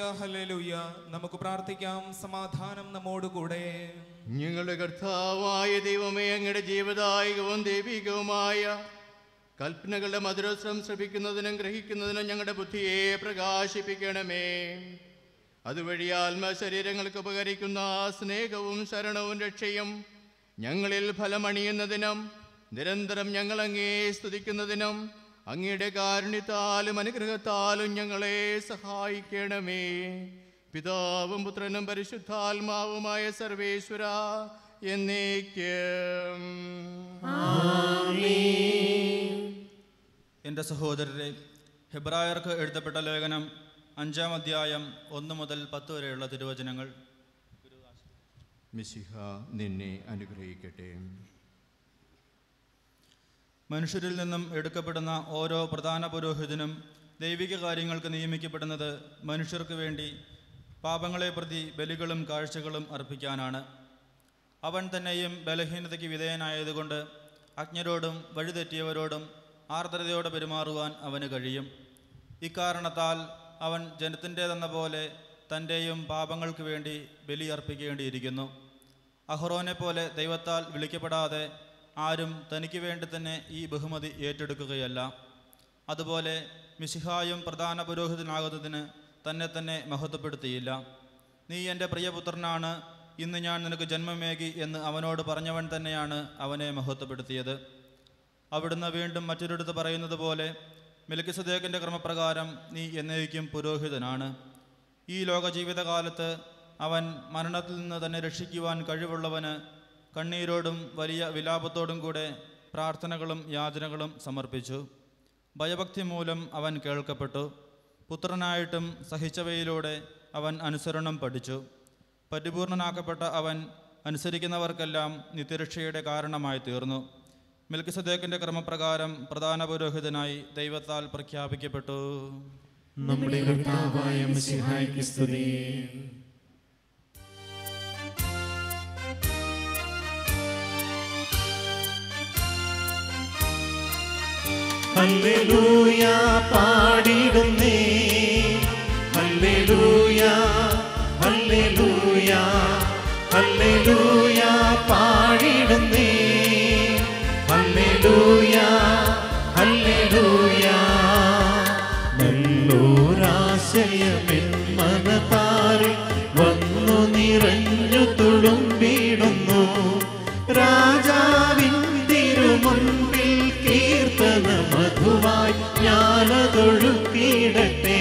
Hallelujah hallelujah നമുക്ക് പ്രാർത്ഥിക്കാം സമാധാനം നമ്മോടുകൂടെ ഞങ്ങളുടെ കർത്താവായ ദൈവമേ അങ്ങയുടെ ജീവദായകവും ദൈവികവുമായ കൽപ്പനകളുടെ മധുരസ്രം ശ്രമിക്കുന്നതിനും ഗ്രഹിക്കുന്നതിനും ഞങ്ങളുടെ ബുദ്ധിയെ പ്രകാശിപ്പിക്കണമേ അതുവഴി ആത്മശരീരങ്ങൾക്ക് ഉപകരിക്കുന്ന സ്നേഹവും ശരണവും രക്ഷയും ഞങ്ങളിൽ ഫലമണിയുന്നതിനും നിരന്തരം ഞങ്ങൾ അങ്ങേ സ്തുതിക്കുന്നതിനും അങ്ങയുടെ കാരുണ്യത്താലും അനുഗ്രഹത്താലും ഞങ്ങളെ സഹായിക്കണമേ പിതാവും പുത്രനും പരിശുദ്ധാത്മാവുമായ സർവേശ്വര എന്നേക്കും എൻ്റെ സഹോദരരെ ഹെബ്രായർക്ക് എഴുതപ്പെട്ട ലേഖനം അഞ്ചാം അധ്യായം ഒന്ന് മുതൽ പത്ത് വരെയുള്ള തിരുവചനങ്ങൾ മിശിഹ നിന്നെ അനുഗ്രഹിക്കട്ടെ മനുഷ്യരിൽ നിന്നും എടുക്കപ്പെടുന്ന ഓരോ പ്രധാന പുരോഹിതനും ദൈവിക കാര്യങ്ങൾക്ക് നിയമിക്കപ്പെടുന്നത് മനുഷ്യർക്ക് വേണ്ടി പാപങ്ങളെ പ്രതി ബലികളും കാഴ്ചകളും അർപ്പിക്കാനാണ് അവൻ തന്നെയും ബലഹീനതയ്ക്ക് വിധേയനായതുകൊണ്ട് അജ്ഞരോടും വഴിതെറ്റിയവരോടും ആർദ്രതയോടെ പെരുമാറുവാൻ അവന് കഴിയും ഇക്കാരണത്താൽ അവൻ ജനത്തിൻ്റേതെന്ന പോലെ തൻ്റെയും പാപങ്ങൾക്ക് വേണ്ടി ബലി അർപ്പിക്കേണ്ടിയിരിക്കുന്നു അഹ്റോനെ പോലെ ദൈവത്താൽ വിളിക്കപ്പെടാതെ ആരും തനിക്ക് വേണ്ടി തന്നെ ഈ ബഹുമതി ഏറ്റെടുക്കുകയല്ല അതുപോലെ മിശിഹായും പ്രധാന പുരോഹിതനാകുന്നതിന് തന്നെ തന്നെ മഹത്വപ്പെടുത്തിയില്ല നീ എൻ്റെ പ്രിയപുത്രനാണ് ഇന്ന് ഞാൻ നിനക്ക് ജന്മമേകി എന്ന് അവനോട് പറഞ്ഞവൻ തന്നെയാണ് അവനെ മഹത്വപ്പെടുത്തിയത് അവിടുന്ന് വീണ്ടും മറ്റൊരിടത്ത് പറയുന്നത് പോലെ മെലിക്കിസദേക്കിൻ്റെ ക്രമപ്രകാരം നീ എന്നേക്കും പുരോഹിതനാണ് ഈ ലോക ജീവിതകാലത്ത് അവൻ മരണത്തിൽ നിന്ന് തന്നെ രക്ഷിക്കുവാൻ കഴിവുള്ളവന് കണ്ണീരോടും വലിയ വിലാപത്തോടും കൂടെ പ്രാർത്ഥനകളും യാചനകളും സമർപ്പിച്ചു ഭയഭക്തി മൂലം അവൻ കേൾക്കപ്പെട്ടു പുത്രനായിട്ടും സഹിച്ചവയിലൂടെ അവൻ അനുസരണം പഠിച്ചു പരിപൂർണനാക്കപ്പെട്ട അവൻ അനുസരിക്കുന്നവർക്കെല്ലാം നിത്യരക്ഷയുടെ കാരണമായി തീർന്നു മിൽക്കിസദേക്കിൻ്റെ ക്രമപ്രകാരം പ്രധാന പുരോഹിതനായി ദൈവത്താൽ പ്രഖ്യാപിക്കപ്പെട്ടു നമ്മുടെ കർത്താവായ മിശിഹായ്ക്ക് സ്തുതി ഹല്ലേലൂയ പാടിടുന്നേ ഹല്ലേലൂയ ഹല്ലേലൂയ ഹല്ലേലൂയ പാടിടുന്നേ ഹല്ലേലൂയ ഹല്ലേലൂയ നല്ലൊരാശയമെൻ മനതാറിൽ വന്നു നിറഞ്ഞു തുളുമ്പിടുന്നു രാജാവിൻ തിരുമുൻപിൽ കീർത്തന മധുവായി ഞാനതൊഴുക്കിയിടട്ടെ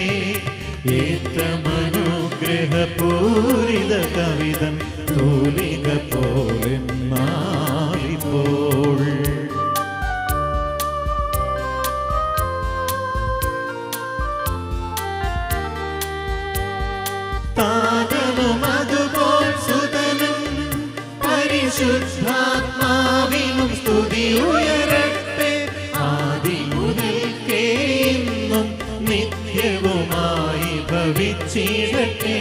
ഏറ്റമനുഗ്രഹപൂരിത കവിതം തൂലിക പോലെ മാറിപ്പോൾ താതനും അതുപോൽ സുതനും പരിശുദ്ധാത്മാവിനും സ്തുതി ഉയരട്ടെ ആദി മുതൽക്കേ ഇന്നും നിത്യവുമായി ഭവിച്ചിടട്ടെ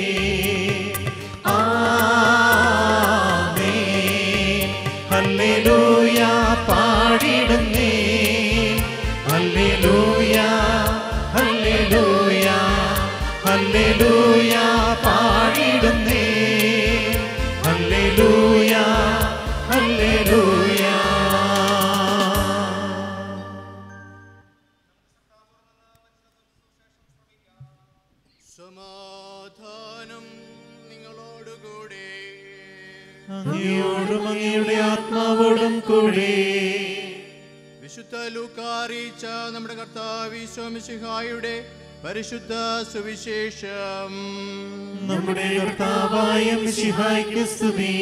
ആമേൻ. ഹല്ലേലൂയ പാടിടുന്നേ ഹല്ലേലൂയ ഹല്ലേലൂയ ഹല്ലേലൂയ പാടിടുന്നേ ഹല്ലേലൂയ ഹല്ലേലൂയ സമാധാനം നിങ്ങളോടുകൂടെ അങ്ങയോടും അങ്ങയുടെ ആത്മാവോടും കൂടെ വിശുദ്ധ ലൂക്കാറിയിച്ച നമ്മുടെ കർത്താവ് ഈശോമിശിഹായുടെ പരിശുദ്ധ സുവിശേഷം നമ്മുടെ കർത്താവായ മിശിഹായ്ക്ക് സ്തുതി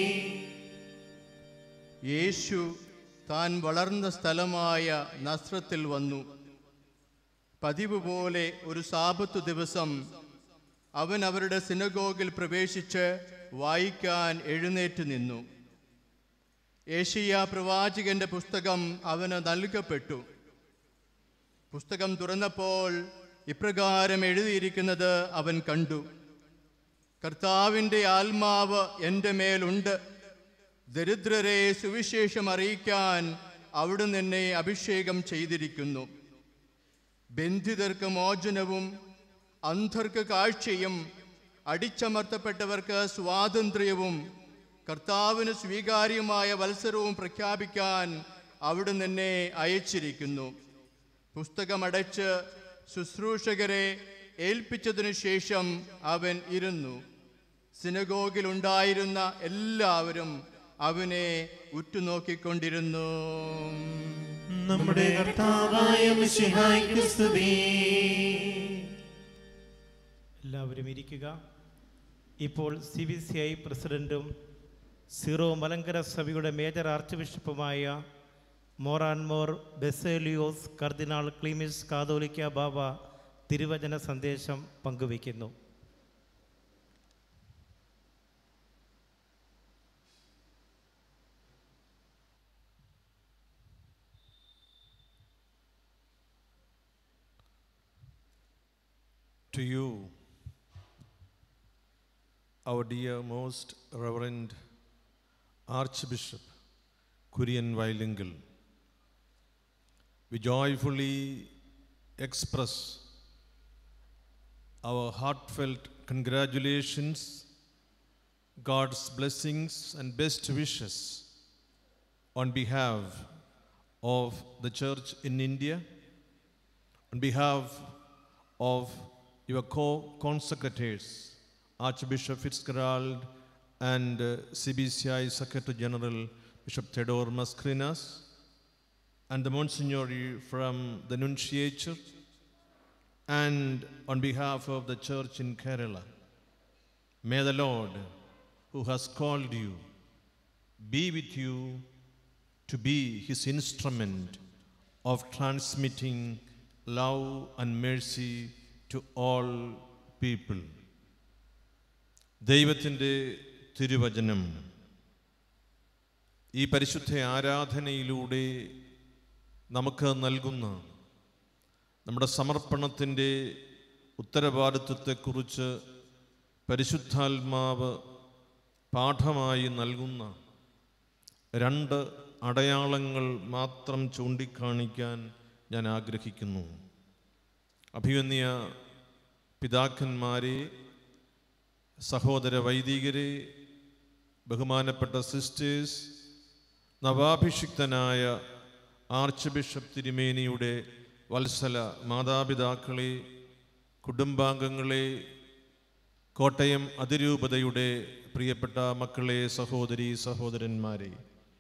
യേശു താൻ വളർന്ന സ്ഥലമായ നസ്രത്തിൽ വന്നു പതിവ് പോലെ ഒരു സാപത്തു ദിവസം അവൻ അവരുടെ സിനഗോഗിൽ പ്രവേശിച്ച് വായിക്കാൻ എഴുന്നേറ്റ് നിന്നു ഏഷ്യ പ്രവാചകന്റെ പുസ്തകം അവന് നൽകപ്പെട്ടു പുസ്തകം തുറന്നപ്പോൾ ഇപ്രകാരം എഴുതിയിരിക്കുന്നത് അവൻ കണ്ടു കർത്താവിൻ്റെ ആത്മാവ് എൻ്റെ മേലുണ്ട് ദരിദ്രരെ സുവിശേഷം അറിയിക്കാൻ അവിടുന്ന് എന്നെ അഭിഷേകം ചെയ്തിരിക്കുന്നു ബന്ധിതർക്ക് മോചനവും അന്ധർക്ക് കാഴ്ചയും അടിച്ചമർത്തപ്പെട്ടവർക്ക് സ്വാതന്ത്ര്യവും കർത്താവിന് സ്വീകാര്യമായ വത്സരവും പ്രഖ്യാപിക്കാൻ അവിടുന്ന് എന്നെ അയച്ചിരിക്കുന്നു പുസ്തകമടച്ച് ശുശ്രൂഷകരെ ഏൽപ്പിച്ചതിനു ശേഷം അവൻ ഇരുന്നു സിനഗോഗിലുണ്ടായിരുന്ന എല്ലാവരും അവനെ ഉറ്റുനോക്കിക്കൊണ്ടിരുന്നു നമ്മുടെ കർത്താവായ മിശിഹായ്ക്ക് സ്തുതി എല്ലാവരും ഇരിക്കുക ഇപ്പോൾ സി ബി സി ഐ പ്രസിഡന്റും സീറോ മലങ്കര സഭയുടെ മേജർ ആർച്ച് ബിഷപ്പുമായ മോറാൻമോർ ബെസേലിയോസ് കർദിനാൾ ക്ലീമിസ് കാതോലിക്ക ബാബ തിരുവചന സന്ദേശം പങ്കുവയ്ക്കുന്നു To you, our dear most reverend Archbishop Kurian Vailingal, we joyfully express our heartfelt congratulations, God's blessings, and best wishes on behalf of the Church in India, on behalf of your co-consecrators, Archbishop Fitzgerald and uh, CBCI Secretary General Bishop Theodore Maskrinas, and the Monsignor from the Nunciature, and on behalf of the Church in Kerala. May the Lord, who has called you, be with you to be his instrument of transmitting love and mercy to all people. ദൈവത്തിൻ്റെ തിരുവചനം ഈ പരിശുദ്ധ ആരാധനയിലൂടെ നമുക്ക് നൽകുന്ന നമ്മുടെ സമർപ്പണത്തിൻ്റെ ഉത്തരവാദിത്വത്തെക്കുറിച്ച് പരിശുദ്ധാത്മാവ് പാഠമായി നൽകുന്ന രണ്ട് അടയാളങ്ങൾ മാത്രം ചൂണ്ടിക്കാണിക്കാൻ ഞാൻ ആഗ്രഹിക്കുന്നു അഭിമന്യ പിതാക്കന്മാരെ സഹോദര വൈദികരെ ബഹുമാനപ്പെട്ട സിസ്റ്റേഴ്സ് നവാഭിഷിക്തനായ ആർച്ച് ബിഷപ്പ് തിരുമേനിയുടെ വത്സല മാതാപിതാക്കളെ കുടുംബാംഗങ്ങളെ കോട്ടയം അതിരൂപതയുടെ പ്രിയപ്പെട്ട മക്കളെ സഹോദരി സഹോദരന്മാരെ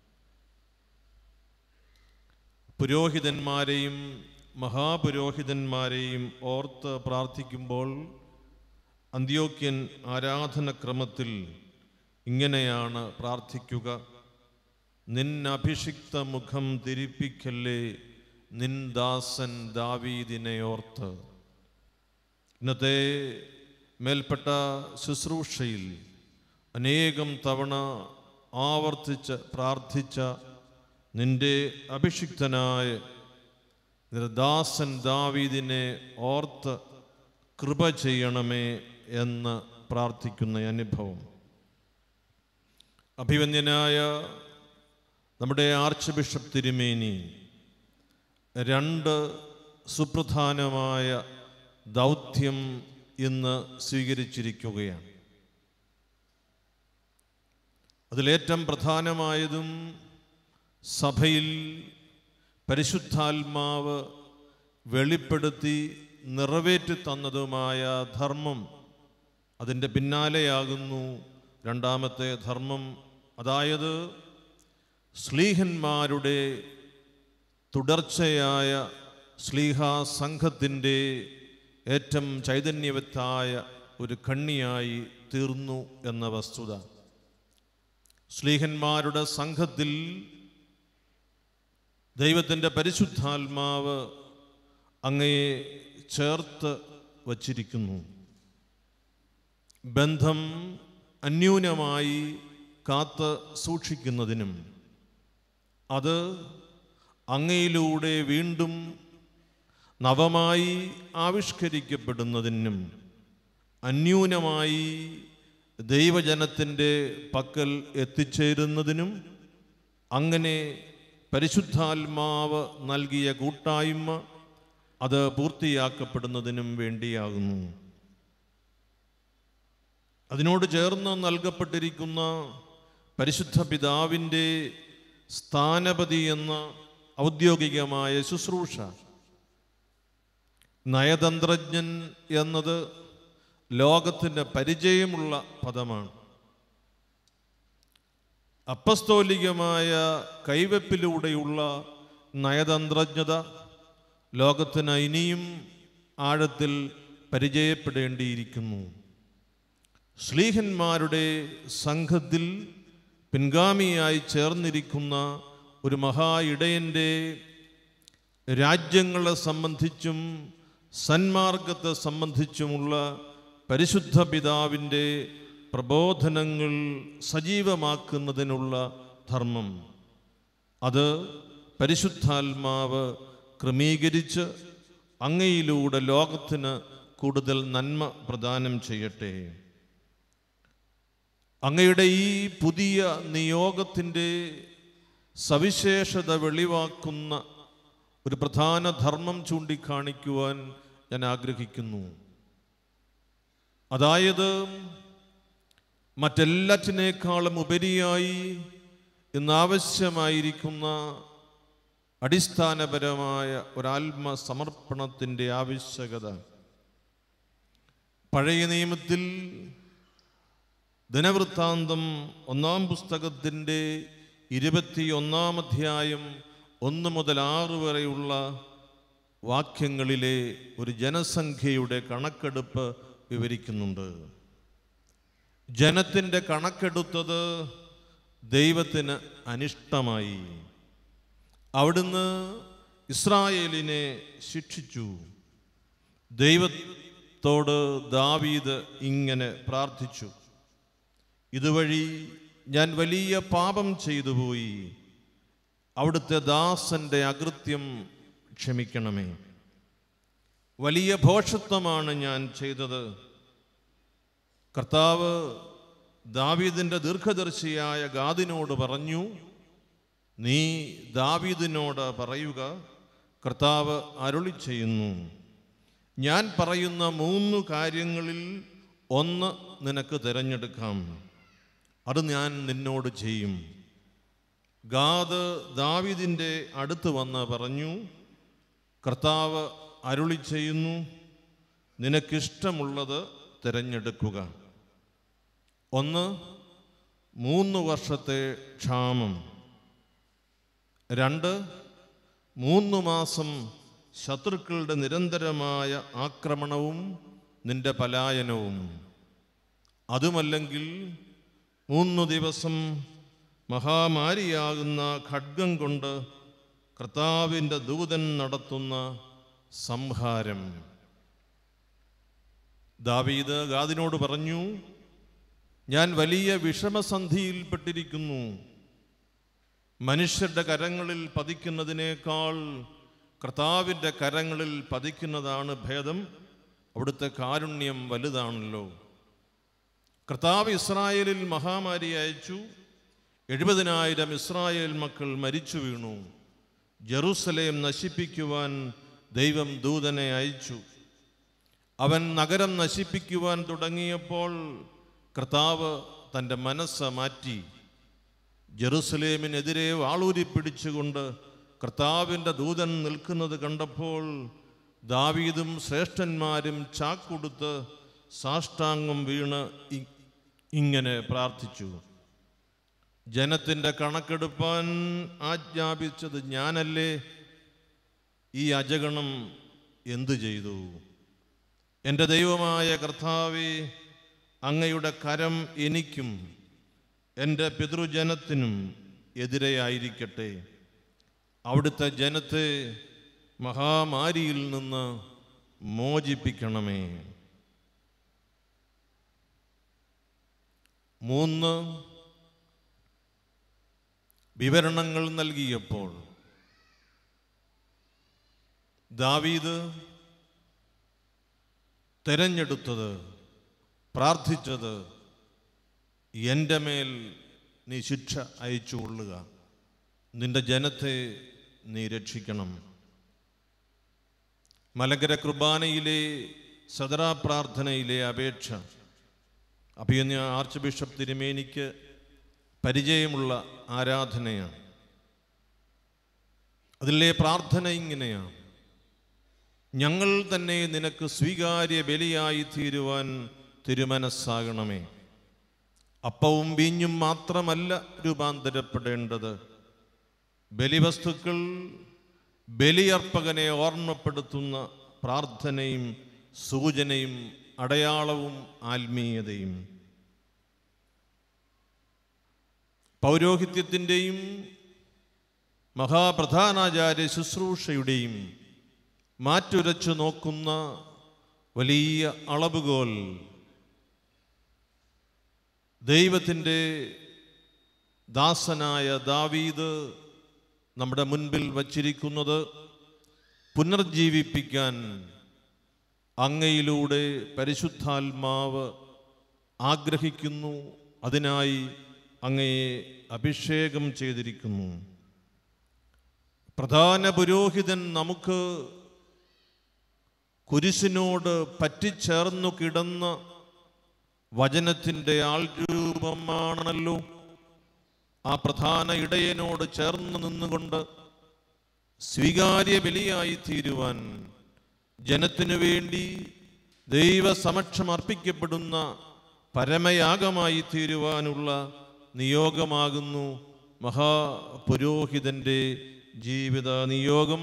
പുരോഹിതന്മാരെയും മഹാപുരോഹിതന്മാരെയും ഓർത്ത് പ്രാർത്ഥിക്കുമ്പോൾ അന്ത്യോക്യൻ ആരാധനക്രമത്തിൽ ഇങ്ങനെയാണ് പ്രാർത്ഥിക്കുക നിന്നഭിഷിക്ത മുഖം തിരിപ്പിക്കല്ലേ നിൻ ദാസൻ ദാവീദിനെ ഓർത്ത് ഇന്നത്തെ മേൽപ്പെട്ട ശുശ്രൂഷയിൽ അനേകം തവണ ആവർത്തിച്ച് പ്രാർത്ഥിച്ച നിന്റെ അഭിഷിക്തനായ നിർദാസൻ ദാവീദിനെ ഓർത്ത് കൃപ ചെയ്യണമേ എന്ന് പ്രാർത്ഥിക്കുന്ന അനുഭവം അഭിവന്യനായ നമ്മുടെ ആർച്ച് ബിഷപ്പ് തിരുമേനി രണ്ട് സുപ്രധാനമായ ദൗത്യം ഇന്ന് സ്വീകരിച്ചിരിക്കുകയാണ് അതിലേറ്റം പ്രധാനമായതും സഭയിൽ പരിശുദ്ധാത്മാവ് വെളിപ്പെടുത്തി നിറവേറ്റി തന്നതുമായ ധർമ്മം അതിൻ്റെ പിന്നാലെയാകുന്നു രണ്ടാമത്തെ ധർമ്മം അതായത് സ്ലീഹന്മാരുടെ തുടർച്ചയായ സ്ലീഹ സംഘത്തിൻ്റെ ഏറ്റവും ചൈതന്യവത്തായ ഒരു കണ്ണിയായി തീർന്നു എന്ന വസ്തുത സ്ലീഹന്മാരുടെ സംഘത്തിൽ ദൈവത്തിൻ്റെ പരിശുദ്ധാത്മാവ് അങ്ങയെ ചേർത്ത് വച്ചിരിക്കുന്നു ബന്ധം അന്യൂനമായി കാത്ത് സൂക്ഷിക്കുന്നതിനും അത് അങ്ങയിലൂടെ വീണ്ടും നവമായി ആവിഷ്കരിക്കപ്പെടുന്നതിനും അന്യൂനമായി ദൈവജനത്തിൻ്റെ പക്കൽ എത്തിച്ചേരുന്നതിനും അങ്ങനെ പരിശുദ്ധാത്മാവ് നൽകിയ കൂട്ടായ്മ അത് പൂർത്തിയാക്കപ്പെടുന്നതിനും വേണ്ടിയാകുന്നു അതിനോട് ചേർന്ന് നൽകപ്പെട്ടിരിക്കുന്ന പരിശുദ്ധ പിതാവിൻ്റെ സ്ഥാനപതി എന്ന ഔദ്യോഗികമായ ശുശ്രൂഷ നയതന്ത്രജ്ഞൻ എന്നത് ലോകത്തിന് പരിചയമുള്ള പദമാണ് അപ്പസ്തോലികമായ കൈവെപ്പിലൂടെയുള്ള നയതന്ത്രജ്ഞത ലോകത്തിന് ഇനിയും ആഴത്തിൽ പരിചയപ്പെടേണ്ടിയിരിക്കുന്നു ശ്ലീഹന്മാരുടെ സംഘത്തിൽ പിൻഗാമിയായി ചേർന്നിരിക്കുന്ന ഒരു മഹാ ഇടയൻ്റെ രാജ്യങ്ങളെ സംബന്ധിച്ചും സന്മാർഗത്തെ സംബന്ധിച്ചുമുള്ള പരിശുദ്ധ പിതാവിൻ്റെ പ്രബോധനങ്ങൾ സജീവമാക്കുന്നതിനുള്ള ധർമ്മം അത് പരിശുദ്ധാത്മാവ് ക്രമീകരിച്ച് അങ്ങയിലൂടെ ലോകത്തിന് കൂടുതൽ നന്മ പ്രദാനം ചെയ്യട്ടെ അങ്ങയുടെ ഈ പുതിയ നിയോഗത്തിൻ്റെ സവിശേഷത വെളിവാക്കുന്ന ഒരു പ്രധാന ധർമ്മം ചൂണ്ടിക്കാണിക്കുവാൻ ഞാൻ ആഗ്രഹിക്കുന്നു അതായത് മറ്റെല്ലാറ്റിനേക്കാളും ഉപരിയായി ഇന്നാവശ്യമായിരിക്കുന്ന അടിസ്ഥാനപരമായ ഒരാത്മ സമർപ്പണത്തിൻ്റെ ആവശ്യകത പഴയ നിയമത്തിൽ ദിനവൃത്താന്തം ഒന്നാം പുസ്തകത്തിൻ്റെ ഇരുപത്തിയൊന്നാം അധ്യായം ഒന്ന് മുതൽ ആറ് വരെയുള്ള വാക്യങ്ങളിലെ ഒരു ജനസംഖ്യയുടെ കണക്കെടുപ്പ് വിവരിക്കുന്നുണ്ട് ജനത്തിൻ്റെ കണക്കെടുത്തത് ദൈവത്തിന് അനിഷ്ടമായി അവിടുന്ന് ഇസ്രായേലിനെ ശിക്ഷിച്ചു ദൈവത്തോട് ദാവീദ് ഇങ്ങനെ പ്രാർത്ഥിച്ചു ഇതുവഴി ഞാൻ വലിയ പാപം ചെയ്തു പോയി അവിടുത്തെ ദാസന്റെ അകൃത്യം ക്ഷമിക്കണമേ വലിയ ഭോഷത്വമാണ് ഞാൻ ചെയ്തത് കർത്താവ് ദാവീദിൻ്റെ ദീർഘദർശിയായ ഗാദിനോട് പറഞ്ഞു നീ ദാവീദിനോട് പറയുക കർത്താവ് അരുളി ചെയ്യുന്നു ഞാൻ പറയുന്ന മൂന്ന് കാര്യങ്ങളിൽ ഒന്ന് നിനക്ക് തിരഞ്ഞെടുക്കാം അത് ഞാൻ നിന്നോട് ചെയ്യും ഗാദ് ദാവിദിൻ്റെ അടുത്ത് വന്ന് പറഞ്ഞു കർത്താവ് അരുളി ചെയ്യുന്നു നിനക്കിഷ്ടമുള്ളത് തിരഞ്ഞെടുക്കുക ഒന്ന് മൂന്ന് വർഷത്തെ ക്ഷാമം രണ്ട് മൂന്ന് മാസം ശത്രുക്കളുടെ നിരന്തരമായ ആക്രമണവും നിന്റെ പലായനവും അതുമല്ലെങ്കിൽ മൂന്ന് ദിവസം മഹാമാരിയാകുന്ന ഖഡ്ഗം കൊണ്ട് കർത്താവിൻ്റെ ദൂതൻ നടത്തുന്ന സംഹാരം ദാവീദ് ഗാദിനോട് പറഞ്ഞു ഞാൻ വലിയ വിഷമസന്ധിയിൽപ്പെട്ടിരിക്കുന്നു മനുഷ്യരുടെ കരങ്ങളിൽ പതിക്കുന്നതിനേക്കാൾ കർത്താവിൻ്റെ കരങ്ങളിൽ പതിക്കുന്നതാണ് ഭേദം അവിടുത്തെ കാരുണ്യം വലുതാണല്ലോ കർത്താവ് ഇസ്രായേലിൽ മഹാമാരി അയച്ചു എഴുപതിനായിരം ഇസ്രായേൽ മക്കൾ മരിച്ചു വീണു ജെറൂസലേം നശിപ്പിക്കുവാൻ ദൈവം ദൂതനെ അയച്ചു അവൻ നഗരം നശിപ്പിക്കുവാൻ തുടങ്ങിയപ്പോൾ കർത്താവ് തൻ്റെ മനസ്സ് മാറ്റി ജെറുസലേമിനെതിരെ വാളൂരി പിടിച്ചുകൊണ്ട് കർത്താവിൻ്റെ ദൂതൻ നിൽക്കുന്നത് കണ്ടപ്പോൾ ദാവീദും ശ്രേഷ്ഠന്മാരും ചാക്കൊടുത്ത് സാഷ്ടാംഗം വീണ് ഇ- ഇങ്ങനെ പ്രാർത്ഥിച്ചു ജനത്തിൻ്റെ കണക്കെടുപ്പാൻ ആജ്ഞാപിച്ചത് ഞാനല്ലേ ഈ അജഗണം എന്തു ചെയ്തു എൻ്റെ ദൈവമായ കർത്താവെ അങ്ങയുടെ കരം എനിക്കും എൻ്റെ പിതൃജനത്തിനും എതിരെയായിരിക്കട്ടെ അവിടുത്തെ ജനത്തെ മഹാമാരിയിൽ നിന്ന് മോചിപ്പിക്കണമേ മൂന്ന് വിവരണങ്ങൾ നൽകിയപ്പോൾ ദാവീദ് തെരഞ്ഞെടുത്തത് പ്രാർത്ഥിച്ചത് എൻ്റെ മേൽ നീ ശിക്ഷ അയച്ചു കൊള്ളുക നിന്റെ ജനത്തെ നീ രക്ഷിക്കണം മലങ്കര കുർബാനയിലെ സദറാ പ്രാർത്ഥനയിലെ അപേക്ഷ അഭിയന്യ ആർച്ച് ബിഷപ്പ് തിരുമേനിക്ക് പരിചയമുള്ള ആരാധനയാണ് അതിലെ പ്രാർത്ഥന ഇങ്ങനെയാണ് ഞങ്ങൾ തന്നെ നിനക്ക് സ്വീകാര്യ ബലിയായി തീരുവാൻ തിരുമനസ്സാകണമേ അപ്പവും വീഞ്ഞും മാത്രമല്ല രൂപാന്തരപ്പെടേണ്ടത് ബലിവസ്തുക്കൾ ബലിയർപ്പകനെ ഓർമ്മപ്പെടുത്തുന്ന പ്രാർത്ഥനയും സൂചനയും അടയാളവും ആത്മീയതയും പൗരോഹിത്യത്തിൻ്റെയും മഹാപ്രധാനാചാര്യ ശുശ്രൂഷയുടെയും മാറ്റുരച്ചു നോക്കുന്ന വലിയ അളവുകോൽ ദൈവത്തിൻ്റെ ദാസനായ ദാവീദ് നമ്മുടെ മുൻപിൽ വച്ചിരിക്കുന്നത് പുനർജീവിപ്പിക്കാൻ അങ്ങയിലൂടെ പരിശുദ്ധാത്മാവ് ആഗ്രഹിക്കുന്നു അതിനായി അങ്ങയെ അഭിഷേകം ചെയ്തിരിക്കുന്നു പ്രധാന പുരോഹിതൻ നമുക്ക് കുരിശിനോട് പറ്റിച്ചേർന്നു കിടന്ന വചനത്തിൻ്റെ ആൾരൂപമാണല്ലോ ആ പ്രധാന ഇടയനോട് ചേർന്ന് നിന്നുകൊണ്ട് സ്വീകാര്യ ബലിയായി തീരുവാൻ ജനത്തിനു വേണ്ടി ദൈവസമക്ഷം അർപ്പിക്കപ്പെടുന്ന പരമയാഗമായി തീരുവാനുള്ള നിയോഗമാകുന്നു മഹാപുരോഹിതന്റെ ജീവിത നിയോഗം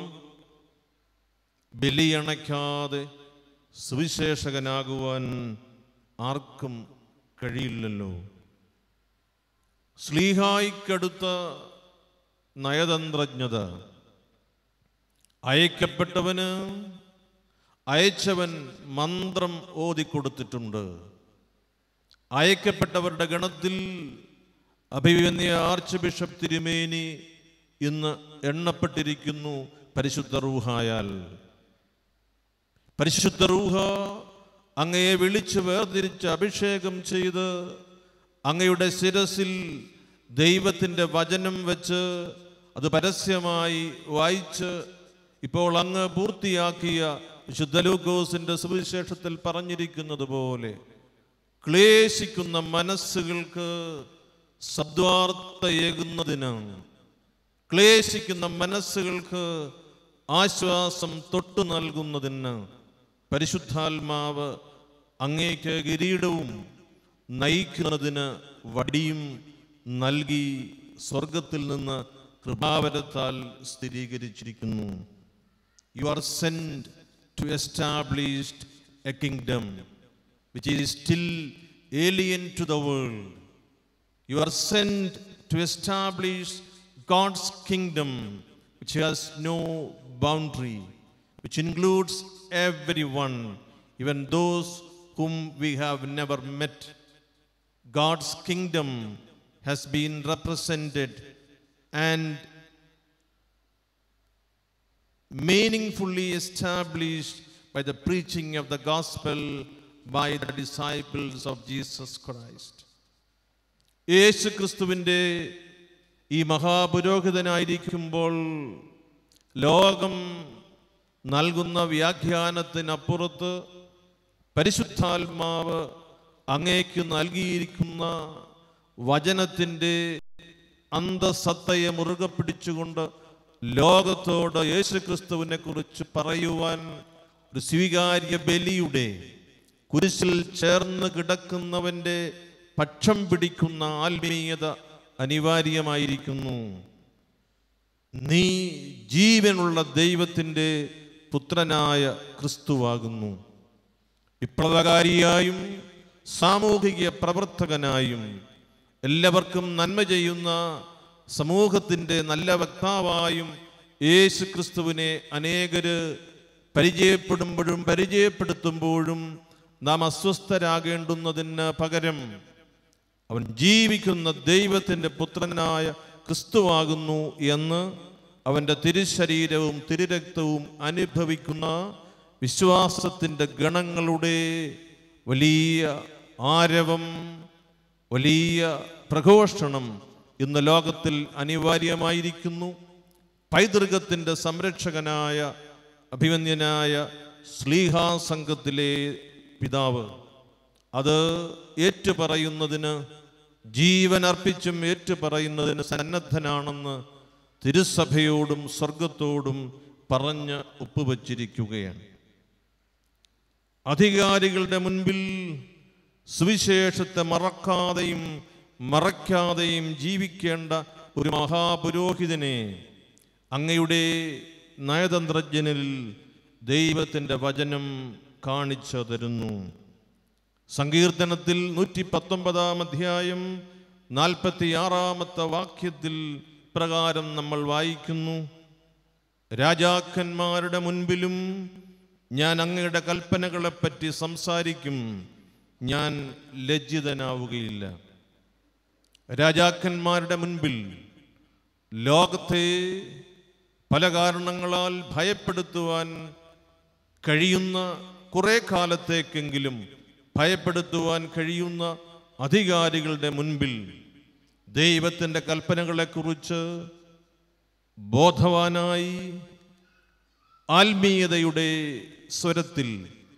ബലിയണയ്ക്കാതെ സുവിശേഷകനാകുവാൻ ആർക്കും കഴിയില്ലല്ലോ സ്ലീഹായിക്കടുത്ത നയതന്ത്രജ്ഞത അയക്കപ്പെട്ടവന് അയച്ചവൻ മന്ത്രം ഓതിക്കൊടുത്തിട്ടുണ്ട് അയക്കപ്പെട്ടവരുടെ ഗണത്തിൽ അഭിവന്യ ആർച്ച് ബിഷപ്പ് തിരുമേനി ഇന്ന് എണ്ണപ്പെട്ടിരിക്കുന്നു പരിശുദ്ധ റൂഹായാൽ പരിശുദ്ധ റൂഹ അങ്ങയെ വിളിച്ച് വേർതിരിച്ച് അഭിഷേകം ചെയ്ത് അങ്ങയുടെ ശിരസിൽ ദൈവത്തിൻ്റെ വചനം വെച്ച് അത് പരസ്യമായി വായിച്ച് ഇപ്പോൾ അങ്ങ് പൂർത്തിയാക്കിയ വിശുദ്ധ ലൂക്കോസിന്റെ സുവിശേഷത്തിൽ പറഞ്ഞിരിക്കുന്നത് പോലെ ക്ലേശിക്കുന്ന മനസ്സുകൾക്ക് സദ്വാർത്തയേകുന്നതിന് ക്ലേശിക്കുന്ന മനസ്സുകൾക്ക് ആശ്വാസം തൊട്ടു നൽകുന്നതിന് പരിശുദ്ധാത്മാവ് അങ്ങേക്ക് കിരീടവും നയിക്കുന്നതിന് വടിയും നൽകി സ്വർഗത്തിൽ നിന്ന് കൃപാവരത്താൽ സ്ഥിരീകരിച്ചിരിക്കുന്നു you are send to established a kingdom which is still alien to the world You are sent to establish God's kingdom, which has no boundary, which includes everyone, even those whom we have never met. God's kingdom has been represented and meaningfully established by the preaching of the gospel by the disciples of Jesus Christ. Yeshu ക്രിസ്തുവിൻ്റെ ഈ മഹാപുരോഹിതനായിരിക്കുമ്പോൾ ലോകം നൽകുന്ന വ്യാഖ്യാനത്തിനപ്പുറത്ത് പരിശുദ്ധാത്മാവ് അങ്ങേക്ക് നൽകിയിരിക്കുന്ന വചനത്തിൻ്റെ അന്തസത്തയെ മുറുകെ പിടിച്ചുകൊണ്ട് ലോകത്തോട് യേശു ക്രിസ്തുവിനെ കുറിച്ച് പറയുവാൻ ഒരു സ്വീകാര്യ ബലിയുടെ കുരിശിൽ ചേർന്ന് കിടക്കുന്നവൻ്റെ പക്ഷം പിടിക്കുന്ന ആത്മീയത അനിവാര്യമായിരിക്കുന്നു നീ ജീവനുള്ള ദൈവത്തിൻ്റെ പുത്രനായ ക്രിസ്തുവാകുന്നു വിപ്ലവകാരിയായും സാമൂഹിക പ്രവർത്തകനായും എല്ലാവർക്കും നന്മ ചെയ്യുന്ന സമൂഹത്തിൻ്റെ നല്ല വക്താവായും യേശു ക്രിസ്തുവിനെ അനേകര് പരിചയപ്പെടുമ്പോഴും പരിചയപ്പെടുത്തുമ്പോഴും നാം അസ്വസ്ഥരാകേണ്ടുന്നതിന് പകരം അവൻ ജീവിക്കുന്ന ദൈവത്തിൻ്റെ പുത്രനായ ക്രിസ്തുവാകുന്നു എന്ന് അവൻ്റെ തിരുശരീരവും തിരുരക്തവും അനുഭവിക്കുന്ന വിശ്വാസത്തിൻ്റെ ഗണങ്ങളുടെ വലിയ ആരവം വലിയ പ്രഘോഷണം ഇന്ന് ലോകത്തിൽ അനിവാര്യമായിരിക്കുന്നു പൈതൃകത്തിൻ്റെ സംരക്ഷകനായ അഭിമന്യനായ സ്ലീഹാ സംഘത്തിലെ പിതാവ് അത് ഏറ്റുപറയുന്നതിന് ജീവൻ അർപ്പിച്ചും ഏറ്റുപറയുന്നതിന് സന്നദ്ധനാണെന്ന് തിരുസഭയോടും സ്വർഗത്തോടും പറഞ്ഞ് ഒപ്പുവച്ചിരിക്കുകയാണ് അധികാരികളുടെ മുൻപിൽ സുവിശേഷത്തെ മറക്കാതെയും മറയ്ക്കാതെയും ജീവിക്കേണ്ട ഒരു മഹാപുരോഹിതനെ അങ്ങയുടെ നയതന്ത്രജ്ഞനിൽ ദൈവത്തിൻ്റെ വചനം കാണിച്ചു തരുന്നു സങ്കീർത്തനത്തിൽ നൂറ്റി പത്തൊമ്പതാം അധ്യായം നാൽപ്പത്തി ആറാമത്തെ വാക്യത്തിൽ പ്രകാരം നമ്മൾ വായിക്കുന്നു രാജാക്കന്മാരുടെ മുൻപിലും ഞാൻ അങ്ങയുടെ കൽപ്പനകളെപ്പറ്റി സംസാരിക്കും ഞാൻ ലജ്ജിതനാവുകയില്ല രാജാക്കന്മാരുടെ മുൻപിൽ ലോകത്തെ പല കാരണങ്ങളാൽ ഭയപ്പെടുത്തുവാൻ കഴിയുന്ന കുറെ കാലത്തേക്കെങ്കിലും ഭയപ്പെടുത്തുവാൻ കഴിയുന്ന അധികാരികളുടെ മുൻപിൽ ദൈവത്തിൻ്റെ കൽപ്പനകളെക്കുറിച്ച് ബോധവാനായി ആത്മീയതയുടെ സ്വരത്തിൽ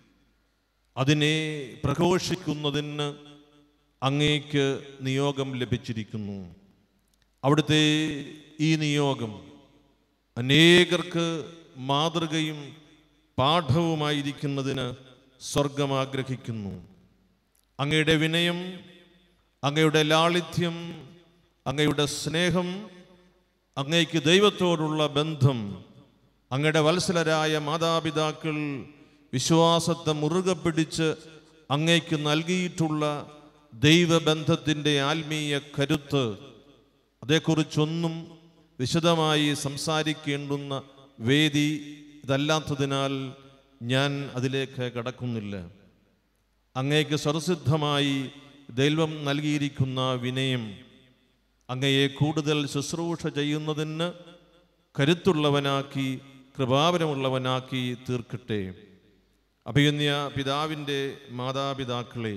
അതിനെ പ്രഘോഷിക്കുന്നതിന് അങ്ങേക്ക് നിയോഗം ലഭിച്ചിരിക്കുന്നു അവിടുത്തെ ഈ നിയോഗം അനേകർക്ക് മാതൃകയും പാഠവുമായിരിക്കുന്നതിന് സ്വർഗം ആഗ്രഹിക്കുന്നു അങ്ങയുടെ വിനയം അങ്ങയുടെ ലാളിത്യം അങ്ങയുടെ സ്നേഹം അങ്ങയ്ക്ക് ദൈവത്തോടുള്ള ബന്ധം അങ്ങയുടെ വത്സലരായ മാതാപിതാക്കൾ വിശ്വാസത്തെ മുറുകെ പിടിച്ച് അങ്ങയ്ക്ക് നൽകിയിട്ടുള്ള ദൈവബന്ധത്തിൻ്റെ ആത്മീയ കരുത്ത് അതേക്കുറിച്ചൊന്നും വിശദമായി സംസാരിക്കേണ്ടുന്ന വേദി ഇതല്ലാത്തതിനാൽ ഞാൻ അതിലേക്ക് കടക്കുന്നില്ല അങ്ങേക്ക് സ്വരസിദ്ധമായി ദൈവം നൽകിയിരിക്കുന്ന വിനയം അങ്ങയെ കൂടുതൽ ശുശ്രൂഷ ചെയ്യുന്നതിന് കരുത്തുള്ളവനാക്കി കൃപാവരമുള്ളവനാക്കി തീർക്കട്ടെ അഭിയന്യ പിതാവിൻ്റെ മാതാപിതാക്കളെ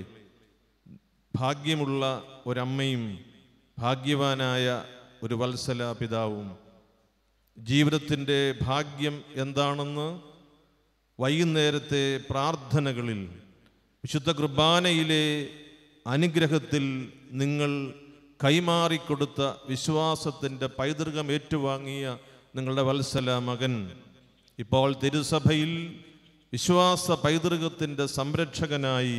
ഭാഗ്യമുള്ള ഒരമ്മയും ഭാഗ്യവാനായ ഒരു വത്സല പിതാവും ജീവിതത്തിൻ്റെ ഭാഗ്യം എന്താണെന്ന് വൈകുന്നേരത്തെ പ്രാർത്ഥനകളിൽ വിശുദ്ധ കുർബാനയിലെ അനുഗ്രഹത്തിൽ നിങ്ങൾ കൈമാറിക്കൊടുത്ത വിശ്വാസത്തിൻ്റെ പൈതൃകം ഏറ്റുവാങ്ങിയ നിങ്ങളുടെ വത്സല മകൻ ഇപ്പോൾ തിരുസഭയിൽ വിശ്വാസ പൈതൃകത്തിൻ്റെ സംരക്ഷകനായി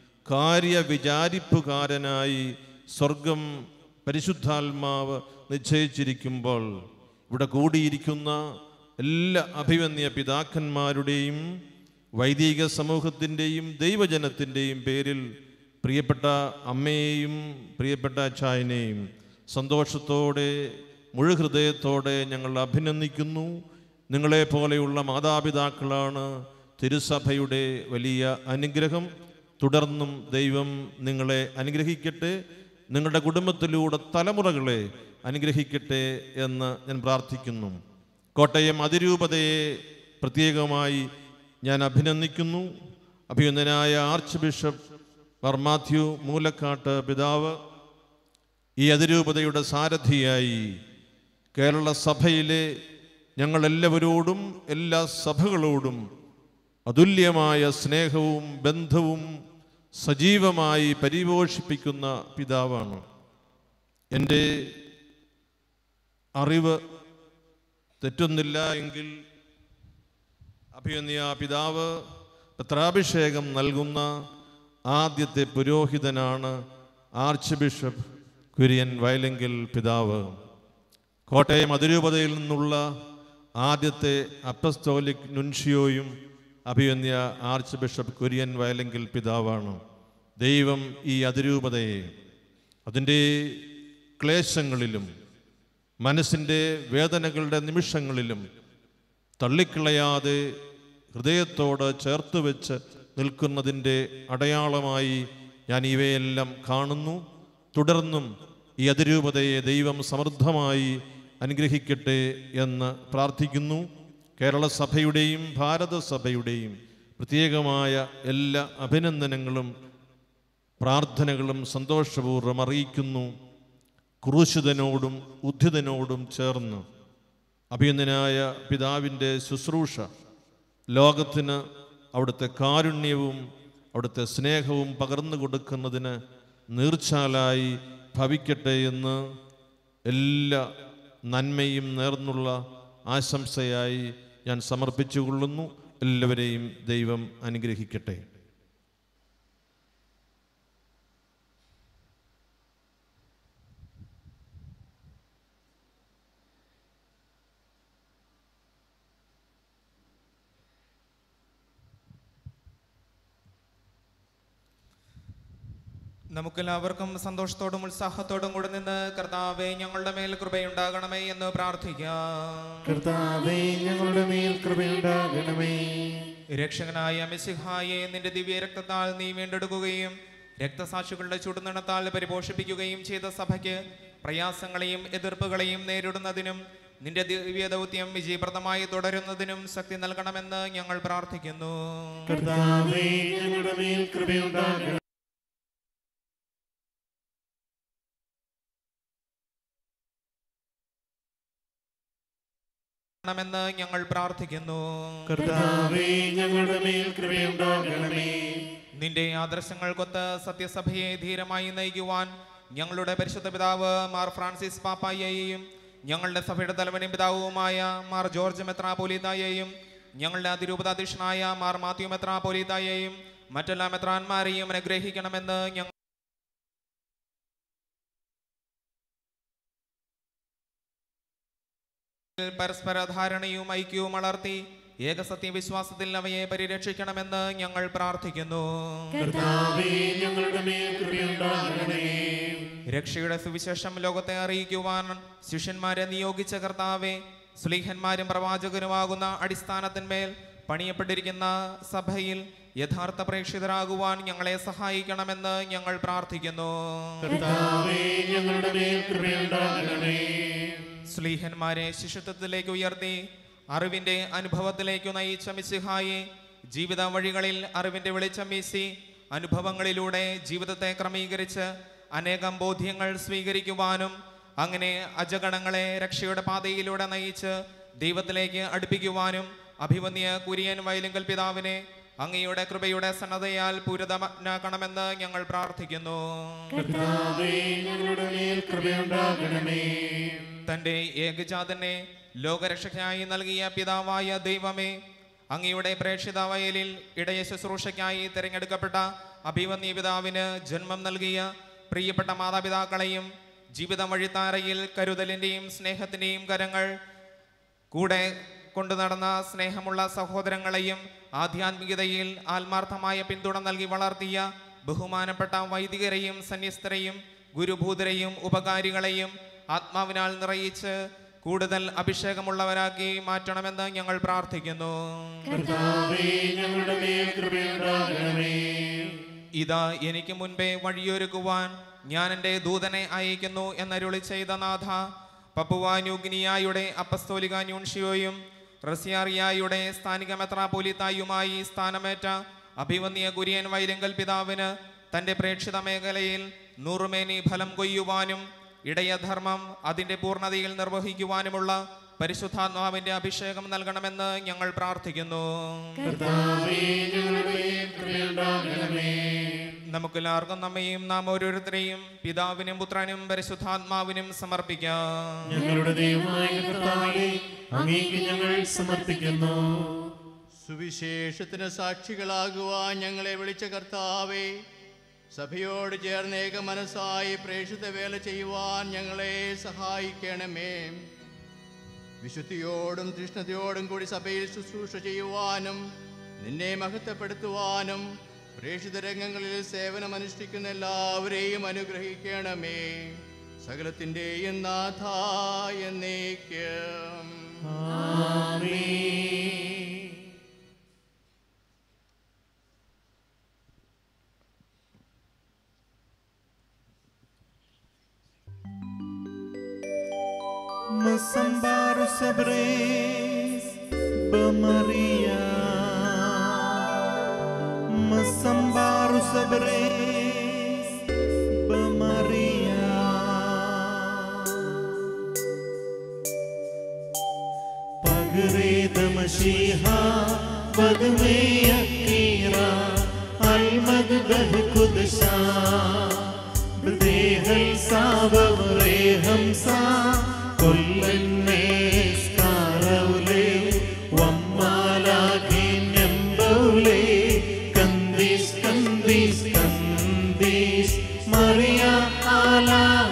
കാര്യവിചാരിപ്പുകാരനായി സ്വർഗം പരിശുദ്ധാത്മാവ് നിശ്ചയിച്ചിരിക്കുമ്പോൾ ഇവിടെ കൂടിയിരിക്കുന്ന എല്ലാ അഭിവന്യ പിതാക്കന്മാരുടെയും വൈദിക സമൂഹത്തിൻ്റെയും ദൈവജനത്തിൻ്റെയും പേരിൽ പ്രിയപ്പെട്ട അമ്മയെയും പ്രിയപ്പെട്ട അച്ചായനെയും സന്തോഷത്തോടെ മുഴുഹൃദയത്തോടെ ഞങ്ങൾ അഭിനന്ദിക്കുന്നു നിങ്ങളെ പോലെയുള്ള മാതാപിതാക്കളാണ് തിരുസഭയുടെ വലിയ അനുഗ്രഹം തുടർന്നും ദൈവം നിങ്ങളെ അനുഗ്രഹിക്കട്ടെ നിങ്ങളുടെ കുടുംബത്തിലൂടെ തലമുറകളെ അനുഗ്രഹിക്കട്ടെ എന്ന് ഞാൻ പ്രാർത്ഥിക്കുന്നു കോട്ടയം അതിരൂപതയെ പ്രത്യേകമായി ഞാൻ അഭിനന്ദിക്കുന്നു അഭിനന്ദനായ arch bishop Mar Mathew Moolakkatt പിതാവ് ഈ അതിരൂപതയുടെ സാരഥിയായി കേരള സഭയിലെ ഞങ്ങളെല്ലാവരോടും എല്ലാ സഭകളോടും അതുല്യമായ സ്നേഹവും ബന്ധവും സജീവമായി പരിപോഷിപ്പിക്കുന്ന പിതാവാണ് എൻ്റെ അറിവ് തെറ്റുന്നില്ല എങ്കിൽ അഭിയന്യ പിതാവ് പത്രാഭിഷേകം നൽകുന്ന ആദ്യത്തെ പുരോഹിതനാണ് ആർച്ച് ബിഷപ്പ് കുര്യൻ വയലെങ്കിൽ പിതാവ് കോട്ടയം അതിരൂപതയിൽ നിന്നുള്ള ആദ്യത്തെ അപ്പസ്തോലിക് നുൻഷിയോയും അഭിയന്യ ആർച്ച് ബിഷപ്പ് കുര്യൻ വയലെങ്കിൽ പിതാവാണ് ദൈവം ഈ അതിരൂപതയെ അതിൻ്റെ ക്ലേശങ്ങളിലും മനസ്സിൻ്റെ വേദനകളുടെ നിമിഷങ്ങളിലും തള്ളിക്കളയാതെ ഹൃദയത്തോട് ചേർത്ത് വെച്ച് നിൽക്കുന്നതിൻ്റെ അടയാളമായി ഞാൻ ഇവയെല്ലാം കാണുന്നു തുടർന്നും ഈ അതിരൂപതയെ ദൈവം സമൃദ്ധമായി അനുഗ്രഹിക്കട്ടെ എന്ന് പ്രാർത്ഥിക്കുന്നു കേരള സഭയുടെയും ഭാരത സഭയുടെയും പ്രത്യേകമായ എല്ലാ അഭിനന്ദനങ്ങളും പ്രാർത്ഥനകളും സന്തോഷപൂർവ്വം അറിയിക്കുന്നു ക്രൂശിതനോടും ഉദ്ധിതനോടും ചേർന്ന് അഭിനന്ദനായ പിതാവിൻ്റെ ശുശ്രൂഷ ലോകത്തിന് അവിടുത്തെ കാരുണ്യവും അവിടുത്തെ സ്നേഹവും പകർന്നു കൊടുക്കുന്നതിന് നീർച്ചാലായി ഭവിക്കട്ടെ എന്ന് എല്ലാ നന്മയും നേർന്നുള്ള ആശംസയായി ഞാൻ സമർപ്പിച്ചുകൊള്ളുന്നു എല്ലാവരെയും ദൈവം അനുഗ്രഹിക്കട്ടെ നമുക്കെല്ലാവർക്കും സന്തോഷത്തോടും ഉത്സാഹത്തോടും കൂടെ നിന്ന് കർത്താവെ ഞങ്ങളുടെ മേൽ കൃപയുണ്ടാകണമേ എന്ന് പ്രാർത്ഥിക്കാം കർത്താവേ ഞങ്ങളുടെ മേൽ കൃപയുണ്ടാകണമേ രക്ഷകനായ മെസ്സിഹായെ നിന്റെ ദിവ്യ രക്തത്താൽ നീ വീണ്ടെടുക്കുകയും രക്തസാക്ഷികളുടെ ചുടുനിണത്താൽ പരിപോഷിപ്പിക്കുകയും ചെയ്ത സഭയ്ക്ക് പ്രയാസങ്ങളെയും എതിർപ്പുകളെയും നേരിടുന്നതിനും നിന്റെ ദിവ്യ ദൗത്യം വിജയപ്രദമായി തുടരുന്നതിനും ശക്തി നൽകണമെന്ന് ഞങ്ങൾ പ്രാർത്ഥിക്കുന്നു കർത്താവേ ഞങ്ങളുടെ മേൽ കൃപയുണ്ടാകണമേ ണമെന്ന് ഞങ്ങൾ പ്രാർത്ഥിക്കുന്നു കർത്താവേ ഞങ്ങളുടെ മേൽ കൃപയുണ്ടാകണമേ നിന്റെ ആദർശങ്ങൾക്കൊത്ത് സത്യസഭയെ ധീരമായി നയിക്കുവാൻ ഞങ്ങളുടെ പരിശുദ്ധ പിതാവ് മാർ ഫ്രാൻസിസ് പാപ്പായെയും ഞങ്ങളുടെ സഭയുടെ തലവനും പിതാവുമായ മാർ ജോർജ് മെത്രാപോലീതായെയും ഞങ്ങളുടെ അതിരൂപതാധ്യക്ഷനായ മാർ മാത്യു മെത്രാപോലീതായെയും മറ്റെല്ലാ മെത്രാന്മാരെയും അനുഗ്രഹിക്കണമെന്ന് ഞങ്ങൾ പരസ്പര ധാരണയും ഐക്യവും വളർത്തി ഏകസത്യ വിശ്വാസത്തിൽ അവയെ പരിരക്ഷിക്കണമെന്ന് ഞങ്ങൾ പ്രാർത്ഥിക്കുന്നു കർത്താവേ ഞങ്ങളുടെ മേൽ കൃപയുണ്ടാകണമേ രക്ഷയുടെ സുവിശേഷം ലോകത്തെ അറിയിക്കുവാൻ ശിഷ്യന്മാരെ നിയോഗിച്ച കർത്താവെ സ്ലീഹന്മാരും പ്രവാചകരുമാകുന്ന അടിസ്ഥാനത്തിന്മേൽ പണിയപ്പെട്ടിരിക്കുന്ന സഭയിൽ യഥാർത്ഥ പ്രേക്ഷിതരാകുവാൻ ഞങ്ങളെ സഹായിക്കണമെന്ന് ഞങ്ങൾ പ്രാർത്ഥിക്കുന്നു കർത്താവേ ഞങ്ങളുടെ മേൽ കൃപയുണ്ടാകണമേ സ്ലീഹന്മാരെ ശിഷ്യത്വത്തിലേക്ക് ഉയർത്തി അറിവിന്റെ അനുഭവത്തിലേക്ക് നയിച്ച മിസിഹായെ ജീവിത വഴികളിൽ അറിവിന്റെ വെളിച്ചം വീശി അനുഭവങ്ങളിലൂടെ ജീവിതത്തെ ക്രമീകരിച്ച് അനേകം ബോധ്യങ്ങൾ സ്വീകരിക്കുവാനും അങ്ങനെ അജഗണങ്ങളെ രക്ഷയുടെ പാതയിലൂടെ നയിച്ച് ദൈവത്തിലേക്ക് അടുപ്പിക്കുവാനും അഭിവന്യ കുര്യൻ വയലിങ്കൽ പിതാവിനെ അങ്ങയുടെ കൃപയുടെ സന്നദ്ധയാൽ പൂരിതമാക്കണമെന്ന് ഞങ്ങൾ പ്രാർത്ഥിക്കുന്നു കർത്താവേ ഞങ്ങളുടെ മേൽ കൃപയുണ്ടാകണമേ തന്റെ ഏകജാതനെ ലോകരക്ഷയ്ക്കായി നൽകിയ പിതാവായ ദൈവമേ അങ്ങയുടെ പ്രേക്ഷിത വയലിൽ ഇടയ ശുശ്രൂഷയ്ക്കായി തിരഞ്ഞെടുക്കപ്പെട്ട അഭിവന്യ പിതാവിന് ജന്മം നൽകിയ പ്രിയപ്പെട്ട മാതാപിതാക്കളെയും ജീവിത വഴിത്താരയിൽ കരുതലിൻ്റെയും സ്നേഹത്തിൻ്റെയും കരങ്ങൾ കൂടെ കൊണ്ടു നടന്ന സ്നേഹമുള്ള സഹോദരങ്ങളെയും ആധ്യാത്മികതയിൽ ആത്മാർത്ഥമായ പിന്തുണ നൽകി വളർത്തിയ ബഹുമാനപ്പെട്ട വൈദികരെയും സന്യസ്തരെയും ഗുരുഭൂതരെയും ഉപകാരികളെയും ആത്മാവിനാൽ നിറയിച്ച് കൂടുതൽ അഭിഷേകമുള്ളവരാക്കി മാറ്റണമെന്ന് ഞങ്ങൾ പ്രാർത്ഥിക്കുന്നു കർത്താവേ ഞങ്ങളുടെ മേൽ കൃപയുണ്ടാകണമേ ഇതാ എനിക്ക് മുൻപേ വഴിയൊരുക്കുവാൻ ഞാൻ എൻ്റെ ദൂതനെ അയക്കുന്നു എന്നരുളി ചെയ്ത നാഥ പപ്പുവാന്യൂഗ്നിയായുടെ അപ്പസ്തോലിക ന്യൂൺഷിയോയും റസിയാറിയായുടെ സ്ഥാനിക മെത്രാപോലിത്തായുമായി സ്ഥാനമേറ്റ അഭിവന്യ കുര്യൻ വൈരങ്കൽ പിതാവിന് തൻ്റെ പ്രേക്ഷിത മേഖലയിൽ നൂറുമേനി ഫലം കൊയ്യുവാനും ഇടയധർമ്മം അതിൻ്റെ പൂർണ്ണതയിൽ നിർവഹിക്കുവാനുമുള്ള പരിശുദ്ധാത്മാവിൻ്റെ അഭിഷേകം നൽകണമെന്ന് ഞങ്ങൾ പ്രാർത്ഥിക്കുന്നു കർത്താവേ ഞങ്ങളുടെ മേൽ കൃപയുണ്ടാകണമേ നമുക്കെല്ലാവർക്കും നമ്മയും നാം ഓരോരുത്തരെയും പിതാവിനും പുത്രനും പരിശുദ്ധാത്മാവിനും സമർപ്പിക്കാം ഞങ്ങളുടെ ദൈവമായ കർത്താവേ അങ്ങേക്ക് ഞങ്ങൾ സമർപ്പിക്കുന്നു സുവിശേഷത്തിന് സാക്ഷികളാകുവാൻ ഞങ്ങളെ വിളിച്ച കർത്താവേ സഭയോട് ചേർന്ന് ഏക മനസ്സായി പ്രേക്ഷിത വേല ചെയ്യുവാൻ ഞങ്ങളെ സഹായിക്കണമേ വിശുദ്ധിയോടും തൃഷ്ണതയോടും കൂടി സഭയിൽ ശുശ്രൂഷ ചെയ്യുവാനും നിന്നെ മഹത്വപ്പെടുത്തുവാനും പ്രേക്ഷിത രംഗങ്ങളിൽ സേവനമനുഷ്ഠിക്കുന്ന എല്ലാവരെയും അനുഗ്രഹിക്കണമേ സകലത്തിൻ്റെയും നാഥ എന്നേക്കും Masambaro sabres Bamaria Masambaro sabres Bamaria Pagreda Mashiha Padme Akira Alma Hamza കൊല്ലന്നെ സ്കാരൗലേ വമ്മാലാഖിന്യംബൗലേ കന്ദീസ് കന്ദീസ് കന്ദീസ് Mariya ആലാഹ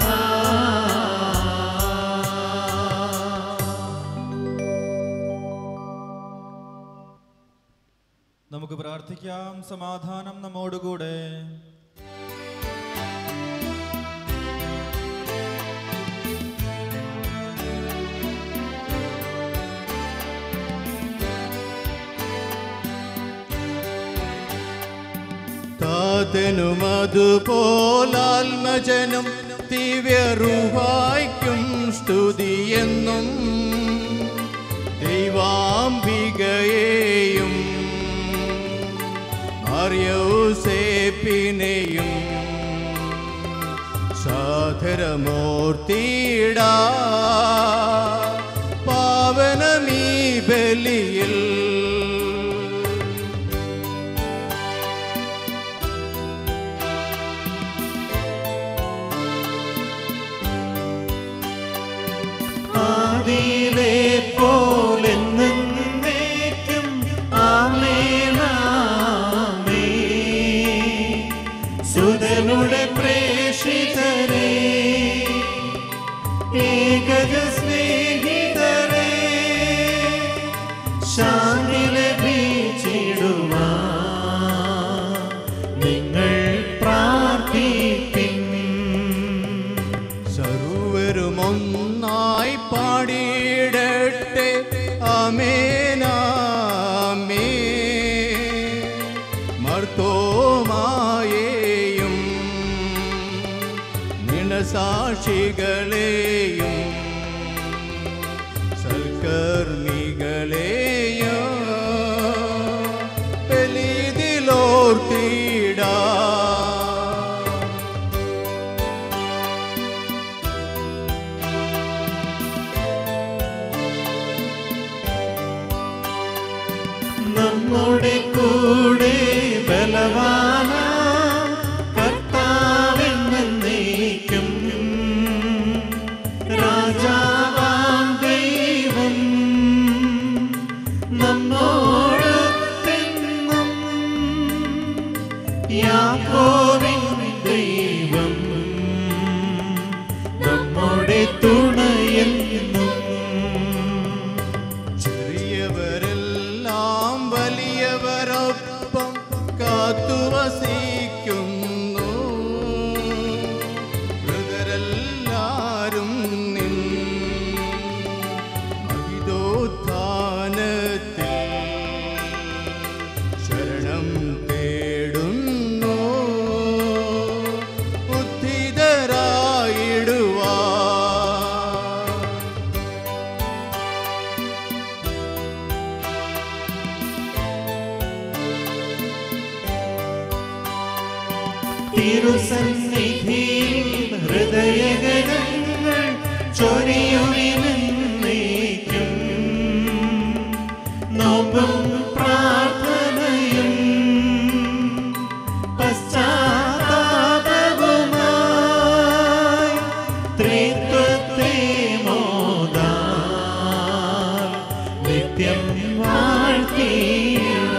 നമുക്ക് പ്രാർത്ഥിക്കാം സമാധാനം നമ്മോടുകൂടെ താതനും അതുപോലാത്മജനും ദിവ്യറുഹായ്ക്കും സ്തുതിയെന്നും ദൈവാംബികയെയും അറിയൗസേപ്പിനെയും സാധരമൂർത്തിയിട പാവനമീ ബലിയിൽ ആദിയിലെ പോലെന്നേക്കും ആമേനാമേ സുതനുടെ പ്രേഷിതരെ ഏകജ സ്നേഹിതരെ ശാന്തി ലഭിച്ചിടുവാ നിങ്ങൾ പ്രാർത്ഥിപ്പിൻ സർവരും ഒന്നായി പാടിയിടട്ടെ അമേനാമേ മർത്തോമായേയും നിണസാക്ഷികളെയും സൽക്കർമ്മികളെയും ബലിതിലോർത്തിടാ നമ്മുടെ കൂടെ ബലവാന കർത്താവെന്നേക്കും രാജാവാം ദൈവം നമ്മോടൊത്തെന്നും യാക്കോവിൻ ദൈവം നമ്മുടെ തുണയെന്നും ചെറിയവരെല്ലാം വലിയവരൊപ്പം കാത്തുവസിക്കുന്നു മൃതരെല്ലാരും നിൻ മഹിതോത്ഥാനത്തിൽ ശരണം തേടുന്നു ഉദ്ധിതരായിടുവാ തിരുസന്നിധിയിൽ ഹൃദയഗണങ്ങൾ ചൊരിയുവിനേക്കും നോമ്പും പ്രാർത്ഥനയും പശ്ചാത്താപവുമായി ത്രിത്വത്തെ മോദാ നിത്യം വാഴ്ത്തിയിടാം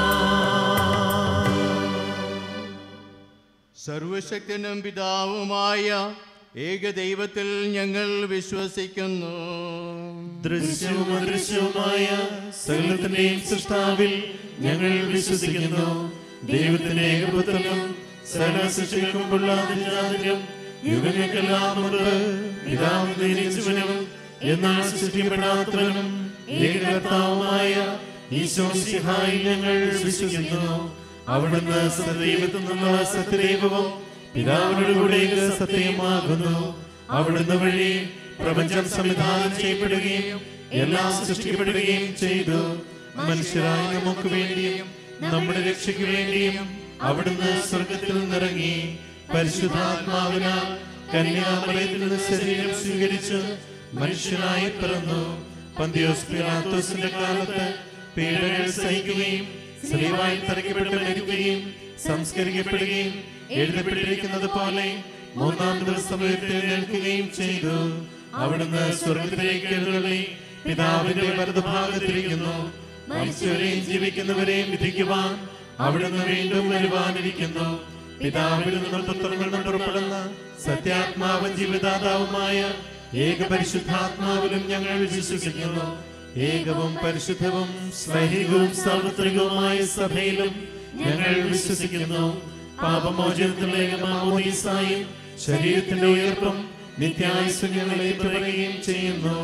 സർവശക്തനും പിതാവുമായ ഏകദൈവത്തിൽ ഞങ്ങൾ വിശ്വസിക്കുന്നു ദൃശ്യവും അദൃശ്യവുമായ സകലത്തിന്റെയും സൃഷ്ടാവിൽ ഞങ്ങൾ വിശ്വസിക്കുന്നു ദൈവത്തിന്റെ ഏകപുത്രനും സകല സൃഷ്ടികൾക്കുമുള്ള അതിജാതനും യുഗങ്ങൾക്കെല്ലാം മുമ്പ് പിതാവ് ജനിച്ചവനും എന്നാൽ സൃഷ്ടിക്കപ്പെടാത്തവനും ഏകകർത്താവുമായ ഈശോ സിഹായി ഞങ്ങൾ വിശ്വസിക്കുന്നു അവിടുന്ന് സത്യദൈവത്തിൽ നിന്നുള്ള സത്യദൈവവും പിതാവിനോട് കൂടെ സത്യമാകുന്നു അവിടുന്ന് വഴി പ്രപഞ്ചം സംവിധാനം ചെയ്യപ്പെടുകയും എല്ലാം സൃഷ്ടിക്കപ്പെടുകയും ചെയ്തു മനുഷ്യരായ നമുക്ക് വേണ്ടിയും നമ്മുടെ രക്ഷയ്ക്ക് വേണ്ടിയും അവിടുന്ന് സ്വർഗത്തിൽ നിന്നിറങ്ങി പരിശുദ്ധാത്മാവിനാൽ കന്യാമലയത്തിൽ നിന്ന് ശരീരം സ്വീകരിച്ച് മനുഷ്യനായി പിറന്നു പന്തിയോസ് പിലാത്തോസിന്റെ കാലത്ത് പീഡകൾ സഹിക്കുകയും സ്ത്രീവായി തറയ്ക്കപ്പെട്ട് മരിക്കുകയും സംസ്കരിക്കപ്പെടുകയും എഴുതപ്പെട്ടിരിക്കുന്നത് പോലെ മൂന്നാം ദിവസം ഉയർത്തെഴുന്നേൽക്കുകയും ചെയ്തു അവിടുന്ന് സ്വർഗത്തിലേക്ക് എഴുന്നള്ളി പിതാവിന്റെ വലതുഭാഗത്തിരിക്കുന്നു മരിച്ചവരെയും ജീവിക്കുന്നവരെയും വിധിക്കുവാൻ അവിടുന്ന് വീണ്ടും വരുവാനിരിക്കുന്നു പിതാവിൽ നിന്നും പുത്രനിൽ നിന്നും പുറപ്പെടുന്ന സത്യാത്മാവും ജീവിതാതാവുമായ ഏക പരിശുദ്ധാത്മാവിലും ഞങ്ങൾ വിശ്വസിക്കുന്നു ഏകവും പരിശുദ്ധവും സ്നേഹികവും സാർവത്രികവുമായ സഭയിലും ഞങ്ങൾ വിശ്വസിക്കുന്നു പാപമോചനത്തിലുള്ള ഏകമാമോദീസായും ശരീരത്തിന്റെ ഉയർപ്പും നിത്യായുസ് ഞങ്ങളെ പറയുകയും ചെയ്യുന്നു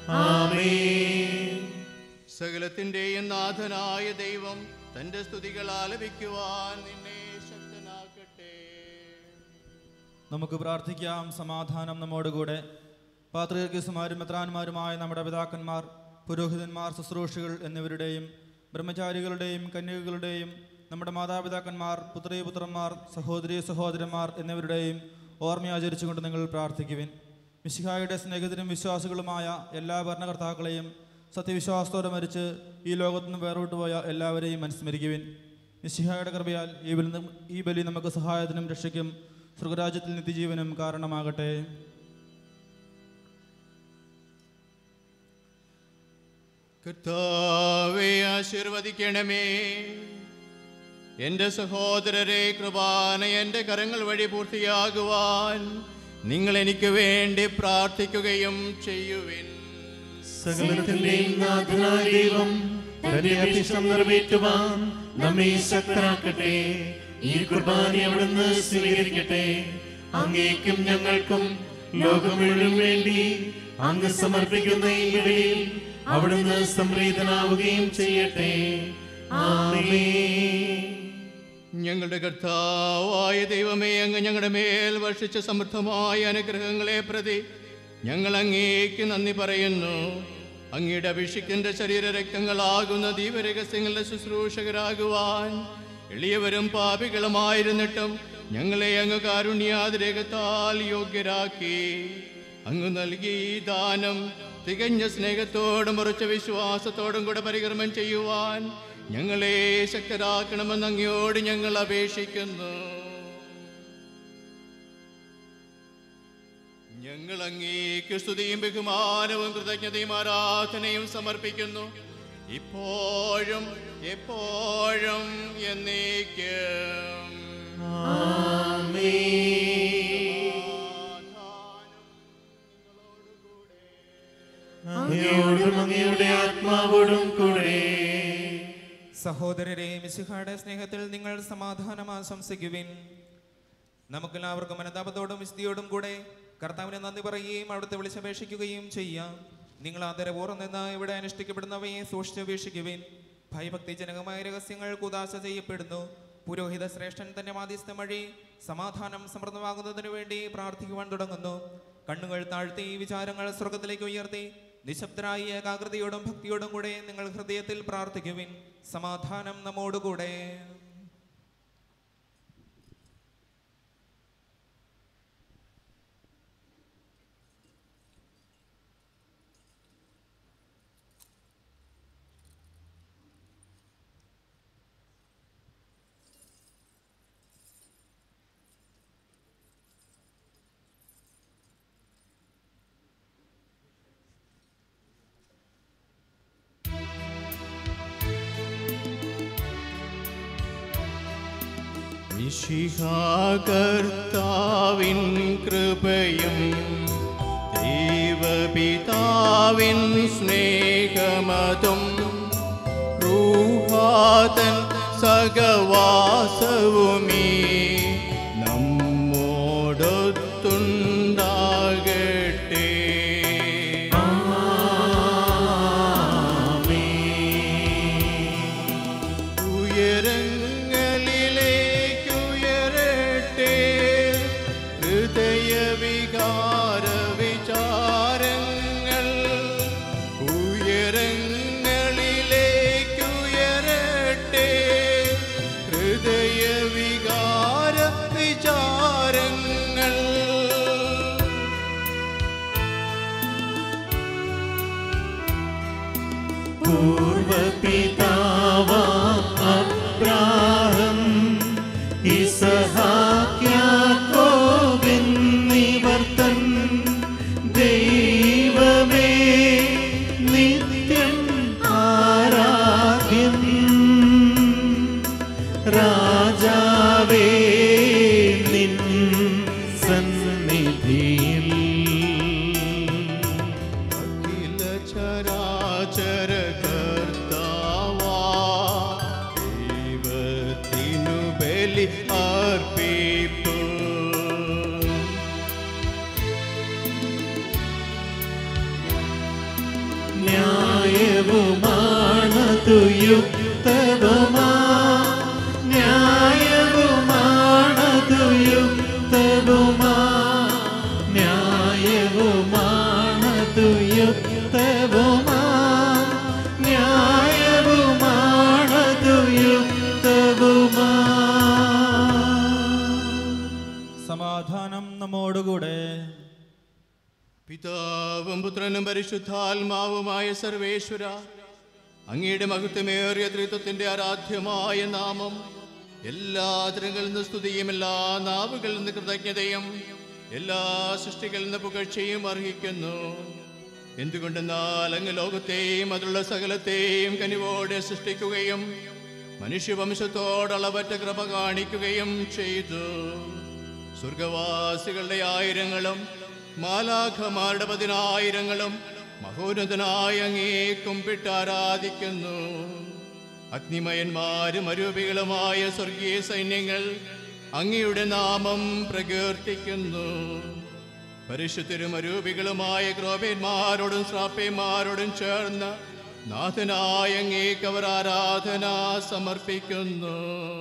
ആമേൻ സകലത്തിന്റെയും നാഥനായ ദൈവം തന്റെ സ്തുതികൾ ആലപിക്കുവാൻ നിന്നെ ശക്തനാക്കട്ടെ നമുക്ക് പ്രാർത്ഥിക്കാം സമാധാനം നമ്മോടുകൂടെ പാത്രീർക്കസുമാരും മെത്രാന്മാരുമായ നമ്മുടെ പിതാക്കന്മാർ പുരോഹിതന്മാർ ശുശ്രൂഷികൾ എന്നിവരുടെയും ബ്രഹ്മചാരികളുടെയും കന്യകകളുടെയും നമ്മുടെ മാതാപിതാക്കന്മാർ പുത്രീപുത്രന്മാർ സഹോദരി സഹോദരന്മാർ എന്നിവരുടെയും ഓർമ്മയാചരിച്ചുകൊണ്ട് നിങ്ങൾ പ്രാർത്ഥിക്കുവിൻ മിശിഹായുടെ സ്നേഹിതരും വിശ്വാസികളുമായ എല്ലാ ഭരണകർത്താക്കളെയും സത്യവിശ്വാസത്തോടെ മരിച്ച് ഈ ലോകത്തു നിന്ന് വേർവിട്ടുപോയ എല്ലാവരെയും അനുസ്മരിക്കുവിൻ മിശിഹായുടെ കൃപയാൽ ഈ ബലി നം- ഈ ബലി നമുക്ക് സഹായത്തിനും രക്ഷയ്ക്കും സ്വർഗരാജ്യത്തിൽ നിത്യജീവനും കാരണമാകട്ടെ കർത്താവെ ആശീർവദിക്കണമേ എൻ്റെ സഹോദരരെ കൃപാന എൻ്റെ കരങ്ങൾ വഴി പൂർത്തിയാകുവാൻ നിങ്ങൾ എനിക്ക് വേണ്ടി പ്രാർത്ഥിക്കുകയും ചെയ്യുവിൻ സകലത്തിന്റെയും നാഥനായ ദൈവം തന്റെ അഭിഷ്ടം നിറവേറ്റുവാൻ നമ്മെ ശക്തരാക്കട്ടെ ഈ കുർബാന അവിടുന്ന് സ്വീകരിക്കട്ടെ അങ്ങേക്കും ഞങ്ങൾക്കും ലോകം മുഴുവൻ വേണ്ടി അങ്ങ് സമർപ്പിക്കുന്ന ഈ ബലിയിൽ അവിടുന്ന് സംപ്രീതനാവുകയും ചെയ്യട്ടെ ആമേൻ ഞങ്ങളുടെ കർത്താവായ ദൈവമേ അങ്ങ് ഞങ്ങളുടെ മേൽ വർഷിച്ച സമൃദ്ധമായ അനുഗ്രഹങ്ങളെ പ്രതി ഞങ്ങൾ അങ്ങേക്ക് നന്ദി പറയുന്നു അങ്ങയുടെ അഭിഷിക്കന്റെ ശരീരരക്തങ്ങളാകുന്ന ദീപരഹസ്യങ്ങളുടെ ശുശ്രൂഷകരാകുവാൻ എളിയവരും പാപികളുമായിരുന്നിട്ടും ഞങ്ങളെ അങ്ങ് കാരുണ്യാതിരകത്താൽ യോഗ്യരാക്കി അങ്ങ് നൽകിയ ഈ ദാനം തികഞ്ഞ സ്നേഹത്തോടും ഉറച്ച വിശ്വാസത്തോടും കൂടെ പരികർമ്മം ചെയ്യുവാൻ ഞങ്ങളെ ശക്തരാക്കണമെന്ന് അങ്ങയോട് ഞങ്ങൾ അപേക്ഷിക്കുന്നു ഞങ്ങൾ അങ്ങേക്ക് സ്തുതിയും ബഹുമാനവും കൃതജ്ഞതയും ആരാധനയും സമർപ്പിക്കുന്നു ഇപ്പോഴും എപ്പോഴും എന്നേക്കും അങ്ങയോടും അങ്ങയുടെ ആത്മാവോടും കൂടെ സഹോദരരെ മിശിഹായുടെ സ്നേഹത്തിൽ നിങ്ങൾ സമാധാനം ആശംസിക്കുവിൻ നമുക്കെല്ലാവർക്കും അനുതാപത്തോടും വിശുദ്ധിയോടും കൂടെ കർത്താവിനെ നന്ദി പറയുകയും അവിടുത്തെ വിളിച്ചപേക്ഷിക്കുകയും ചെയ്യാം നിങ്ങൾ ആദരപൂർവ്വം നിന്ന് ഇവിടെ അനുഷ്ഠിക്കപ്പെടുന്നവയെ സൂക്ഷിച്ച് വീക്ഷിക്കുവിൻ ഭയഭക്തിജനകമായ രഹസ്യങ്ങൾ കുദാശ ചെയ്യപ്പെടുന്നു പുരോഹിത ശ്രേഷ്ഠൻ തന്റെ മാധ്യസ്ഥം വഴി സമാധാനം സമൃദ്ധമാകുന്നതിനു വേണ്ടി പ്രാർത്ഥിക്കുവാൻ തുടങ്ങുന്നു കണ്ണുകൾ താഴ്ത്തി ഈ വിചാരങ്ങൾ സ്വർഗത്തിലേക്ക് ഉയർത്തി നിശബ്ദരായി ഏകാഗ്രതയോടും ഭക്തിയോടും കൂടെ നിങ്ങൾ ഹൃദയത്തിൽ പ്രാർത്ഥിക്കുവിൻ സമാധാനം നമ്മോടുകൂടെ വിശിഹാകർത്താവിൻ കൃപയും ദൈവപിതാവിൻ സ്നേഹമതും റൂഹാതൻ സഹവാസവുമീ നമ്മോടൊത്തുണ്ടാകട്ടെ ഉയരങ്ങളിലേക്കുയരട്ടെ ഹൃദയവികാര വിചാരങ്ങൾ ഉയരങ്ങളിലേക്കുയരട്ടെ ഹൃദയവികാര വിചാരങ്ങൾ പൂർവപിതാവ അബ്രാഹം ഇസഹാക്യാക്കോബിൻ ന്യായവുമാണതു യുക്തവുമാ ന്യായവുമാണതു യുക്തവുമാ ന്യായവുമാണതു യുക്തവുമാ ന്യായവുമാണതു യുക്തവുമാ സമാധാനം നമ്മോടുകൂടെ പിതാവും പുത്രനും പരിശുദ്ധാത്മാവുമായ സർവേശ്വര അങ്ങയുടെ മഹത്വമേറിയ ത്രിത്വത്തിന്റെ ആരാധ്യമായ നാമം എല്ലാ തരങ്ങളിൽ നിന്ന് സ്തുതിയും എല്ലാ നാവുകളിൽ നിന്ന് കൃതജ്ഞതയും എല്ലാ സൃഷ്ടികളിൽ നിന്ന് പുകഴ്ചയും അർഹിക്കുന്നു എന്തുകൊണ്ടെന്നാൽ അങ്ങ് ലോകത്തെയും അതിലുള്ള സകലത്തെയും കനിവോടെ സൃഷ്ടിക്കുകയും മനുഷ്യവംശത്തോടളവറ്റ കൃപ കാണിക്കുകയും ചെയ്തു സ്വർഗവാസികളുടെ ആയിരങ്ങളും മാലാഖമാരുടെ പതിനായിരങ്ങളും മഹോന്നതനായ അങ്ങേ കുമ്പിട്ട് ആരാധിക്കുന്നു അഗ്നിമയന്മാരും അരൂപികളുമായ സ്വർഗീയ സൈന്യങ്ങൾ അങ്ങയുടെ നാമം പ്രകീർത്തിക്കുന്നു പരിശുദ്ധരും അരൂപികളുമായ ക്രോപന്മാരോടും ശ്രാപ്പന്മാരോടും ചേർന്ന് നാഥനായ അങ്ങേക്ക് അവർ ആരാധന സമർപ്പിക്കുന്നു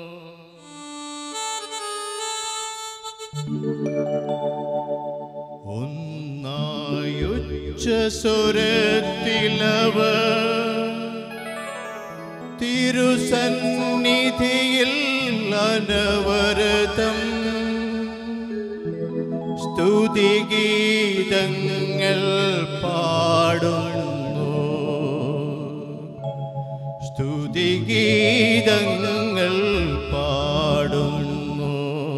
ഒന്നായുച്ചസ്വരത്തിലവ തിരുസന്നിധിയിൽ അനവരതം സ്തുതിഗീതങ്ങൾ പാടുന്നു സ്തുതിഗീതങ്ങൾ പാടുന്നു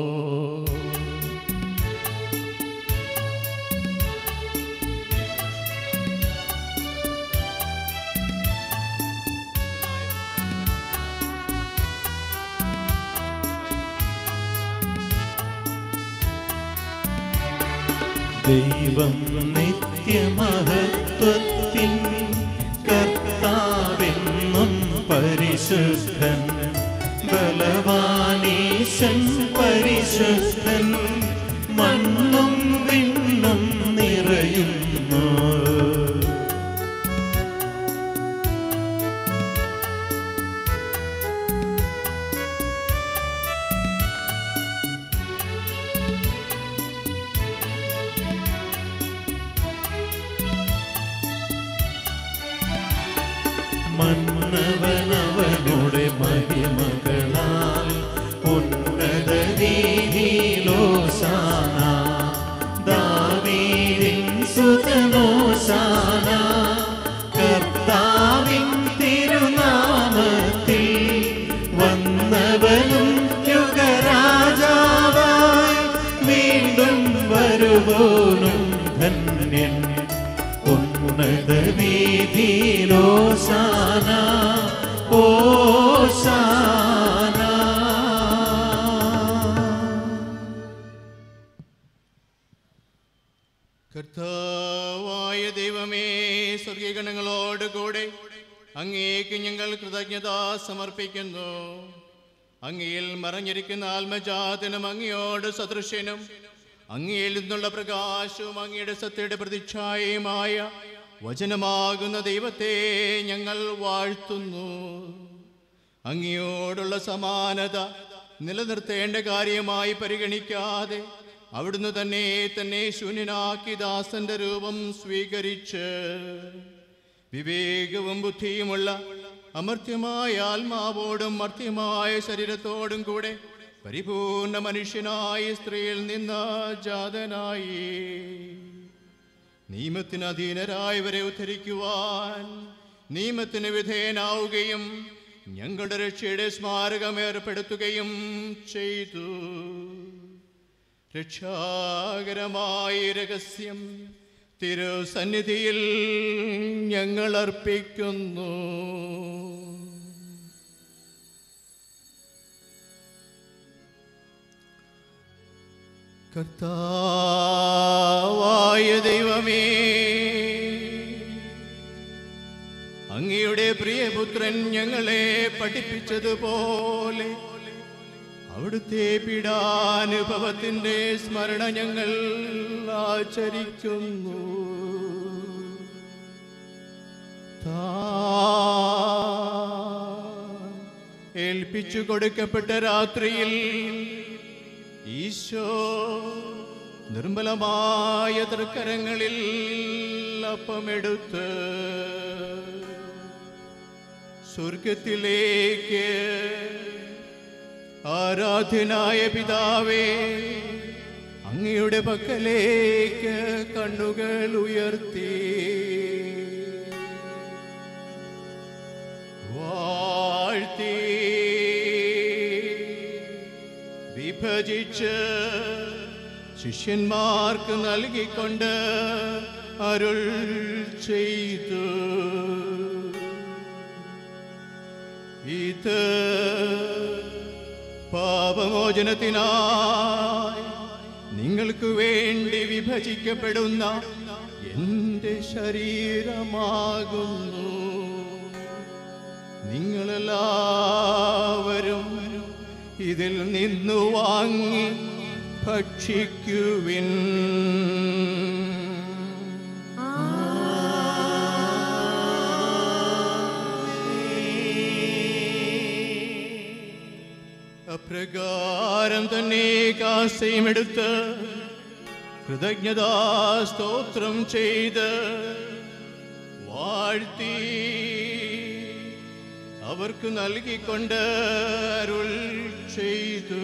ദൈവം നിത്യമഹത്വത്തിൻ കർത്താവെന്നും പരിശുദ്ധൻ ബലവാനീശൻ പരിശുദ്ധൻ മണ്ണും വിണ്ണും നിറയുന്നു മന്നവനവനുടെ മഹിമകളാൽ ഉന്നത രീതിയിലോസാന ദാവീദിൻ സുതനോസാന കർത്താവിൻ തിരുനാമത്തിൽ വന്നവനും യുഗരാജാവായി വീണ്ടും വരുവോനും ധന്യൻ ഉന്നത വീതിയിലോസാന ഓസാന കർത്താവായ ദൈവമേ സ്വർഗീയഗണങ്ങളോട് കൂടെ അങ്ങേക്ക് ഞങ്ങൾ കൃതജ്ഞത സമർപ്പിക്കുന്നു അങ്ങയിൽ മറഞ്ഞിരിക്കുന്ന ആത്മജാതനും അങ്ങയോട് സദൃശ്യനും അങ്ങയിൽ നിന്നുള്ള പ്രകാശവും അങ്ങയുടെ സത്യയുടെ പ്രതിച്ഛായയുമായ വചനമാകുന്ന ദൈവത്തെ ഞങ്ങൾ വാഴ്ത്തുന്നു അങ്ങയോടുള്ള സമാനത നിലനിർത്തേണ്ട കാര്യമായി പരിഗണിക്കാതെ അവിടുന്ന് തന്നെ തന്നെ ശൂന്യനാക്കി ദാസന്റെ രൂപം സ്വീകരിച്ച് വിവേകവും ബുദ്ധിയുമുള്ള അമർത്യമായ ആത്മാവോടും മർത്യമായ ശരീരത്തോടും കൂടെ പരിപൂർണ മനുഷ്യനായി സ്ത്രീയിൽ നിന്ന് ജാതനായി നിയമത്തിന് അധീനരായവരെ ഉദ്ധരിക്കുവാൻ നിയമത്തിന് വിധേയനാവുകയും ഞങ്ങളുടെ രക്ഷയുടെ സ്മാരകം ഏർപ്പെടുത്തുകയും ചെയ്തു രക്ഷാകരമായ രഹസ്യം തിരുസന്നിധിയിൽ ഞങ്ങൾ അർപ്പിക്കുന്നു കർത്താവായ ദൈവമേ അങ്ങയുടെ പ്രിയപുത്രൻ ഞങ്ങളെ പഠിപ്പിച്ചതുപോലെ അവിടുത്തെ പീഡാനുഭവത്തിന്റെ സ്മരണ ഞങ്ങൾ ആചരിക്കുന്നു താൻ ഏൽപ്പിച്ചു കൊടുക്കപ്പെട്ട രാത്രിയിൽ ഈശോ നിർമ്മലമായ തൃക്കരങ്ങളിൽ അപ്പമെടുത്ത് സ്വർഗത്തിലേക്ക് ആരാധ്യനായ പിതാവേ അങ്ങയുടെ പക്കലേക്ക് കണ്ണുകൾ ഉയർത്തി വാഴ്ത്തി വിഭജിച്ച് ശിഷ്യന്മാർക്ക് നൽകിക്കൊണ്ട് അരുൾ ചെയ്തു ഇത് പാപമോചനത്തിനായി നിങ്ങൾക്ക് വേണ്ടി വിഭജിക്കപ്പെടുന്ന എന്റെ ശരീരമാകുന്നു നിങ്ങളെല്ലാവരും ഇതിൽ നിന്നു വാങ്ങി ഭക്ഷിക്കുവിൻ അപ്രകാരം തന്നെ കാസയുമെടുത്ത് കൃതജ്ഞതാ സ്തോത്രം ചെയ്ത് വാഴ്ത്തി അവർക്ക് നൽകിക്കൊണ്ട് അരുൾ ചെയ്തു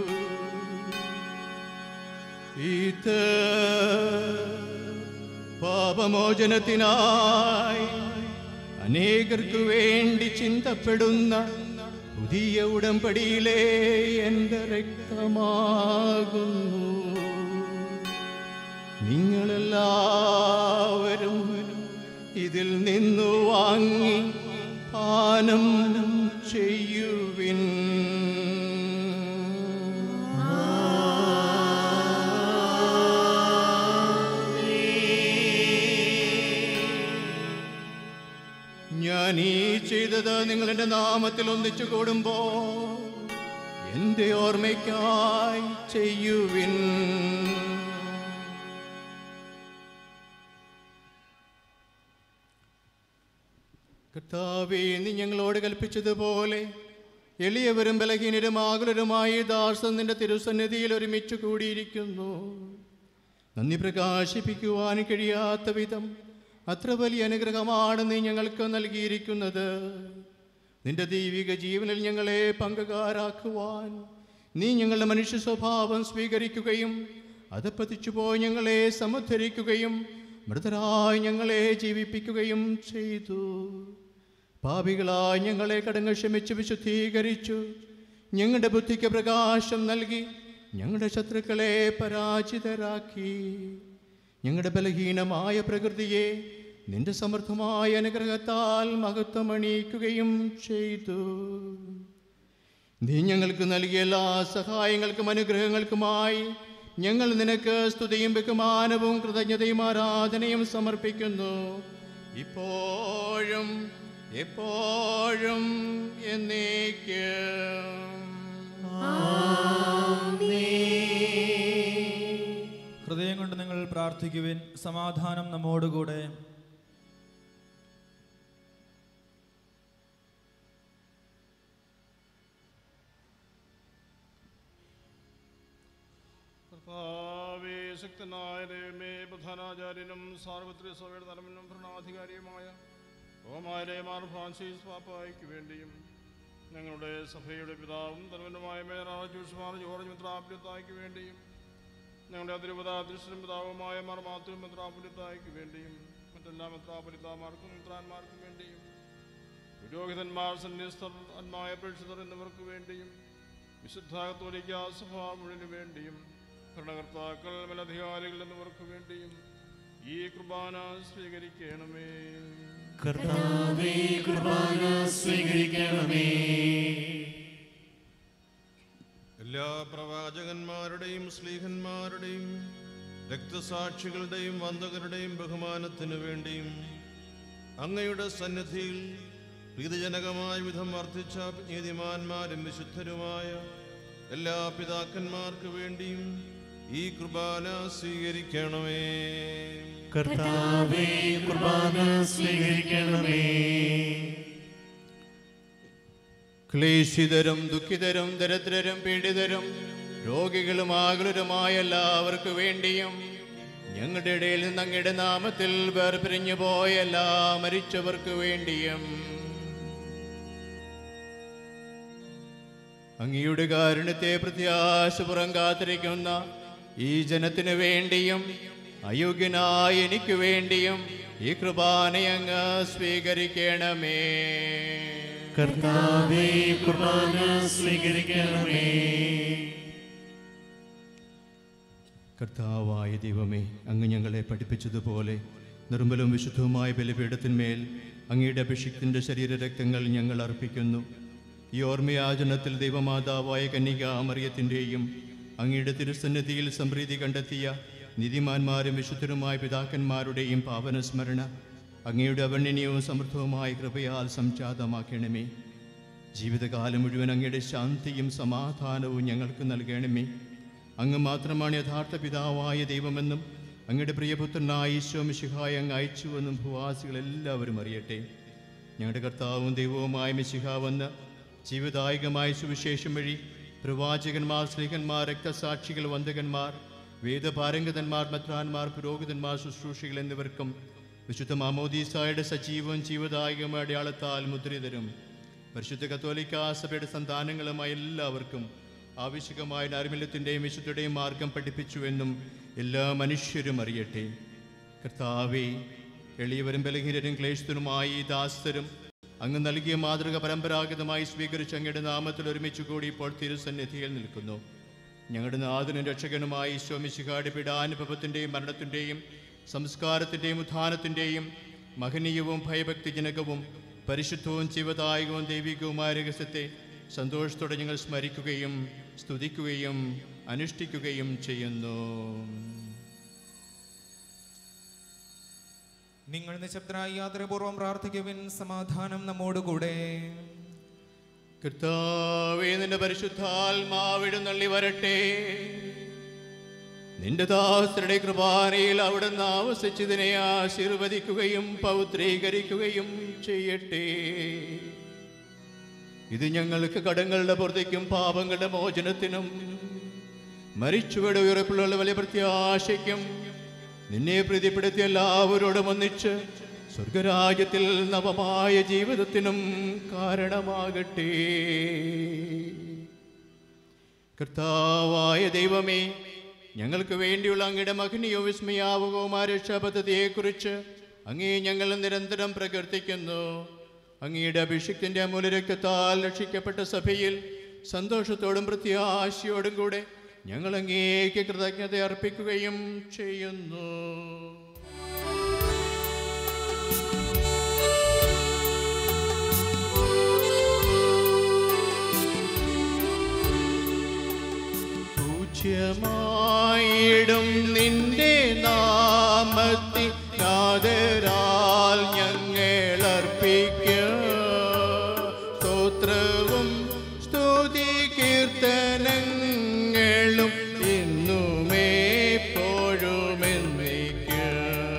ഇത് പാപമോചനത്തിനായി അനേകർക്കു വേണ്ടി ചിന്തപ്പെടുന്ന പുതിയ ഉടമ്പടിയിലെ എൻ്റെ രക്തമാകുന്നു നിങ്ങളെല്ലാവരും ഇതിൽ നിന്നു വാങ്ങി പാനം ചെയ്യുവിൻ ഞാൻ ഈ ചെയ്തത് നിങ്ങൾ എൻ്റെ നാമത്തിൽ ഒന്നിച്ചു കൂടുമ്പോ എൻ്റെ ഓർമ്മയ്ക്കായി ചെയ്യുവിൻ കർത്താവേ നീ ഞങ്ങളോട് കൽപ്പിച്ചതുപോലെ എളിയവരും ബലഹീനരും ആകുലരുമായി ദാസൻ നിന്റെ തിരുസന്നിധിയിൽ ഒരുമിച്ച് കൂടിയിരിക്കുന്നു നന്ദി പ്രകാശിപ്പിക്കുവാൻ കഴിയാത്ത വിധം അത്ര വലിയ അനുഗ്രഹമാണ് നീ ഞങ്ങൾക്ക് നൽകിയിരിക്കുന്നത് നിന്റെ ദൈവിക ജീവനിൽ ഞങ്ങളെ പങ്കുകാരാക്കുവാൻ നീ ഞങ്ങളുടെ മനുഷ്യ സ്വഭാവം സ്വീകരിക്കുകയും അത് പതിച്ചുപോയി ഞങ്ങളെ സമുദ്ധരിക്കുകയും മൃതരായി ഞങ്ങളെ ജീവിപ്പിക്കുകയും ചെയ്തു പാപികളായി ഞങ്ങളെ കടങ്ങൾ ക്ഷമിച്ച് വിശുദ്ധീകരിച്ചു ഞങ്ങളുടെ ബുദ്ധിക്ക് പ്രകാശം നൽകി ഞങ്ങളുടെ ശത്രുക്കളെ പരാജിതരാക്കി ഞങ്ങളുടെ ബലഹീനമായ പ്രകൃതിയെ നിന്റെ സമൃദ്ധമായ അനുഗ്രഹത്താൽ മഹത്വമണിയിക്കുകയും ചെയ്തു നീ ഞങ്ങൾക്ക് നൽകിയ എല്ലാ സഹായങ്ങൾക്കും അനുഗ്രഹങ്ങൾക്കുമായി ഞങ്ങൾ നിനക്ക് സ്തുതിയും ബഹുമാനവും കൃതജ്ഞതയും ആരാധനയും സമർപ്പിക്കുന്നു ഇപ്പോഴും എപ്പോഴും എന്നേക്കും ഹൃദയം കൊണ്ട് നിങ്ങൾ പ്രാർത്ഥിക്കുവിൻ സമാധാനം നമ്മോടുകൂടെ കർത്താവേ ശക്തനായ ദൈവമേ പ്രധാനാചാര്യനും സാർവത്രിക സഭയുടെ തലവനും ഭരണാധികാരിയുമായ ഓമാരെ മാർ ഫ്രാൻസിസ് പാപ്പായ്ക്ക് വേണ്ടിയും ഞങ്ങളുടെ സഭയുടെ പിതാവും തലവനുമായ മേയർ ജോഷ് മാർ ജോർജ് മിത്രാപുരത്തായ്ക്ക് വേണ്ടിയും ഞങ്ങളുടെ അതിരൂപത അധ്യക്ഷനും പിതാവുമായ മാർ മാത്യു മിത്രാപുരത്തായ്ക്ക് വേണ്ടിയും മറ്റെല്ലാ മിത്രാപുരിതാമാർക്കും മിത്രാന്മാർക്കും വേണ്ടിയും പുരോഹിതന്മാർ സന്യസ്തർ അന്മായ പ്രേക്ഷിതർ എന്നിവർക്ക് വേണ്ടിയും വിശുദ്ധ കത്തോലിക്ക സഭ മുഴുവന് വേണ്ടിയും ഭരണകർത്താക്കൾ മേലധികാരികൾ എന്നിവർക്ക് വേണ്ടിയും ഈ കുർബാന സ്വീകരിക്കണമേ കർത്താവേ കുർബാന സ്വീകരിക്കണമേ എല്ലാ പ്രവാചകന്മാരുടെയും സ്ലീഹന്മാരുടെയും രക്തസാക്ഷികളുടെയും വന്ദകരുടെയും ബഹുമാനത്തിനു വേണ്ടിയും അങ്ങയുടെ സന്നിധിയിൽ പ്രീതിജനകമായ വിധം വർദ്ധിച്ച നീതിമാന്മാരും വിശുദ്ധരുമായ എല്ലാ പിതാക്കന്മാർക്ക് വേണ്ടിയും ഈ കുർബാന സ്വീകരിക്കണമേ കർത്താവേ കുർബാന സ്വീകരിക്കണമേ ക്ലേശിതരും ദുഃഖിതരും ദരിദ്രരും പീഡിതരും രോഗികളും ആകുലരുമായ എല്ലാവർക്കു വേണ്ടിയും ഞങ്ങളുടെ ഇടയിൽ നിന്ന് അങ്ങയുടെ നാമത്തിൽ വേർപിരിഞ്ഞു പോയ എല്ലാ മരിച്ചവർക്ക് വേണ്ടിയും അങ്ങയുടെ കാരുണ്യത്തെ പ്രത്യാശപുറം കാത്തിരിക്കുന്ന ഈ ജനത്തിനു വേണ്ടിയും അയോഗ്യനായ എനിക്ക് വേണ്ടിയും ഈ കൃപാനയങ്ങ് സ്വീകരിക്കണമേ കർത്താവേ കുർബാന സ്വീകരിക്കണമേ കർത്താവായ ദൈവമേ അങ്ങ് ഞങ്ങളെ പഠിപ്പിച്ചതുപോലെ നിർമ്മലവും വിശുദ്ധവുമായ ബലിപീഠത്തിന്മേൽ അങ്ങയുടെ അഭിഷിക്തിൻ്റെ ശരീരരക്തങ്ങൾ ഞങ്ങൾ അർപ്പിക്കുന്നു ഈ ഓർമ്മയാചരണത്തിൽ ദൈവമാതാവായ കന്യകാമറിയത്തിൻ്റെയും അങ്ങയുടെ തിരുസന്നിധിയിൽ സംപ്രീതി കണ്ടെത്തിയ നിധിമാന്മാരും വിശുദ്ധരുമായ പിതാക്കന്മാരുടെയും പാവന സ്മരണ അങ്ങയുടെ അവർണ്ണനീയവും സമൃദ്ധവുമായ കൃപയാൽ സംജാതമാക്കണമേ ജീവിതകാലം മുഴുവൻ അങ്ങയുടെ ശാന്തിയും സമാധാനവും ഞങ്ങൾക്ക് നൽകണമേ അങ്ങ് മാത്രമാണ് യഥാർത്ഥ പിതാവായ ദൈവമെന്നും അങ്ങയുടെ പ്രിയപുത്രനായ ഈശോ മിശിഹായ അങ്ങ് അയച്ചുവെന്നും ഭൂവാസികൾ എല്ലാവരും അറിയട്ടെ ഞങ്ങളുടെ കർത്താവും ദൈവവുമായ മിശിഹ വന്ന് ജീവദായകമായ സുവിശേഷം വഴി പ്രവാചകന്മാർ സ്ത്രീകന്മാർ രക്തസാക്ഷികൾ വന്ദകന്മാർ വേദപാരംഗതന്മാർ മെത്രാന്മാർ പുരോഹിതന്മാർ ശുശ്രൂഷികൾ എന്നിവർക്കും വിശുദ്ധ മാമോദീസായുടെ സജീവവും ജീവദായകമായ അടയാളത്താൽ മുദ്രിതരും പരിശുദ്ധ കത്തോലിക്ക സഭയുടെ സന്താനങ്ങളുമായ എല്ലാവർക്കും ആവശ്യകമായ നൈർമല്യത്തിൻ്റെയും വിശുദ്ധയുടെയും മാർഗം പഠിപ്പിച്ചുവെന്നും എല്ലാ മനുഷ്യരും അറിയട്ടെ കർത്താവേ എളിയവരും ബലഹീനരും ക്ലേശത്തിനുമായി ഈ ദാസ്തരും അങ്ങ് നൽകിയ മാതൃക പരമ്പരാഗതമായി സ്വീകരിച്ച് അങ്ങയുടെ നാമത്തിൽ ഒരുമിച്ച് കൂടി ഇപ്പോൾ തിരുസന്നിധിയിൽ നിൽക്കുന്നു ഞങ്ങളുടെ നാഥനും രക്ഷകനുമായ ഈശോമിശിഹാടി പീഡാനുഭവത്തിൻ്റെയും മരണത്തിൻ്റെയും സംസ്കാരത്തിൻ്റെയും ഉത്ഥാനത്തിൻ്റെയും മഹനീയവും ഭയഭക്തിജനകവും പരിശുദ്ധവും ജീവദായകവും ദൈവികവുമായ രഹസ്യത്തെ സന്തോഷത്തോടെ ഞങ്ങൾ സ്മരിക്കുകയും സ്തുതിക്കുകയും അനുഷ്ഠിക്കുകയും ചെയ്യുന്നു നിങ്ങൾ നിശബ്ദരായി യാത്രപൂർവ്വം പ്രാർത്ഥിക്കുവിൻ സമാധാനം നമ്മോടുകൂടെ കർത്താവേ നിന്റെ പരിശുദ്ധാത്മാവിടുന്നള്ളി വരട്ടെ നിന്റെ ദാസരുടെ കൃപാനയിൽ അവിടുന്ന് ആവസിച്ചതിനെ ആശീർവദിക്കുകയും പൗത്രീകരിക്കുകയും ചെയ്യട്ടെ ഇത് ഞങ്ങൾക്ക് കടങ്ങളുടെ പുറത്തേക്കും പാപങ്ങളുടെ മോചനത്തിനും മരിച്ചുവിടെ ഉയർപ്പിലുള്ള വലിയ പ്രത്യാശയ്ക്കും നിന്നെ പ്രീതിപ്പെടുത്തി എല്ലാവരോടും ഒന്നിച്ച് സ്വർഗരാജ്യത്തിൽ നവമായ ജീവിതത്തിനും കാരണമാകട്ടെ കർത്താവായ ദൈവമേ ഞങ്ങൾക്ക് വേണ്ടിയുള്ള അങ്ങയുടെ മകനിയോ വിസ്മയാവുകവുമായ രക്ഷാപദ്ധതിയെക്കുറിച്ച് അങ്ങേ ഞങ്ങൾ നിരന്തരം പ്രകീർത്തിക്കുന്നു അങ്ങയുടെ അഭിഷിക്തിൻ്റെ അമൂലരക്തത്താൽ രക്ഷിക്കപ്പെട്ട സഭയിൽ സന്തോഷത്തോടും പ്രത്യാശയോടും കൂടെ ഞങ്ങൾ അങ്ങേക്ക് കൃതജ്ഞത അർപ്പിക്കുകയും ചെയ്യുന്നു പൂജ്യമായിടും നിന്റെ നാമത്തിൽ യാതരാൽ ഞങ്ങൾ അർപ്പിക്കും സ്തോത്രവും സ്തുതി കീർത്തനങ്ങളും ഇന്നുമേ എപ്പോഴും എന്നേക്കും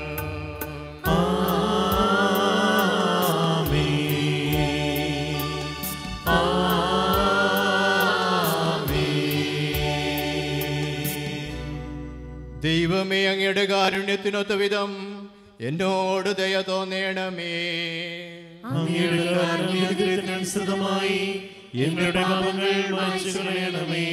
ദൈവമേ അങ്ങയുടെ കാരുണ്യത്തിനൊത്ത വിധം എന്നോട് ദയ തോന്നേണമേ അങ്ങയുടെ കാരുണ്യത്തിനനുസൃതമായി ഞങ്ങളുടെ പാപങ്ങൾ മായ്ച്ചു കളയണമേ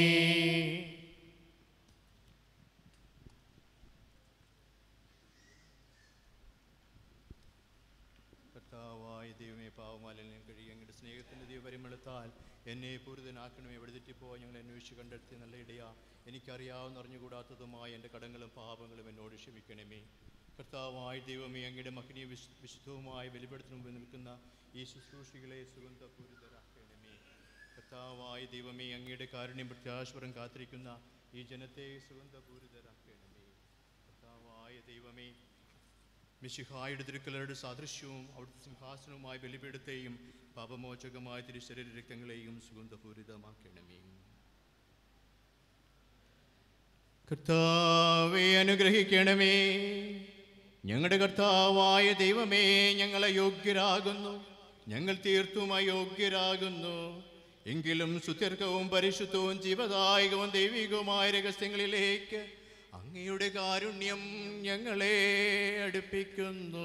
കർത്താവായ ദൈവമേ പാവമാലിന്യം കഴിയും അങ്ങയുടെ സ്നേഹത്തിൻ്റെ ദൈവപരിമളത്താൽ എന്നെ പൂരിതനാക്കണമേ എഴുതിറ്റിപ്പോൾ ഞങ്ങൾ അന്വേഷിച്ച് കണ്ടെത്തി നല്ല ഇടയാ എനിക്കറിയാവുന്ന അറിഞ്ഞുകൂടാത്തതുമായ എൻ്റെ കടങ്ങളും പാപങ്ങളും എന്നോട് ക്ഷമിക്കണമേ കർത്താവായ ദൈവമേ അങ്ങയുടെ മകനീയ വിശു വിശുദ്ധവുമായ ബലിപെടുത്തിന് മുമ്പിൽ നിൽക്കുന്ന ഈ ശുശ്രൂഷികളെ സുഗന്ധപൂരിതരാക്കണമേ കർത്താവായ ദൈവമേ അങ്ങയുടെ കാരുണ്യം പ്രത്യാശ്വരം കാത്തിരിക്കുന്ന ഈ ജനത്തെ സുഗന്ധപൂരിതരാക്കണമേ കർത്താവായ ദൈവമേ മിശിഹായുടെ തിരുക്കലരുടെ സാദൃശ്യവും അവിടുത്തെ സിംഹാസനവുമായ ബലിപീഠത്തെയും പാപമോചകമായ തിരുശരീര രക്തങ്ങളെയും സുഗന്ധപൂരിതമാക്കണമേ കർത്താവെ അനുഗ്രഹിക്കണമേ ഞങ്ങളുടെ കർത്താവായ ദൈവമേ ഞങ്ങൾ അയോഗ്യരാകുന്നു ഞങ്ങൾ തീർത്തും അയോഗ്യരാകുന്നു എങ്കിലും സുത്യർക്കവും പരിശുദ്ധവും ജീവദായകവും ദൈവികവുമായ രഹസ്യങ്ങളിലേക്ക് അങ്ങയുടെ കാരുണ്യം ഞങ്ങളെ അടുപ്പിക്കുന്നു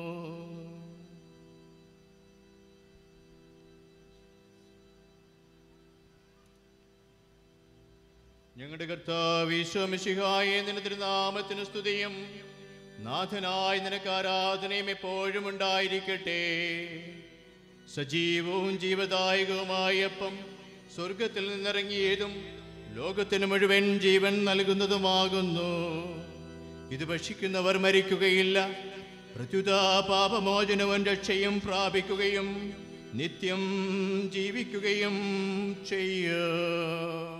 ഞങ്ങളുടെ കർത്താവ് ഈശോമിശിഹായെ നിന്റെ തിരുനാമത്തിന് സ്തുതിയും നാഥനായ നിനക്ക് ആരാധനയും എപ്പോഴും ഉണ്ടായിരിക്കട്ടെ സജീവവും ജീവദായകവുമായ അപ്പം സ്വർഗത്തിൽ നിന്നിറങ്ങിയതും ലോകത്തിന് മുഴുവൻ ജീവൻ നൽകുന്നതുമാകുന്നു ഇത് ഭക്ഷിക്കുന്നവർ മരിക്കുകയില്ല പ്രത്യുത പാപമോചനവും രക്ഷയും പ്രാപിക്കുകയും നിത്യം ജീവിക്കുകയും ചെയ്യും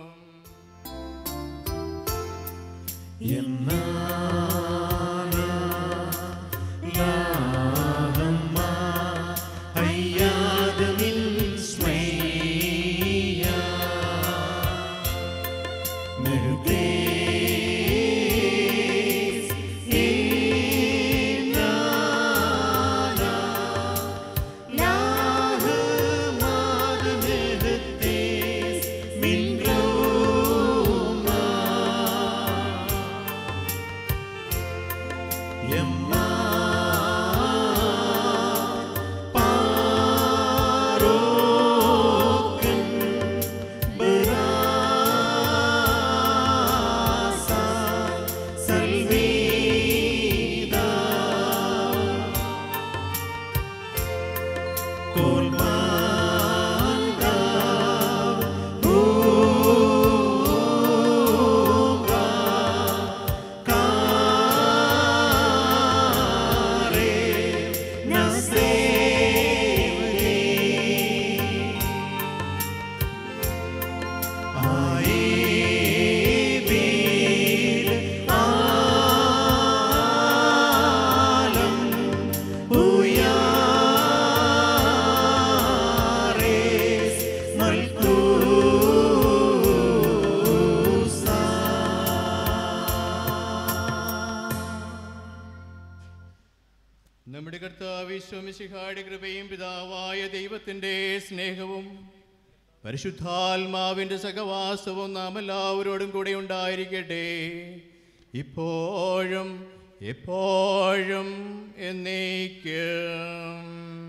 നമ്മുടെ കർത്താവ് വിശ്വമിശിഹായുടെ കൃപയും പിതാവായ ദൈവത്തിൻ്റെ സ്നേഹവും പരിശുദ്ധാത്മാവിൻ്റെ സഹവാസവും നാം എല്ലാവരോടും കൂടെ ഉണ്ടായിരിക്കട്ടെ ഇപ്പോഴും എപ്പോഴും എന്നേക്കും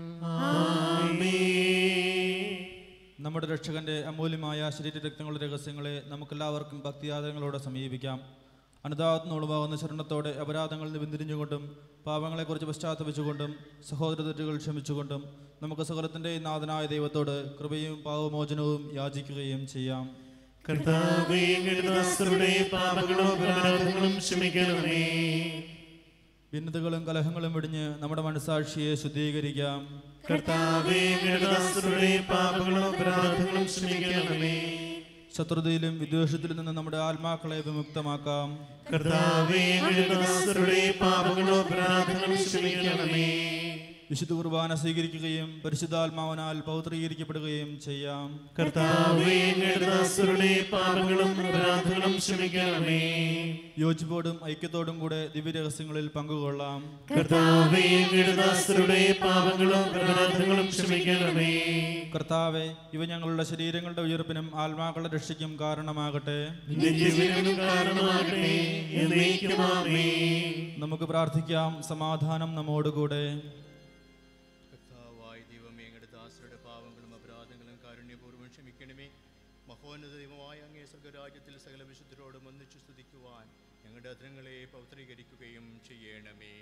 നമ്മുടെ രക്ഷകന്റെ അമൂല്യമായ ശരീര രക്തങ്ങളുടെ രഹസ്യങ്ങളെ നമുക്കെല്ലാവർക്കും ഭക്തിയാദങ്ങളോടെ സമീപിക്കാം അനുതാപത്തിന് ഒളിവാകുന്ന ശരണത്തോടെ അപരാധങ്ങളിൽ നിന്ന് പിന്തിരിഞ്ഞുകൊണ്ടും പാപങ്ങളെക്കുറിച്ച് പശ്ചാത്തപിച്ചുകൊണ്ടും സഹോദര തെറ്റുകൾ ക്ഷമിച്ചുകൊണ്ടും നമുക്ക് സകലത്തിൻ്റെ നാഥനായ ദൈവത്തോട് കൃപയും പാവമോചനവും യാചിക്കുകയും ചെയ്യാം കർത്താവേ ഞങ്ങളുടെ ദാസരുടെ പാപങ്ങളും അപരാധങ്ങളും ക്ഷമിക്കണമേ ഭിന്നതകളും കലഹങ്ങളും വെടിഞ്ഞ് നമ്മുടെ മനസാക്ഷിയെ ശുദ്ധീകരിക്കാം കർത്താവേ ഞങ്ങളുടെ ദാസരുടെ പാപങ്ങളും അപരാധങ്ങളും ക്ഷമിക്കണമേ ശത്രുതയിലും വിദ്വേഷത്തിലും നിന്ന് നമ്മുടെ ആത്മാക്കളെ വിമുക്തമാക്കാം കർത്താവേ ഞങ്ങളുടെ ദാസരുടെ പാപങ്ങളും അപരാധങ്ങളും ക്ഷമിക്കണമേ വിശുദ്ധ കുർബാന സ്വീകരിക്കുകയും പരിശുദ്ധാത്മാവനാൽ പൗത്രീകരിക്കപ്പെടുകയും ചെയ്യാം കർത്താവേ ഞങ്ങളുടെ ദാസരുടെ പാപങ്ങളും അപരാധങ്ങളും ക്ഷമിക്കണമേ യോജിപ്പോടും ഐക്യത്തോടും കൂടെ ദിവ്യരഹസ്യങ്ങളിൽ പങ്കുകൊള്ളാം കർത്താവേ ഞങ്ങളുടെ ദാസരുടെ പാപങ്ങളും അപരാധങ്ങളും ക്ഷമിക്കണമേ കർത്താവെ ഇവ ഞങ്ങളുടെ ശരീരങ്ങളുടെ ഉയർപ്പിനും ആത്മാക്കളുടെ രക്ഷയ്ക്കും കാരണമാകട്ടെ നിത്യജീവനും കാരണമാകട്ടെ എന്നേക്കും ആമേൻ നമുക്ക് പ്രാർത്ഥിക്കാം സമാധാനം നമ്മോടുകൂടെ കർത്താവായ ദൈവമേ ഞങ്ങളുടെ ദാസരുടെ പാവങ്ങളും അപരാധങ്ങളും കാരുണ്യപൂർവ്വം ക്ഷമിക്കണമേ മഹോന്നത ദൈവമായ അങ്ങേ സ്വർഗരാജ്യത്തിൽ സകല വിശുദ്ധരോടും ഒന്നിച്ചു സ്തുതിക്കുവാൻ ഞങ്ങളുടെ അധരങ്ങളെ പൗത്രീകരിക്കുകയും ചെയ്യണമേ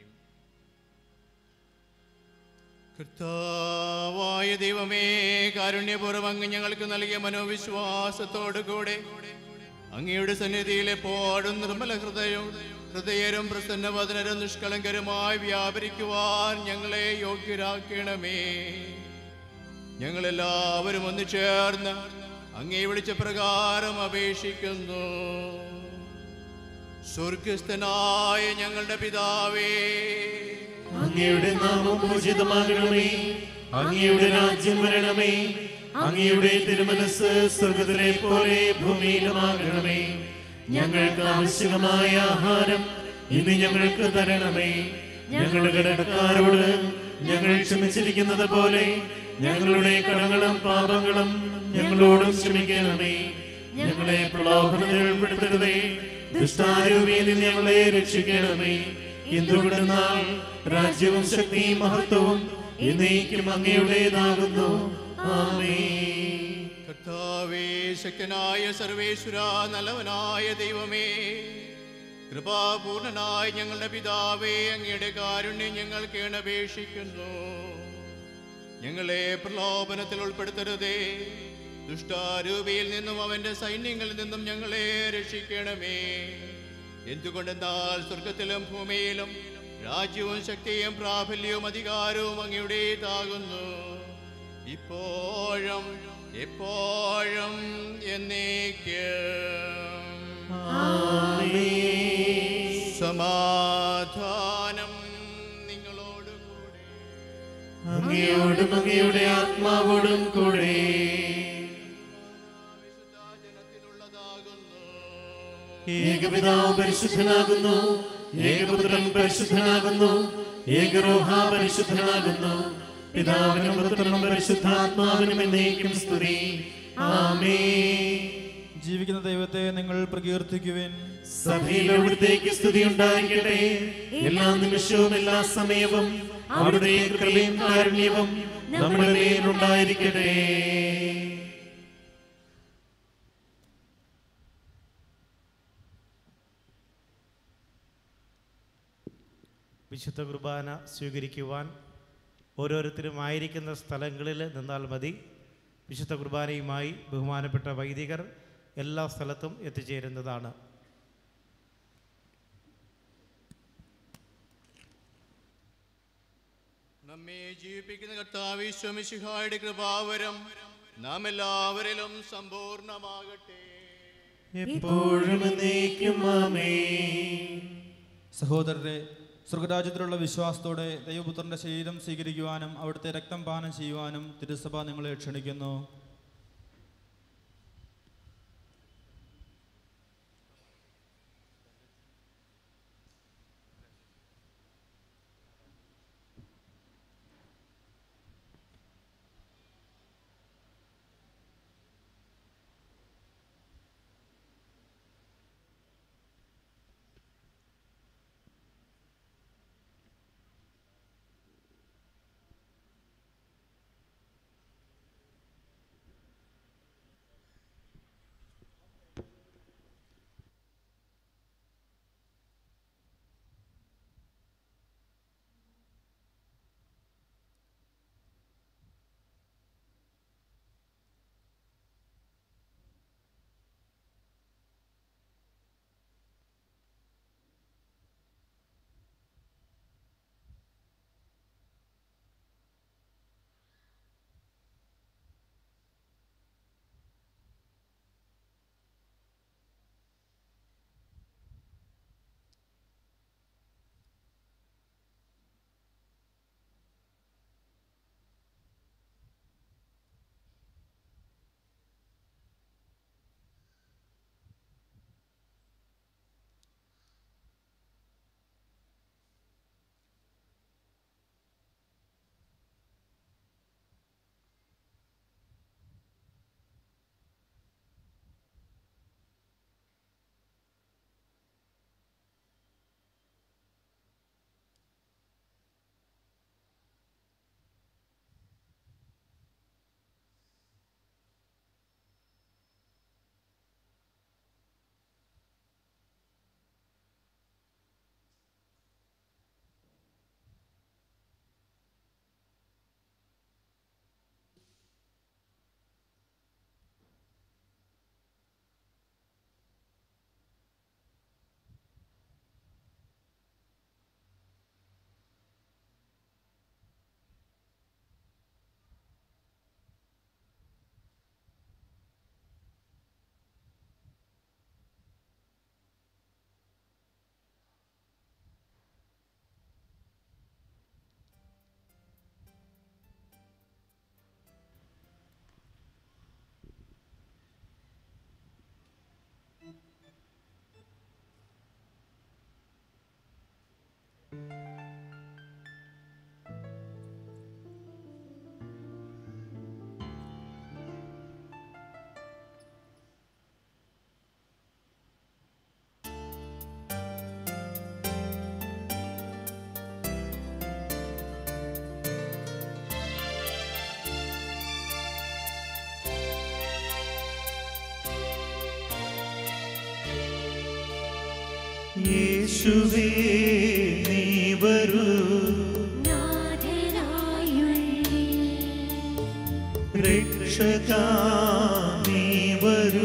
കർത്താവായ ദൈവമേ കാരുണ്യപൂർവ്വം അങ്ങ് ഞങ്ങൾക്ക് നൽകിയ മനോവിശ്വാസത്തോടു കൂടെ അങ്ങയുടെ സന്നിധിയിൽ എപ്പോഴും നിർമ്മല ഹൃദയവും ഹൃദയരും പ്രസന്നവദനരും നിഷ്കളങ്കരുമായി വ്യാപരിക്കുവാൻ ഞങ്ങളെ യോഗ്യരാക്കണമേ ഞങ്ങളെല്ലാവരും ഒന്നു ചേർന്ന് അങ്ങേ വിളിച്ച പ്രകാരം അപേക്ഷിക്കുന്നു സ്വർഗസ്ഥനായ ഞങ്ങളുടെ പിതാവേ അങ്ങയുടെ നാമം പൂജിതമാകണമേ അങ്ങയുടെ രാജ്യം വരണമേ അങ്ങയുടെ തിരുമനസ് സ്വർഗത്തിലെ പോലെ ഭൂമിയിലുമാകണമേ ഞങ്ങൾക്ക് ആവശ്യമായ ആഹാരം ഇന്ന് ഞങ്ങൾക്ക് തരണമേ ഞങ്ങളുടെ കടക്കാരോട് ഞങ്ങൾ ക്ഷമിച്ചിരിക്കുന്നത് പോലെ ഞങ്ങളുടെ കടങ്ങളും പാപങ്ങളും ഞങ്ങളോടും ക്ഷമിക്കണമേ ഞങ്ങളെ പ്രലോഭനത്തിൽ ഉൾപ്പെടുത്തരുതേ ദുഷ്ടാരൂപിയിൽ നിന്ന് ഞങ്ങളെ രക്ഷിക്കണമേ എന്തുകൊണ്ടെന്നാൽ രാജ്യവും ശക്തിയും മഹത്വവും എന്നേക്കും അങ്ങയുടേതാകുന്നു ആമേ കർത്താവേ ശക്തനായ സർവേശ്വര നല്ലവനായ ദൈവമേ കൃപാപൂർണനായ ഞങ്ങളുടെ പിതാവേ അങ്ങയുടെ കാരുണ്യം ഞങ്ങൾ കേണപേക്ഷിക്കുന്നു ഞങ്ങളെ പ്രലോഭനത്തിൽ ഉൾപ്പെടുത്തരുതേ ദുഷ്ടാരൂപിയിൽ നിന്നും അവന്റെ സൈന്യങ്ങളിൽ നിന്നും ഞങ്ങളെ രക്ഷിക്കണമേ എന്തുകൊണ്ടെന്നാൽ സ്വർഗത്തിലും ഭൂമിയിലും രാജ്യവും ശക്തിയും പ്രാബല്യവും അധികാരവും അങ്ങയുടേതാകുന്നു ഇപ്പോഴും എപ്പോഴും എന്നേക്കും സമാധാനം നിങ്ങളോടുകൂടെ അങ്ങയോടും അങ്ങയുടെ ആത്മാവോടും കൂടെ ജനത്തിനുള്ളതാകുന്നു ഏകപിതാവ് പരിശുദ്ധനാകുന്നു ഏകപുത്രൻ പരിശുദ്ധനാകുന്നു ഏകരോഹ പരിശുദ്ധനാകുന്നു പിതാവിനും പുത്രനും പരിശുദ്ധാത്മാവിനും എന്നേക്കും സ്തുതി ആമേ ജീവിക്കുന്ന ദൈവത്തെ നിങ്ങൾ പ്രകീർത്തിക്കുവിൻ സഭയിൽ അവിടുത്തേക്ക് സ്തുതി ഉണ്ടായിരിക്കട്ടെ എല്ലാ നിമിഷവും എല്ലാ സമയവും അവിടുത്തെ കൃപയും കാരുണ്യവും നമ്മുടെ മേലുണ്ടായിരിക്കട്ടെ വിശുദ്ധ കുർബാന സ്വീകരിക്കുവാൻ ഓരോരുത്തരും ആയിരിക്കുന്ന സ്ഥലങ്ങളിൽ നിന്നാൽ മതി വിശുദ്ധ കുർബാനയുമായി ബഹുമാനപ്പെട്ട വൈദികർ എല്ലാ സ്ഥലത്തും എത്തിച്ചേരുന്നതാണ് നമ്മെ ജീവിപ്പിക്കുന്ന കർത്താവ് ഈശ്വമിശിഹായുടെ കൃപാവരം നാം എല്ലാവരിലും സമ്പൂർണമാകട്ടെ എപ്പോഴും എന്നേക്കും ആമേ സഹോദരരെ സ്വർഗരാജ്യത്തിലുള്ള വിശ്വാസത്തോടെ ദൈവപുത്രന്റെ ശരീരം സ്വീകരിക്കുവാനും അവിടുത്തെ രക്തം പാനം ചെയ്യുവാനും തിരുസഭ നിങ്ങളെ ക്ഷണിക്കുന്നു യേശുവേ നീ വരൂ രക്ഷക നീ വരൂ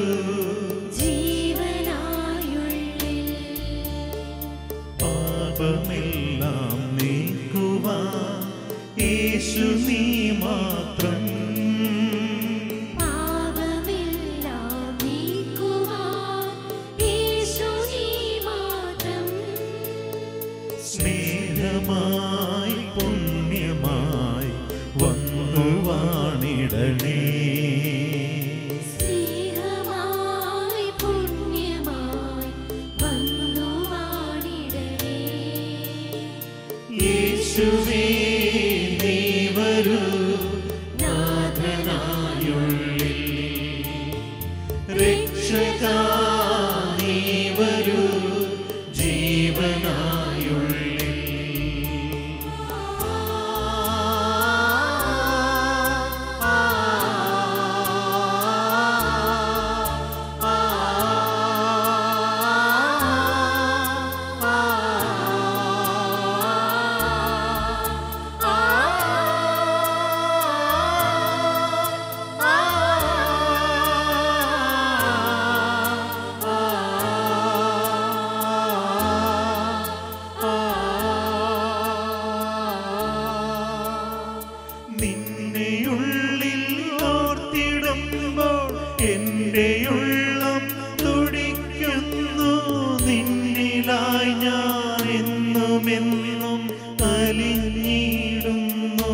പാപമെല്ലാം നീക്കുവാൻ യേശു നീ മാത്രം സ്നേഹമായി പുണ്യമായി വന്നു വാണിടണേ യേശുവേ നീ വരൂ നാഥനായുള്ളിൽ രക്ഷക നീ വരൂ ജീവനായുള്ളിൽ നിന്നെയുള്ളിൽ ഓർത്തിടുമ്പോൾ എൻ്റെ ഉള്ളം തുടിക്കുന്നു നിന്നിലായി ഞാൻ എന്നുമെന്നും അലിഞ്ഞിടുന്നു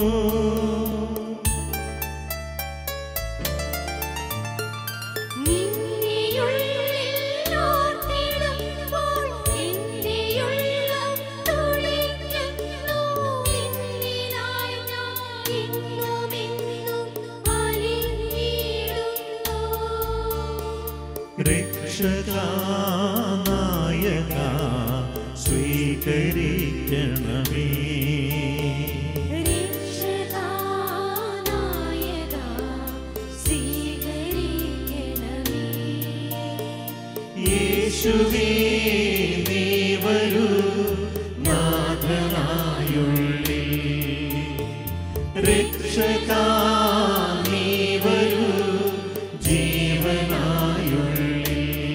രക്ഷകാനായക സ്വീകരിക്കണമേ യേശുവേ നീ വരൂ നാഥനായുള്ളിൽ രക്ഷക നീ വരൂ ജീവനായുള്ളിൽ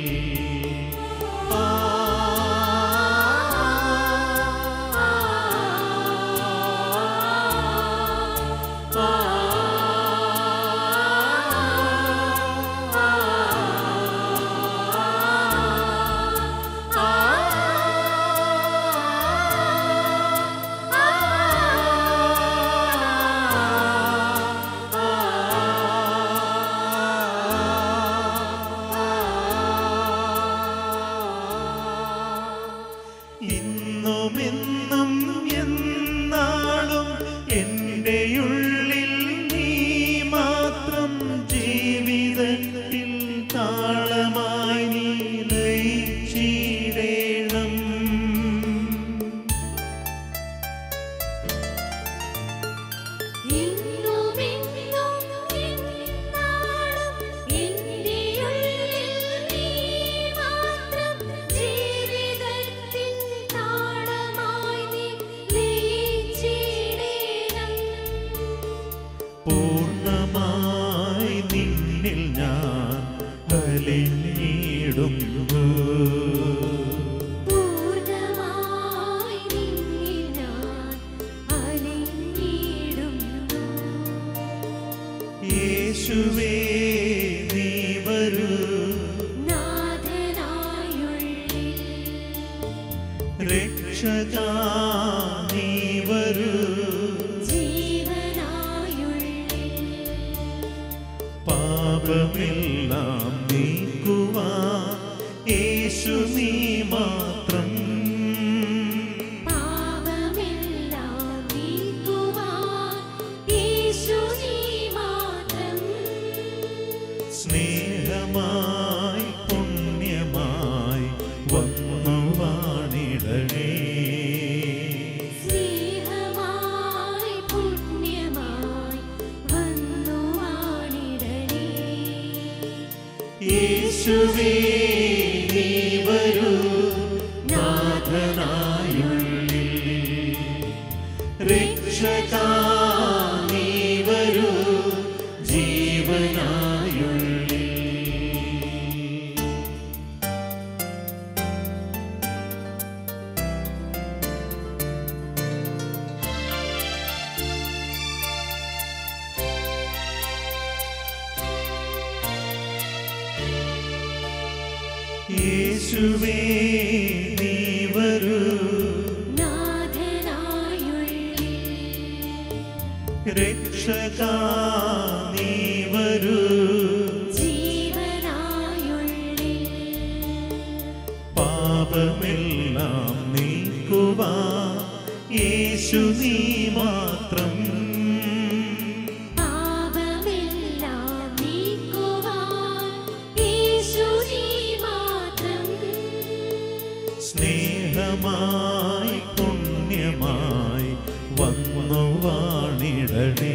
ഇന്നുമെന്നും എന്നാളും എൻ്റെ ഉള്ളിൽ നീ മാത്രം ജീവിതത്തിൽ താളമായി നീ ലയിച്ചിടേണം പൂർണ്ണമായി നിന്നിൽ ഞാൻ അലിഞ്ഞിടുന്നു യേശുവേ നീ വരൂ രക്ഷക നീ വരൂ പാപമെല്ലാം നീക്കുവാൻ യേശു നീ മാത്രം സ്നേഹമായി പുണ്യമായി വന്നു വാണിടണേ യേശുവേ നീ വരൂ നാഥനായുള്ളിൽ രക്ഷകാ നീ വരൂ ജീവനായുള്ളിൽ യേശുവേ നീ വരൂ രക്ഷകാ നീ വരൂ പാപമെല്ലാം നീക്കുവാ യേശു നീ മാത്രം സ്നേഹമായി പുണ്യമായി വന്നു വാണിടണേ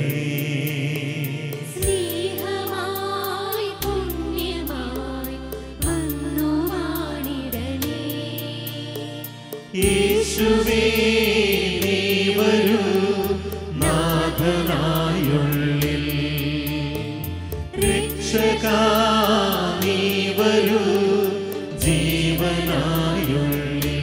യേശുവേ നീ വരൂ നാഥനായുള്ളിൽ രക്ഷകാ നീ വരൂ ജീവനായുള്ളിൽ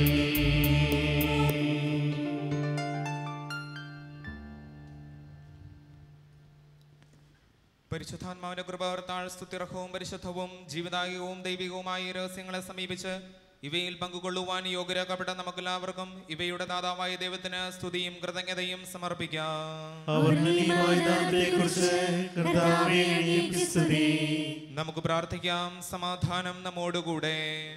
പരിശുദ്ധാത്മാവിന്റെ കൃപവർത്താൾ സ്തുതിർഹവും പരിശുദ്ധവും ജീവദായകവും ദൈവികവുമായ ഈ രഹസ്യങ്ങളെ സമീപിച്ച് ഇവയിൽ പങ്കുകൊള്ളുവാൻ യോഗ്യരാക്കപ്പെട്ട നമുക്കെല്ലാവർക്കും ഇവയുടെ ദാതാവായ ദൈവത്തിന് സ്തുതിയും കൃതജ്ഞതയും സമർപ്പിക്കാം അവർണ്ണനീയമായ ദാനത്തെക്കുറിച്ച് കർത്താവേ അങ്ങേക്ക് സ്തുതി നമുക്ക് പ്രാർത്ഥിക്കാം സമാധാനം നമ്മോടുകൂടെ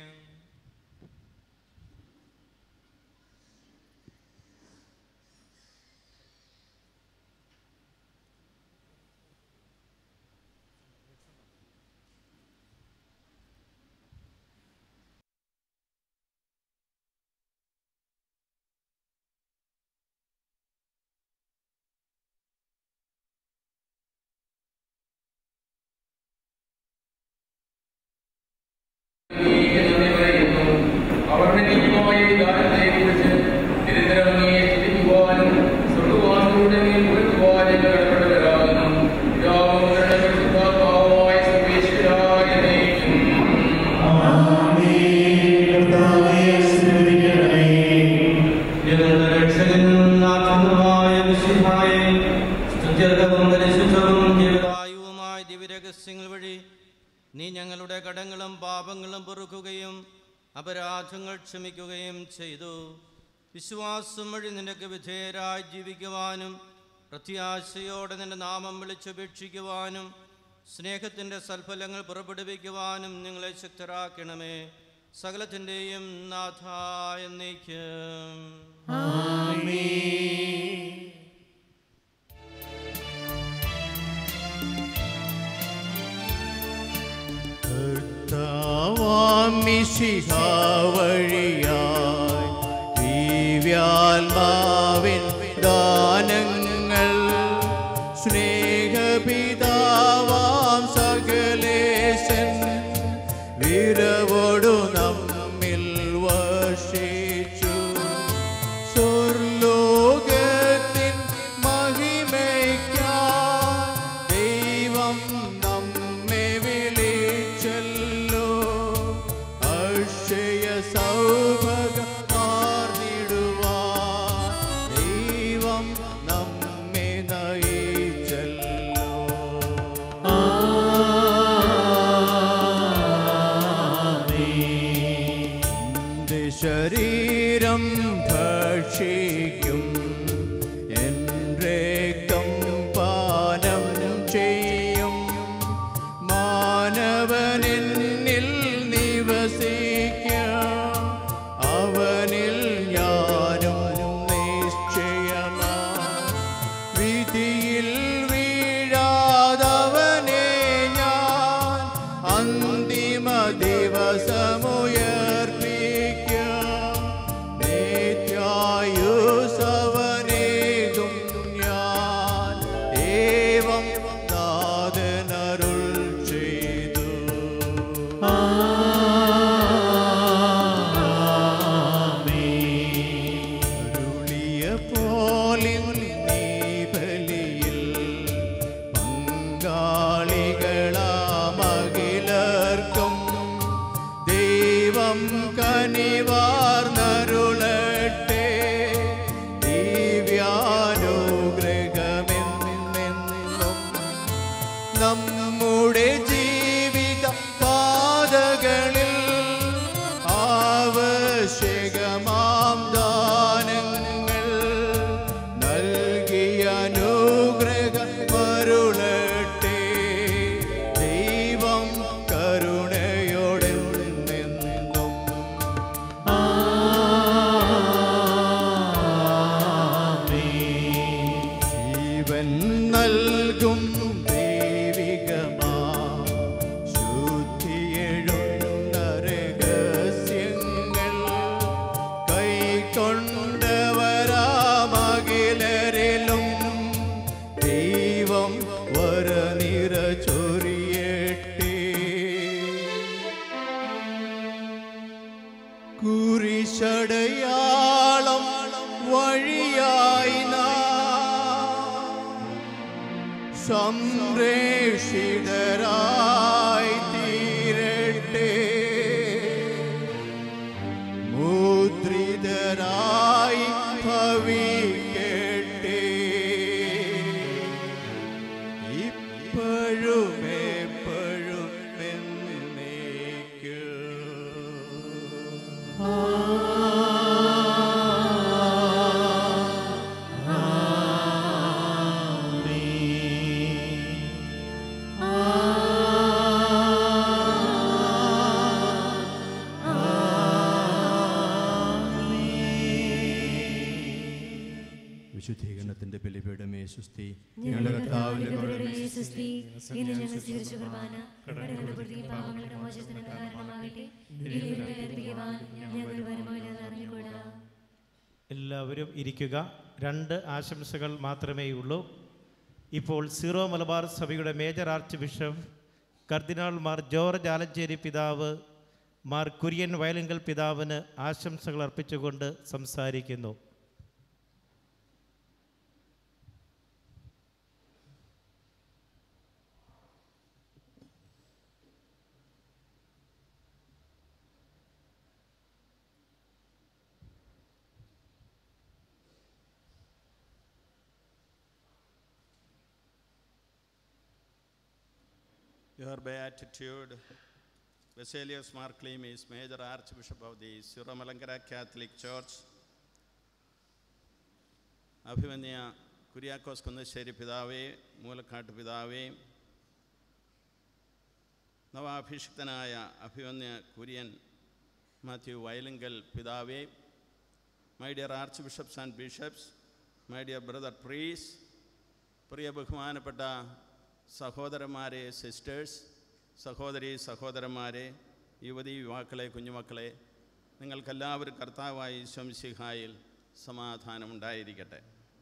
ഞങ്ങളുടെ രക്ഷകനും നാഥനുമായ മിശിഹായെ സ്തുത്യർഹവും പരിശുദ്ധവും ജീവദായുവുമായ ദിവ്യരഹസ്യങ്ങൾ വഴി നീ ഞങ്ങളുടെ കടങ്ങളും പാപങ്ങളും പൊറുക്കുകയും അപരാധങ്ങൾ ക്ഷമിക്കുകയും ചെയ്തു വിശ്വാസം വഴി നിനക്ക് വിധേയരായി ജീവിക്കുവാനും പ്രത്യാശയോടെ നിന്റെ നാമം വിളിച്ചപേക്ഷിക്കുവാനും സ്നേഹത്തിൻ്റെ സൽഫലങ്ങൾ പുറപ്പെടുവിക്കുവാനും ഞങ്ങളെ ശക്തരാക്കണമേ സകലത്തിൻ്റെയും നാഥായ എന്നേക്കും വഴിയായി ദിവ്യാത്മാവിൻ ദാനങ്ങൾ സ്നേഹപിതാവാം സകലേശൻ വിരവോടു നമ്മിൽ വർഷിച്ചു സ്വർലോകത്തിൻ മഹിമയ്ക്കായി ദൈവം നമ്മെ വിളിച്ചല്ലോ അക്ഷയ സൗഭഗമാർന്നിടുവാൻ ദൈവം നമ്മെ നയിച്ചല്ലോ എന്റെ ശരീരം ഭക്ഷിക്കും എൻ രക്തം പാനം ചെയ്യും മാനവനെന്നിൽ നിവസിക്കും അവനിൽ ഞാനും നിശ്ചയമാ വിധിയിൽ വീഴാതവനെ ഞാൻ അന്തിമ ദിവസമുയർപ്പിക്കും നിത്യായുസ അടയാളം വഴിയായി നാം സംരക്ഷിതരായി തീരട്ടെ മുദ്രിതരായി ഭവിക്കട്ടെ ഇപ്പോഴും എപ്പോഴും എന്നേക്കും വിശുദ്ധീകരണത്തിന്റെ ബലിപീഠമേ സുസ്തി ഞങ്ങളുടെ കർത്താവിന്റെ കരുണമേ സ്തുതി. ഇന്ന് ഞങ്ങൾ സ്വീകരിച്ച കുർബാന കടങ്ങളുടെ പ്രതിയും പാപങ്ങളുടെ മോചനത്തിന് കാരണമാകട്ടെ ഇതിലൂടെ അർപ്പിക്കുവാൻ ഞങ്ങൾ വരുമാനം അറിഞ്ഞുകൂടാ എല്ലാവരും ഇരിക്കുക രണ്ട് ആശംസകൾ മാത്രമേ ഉള്ളൂ ഇപ്പോൾ സീറോ മലബാർ സഭയുടെ major arch bishop cardinal Mar George Alencherry പിതാവ് മാർ കുര്യൻ വയലിങ്കൽ പിതാവിന് ആശംസകൾ അർപ്പിച്ചുകൊണ്ട് സംസാരിക്കുന്നു Your Beatitude, Basilius Markleem is Major Archbishop of the Siramalankara Catholic Church. അഭിമന്യ കുര്യാക്കോസ് കുന്നശ്ശേരി പിതാവേ മൂലക്കാട്ട് പിതാവേ നവാഭിഷിക്തനായ അഭിമന്യ കുര്യൻ മാത്യു വയലിങ്കൽ പിതാവേ my dear arch bishops and bishops my dear brother priests പ്രിയ ബഹുമാനപ്പെട്ട സഹോദരന്മാരെ സിസ്റ്റേഴ്സ് സഹോദരി സഹോദരന്മാരെ യുവതി യുവാക്കളെ കുഞ്ഞുമക്കളെ നിങ്ങൾക്കെല്ലാവരും കർത്താവായി ശംസിഹായിൽ സമാധാനമുണ്ടായിരിക്കട്ടെ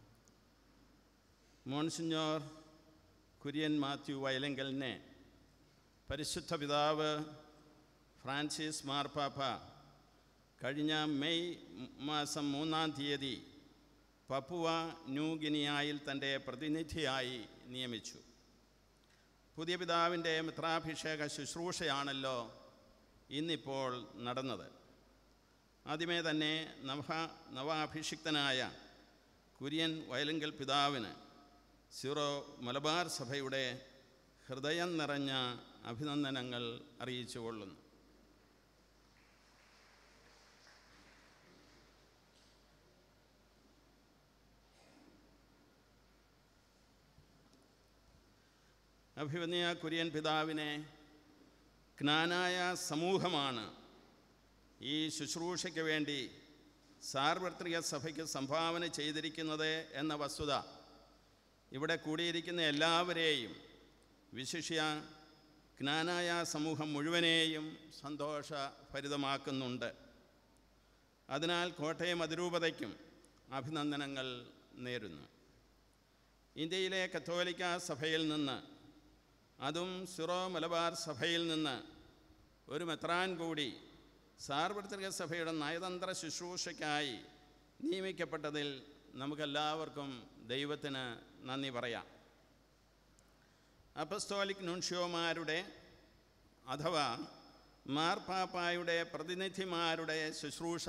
മോൺസിഞ്ഞോർ കുര്യൻ മാത്യു വയലെങ്കലിനെ പരിശുദ്ധ പിതാവ് ഫ്രാൻസിസ് മാർപ്പാപ്പ കഴിഞ്ഞ മെയ് മാസം മൂന്നാം തീയതി പപ്പുവ ന്യൂ ഗിനിയായിൽ തൻ്റെ പ്രതിനിധിയായി നിയമിച്ചു പുതിയ പിതാവിൻ്റെ മിത്രാഭിഷേക ശുശ്രൂഷയാണല്ലോ ഇന്നിപ്പോൾ നടന്നത് ആദ്യമേ തന്നെ നവ നവാഭിഷിക്തനായ കുര്യൻ വയലിങ്കൽ പിതാവിന് സീറോ മലബാർ സഭയുടെ ഹൃദയം നിറഞ്ഞ അഭിനന്ദനങ്ങൾ അറിയിച്ചുകൊള്ളുന്നു അഭിവന്യ കുര്യൻ പിതാവിനെ ജ്ഞാനായ സമൂഹമാണ് ഈ ശുശ്രൂഷയ്ക്ക് വേണ്ടി സാർവത്രിക സഭയ്ക്ക് സംഭാവന ചെയ്തിരിക്കുന്നത് എന്ന വസ്തുത ഇവിടെ കൂടിയിരിക്കുന്ന എല്ലാവരെയും വിശിഷ്യ ജ്ഞാനായ സമൂഹം മുഴുവനെയും സന്തോഷഭരിതമാക്കുന്നുണ്ട് അതിനാൽ കോട്ടയം അതിരൂപതയ്ക്കും അഭിനന്ദനങ്ങൾ നേരുന്നു ഇന്ത്യയിലെ കത്തോലിക്ക സഭയിൽ നിന്ന് അതും സിറോ മലബാർ സഭയിൽ നിന്ന് ഒരു മെത്രാൻ കൂടി സാർവത്രിക സഭയുടെ നയതന്ത്ര ശുശ്രൂഷയ്ക്കായി നിയമിക്കപ്പെട്ടതിൽ നമുക്കെല്ലാവർക്കും ദൈവത്തിന് നന്ദി പറയാം അപ്പസ്തോലിക് നുൻഷ്യോമാരുടെ അഥവാ മാർപ്പാപ്പായുടെ പ്രതിനിധിമാരുടെ ശുശ്രൂഷ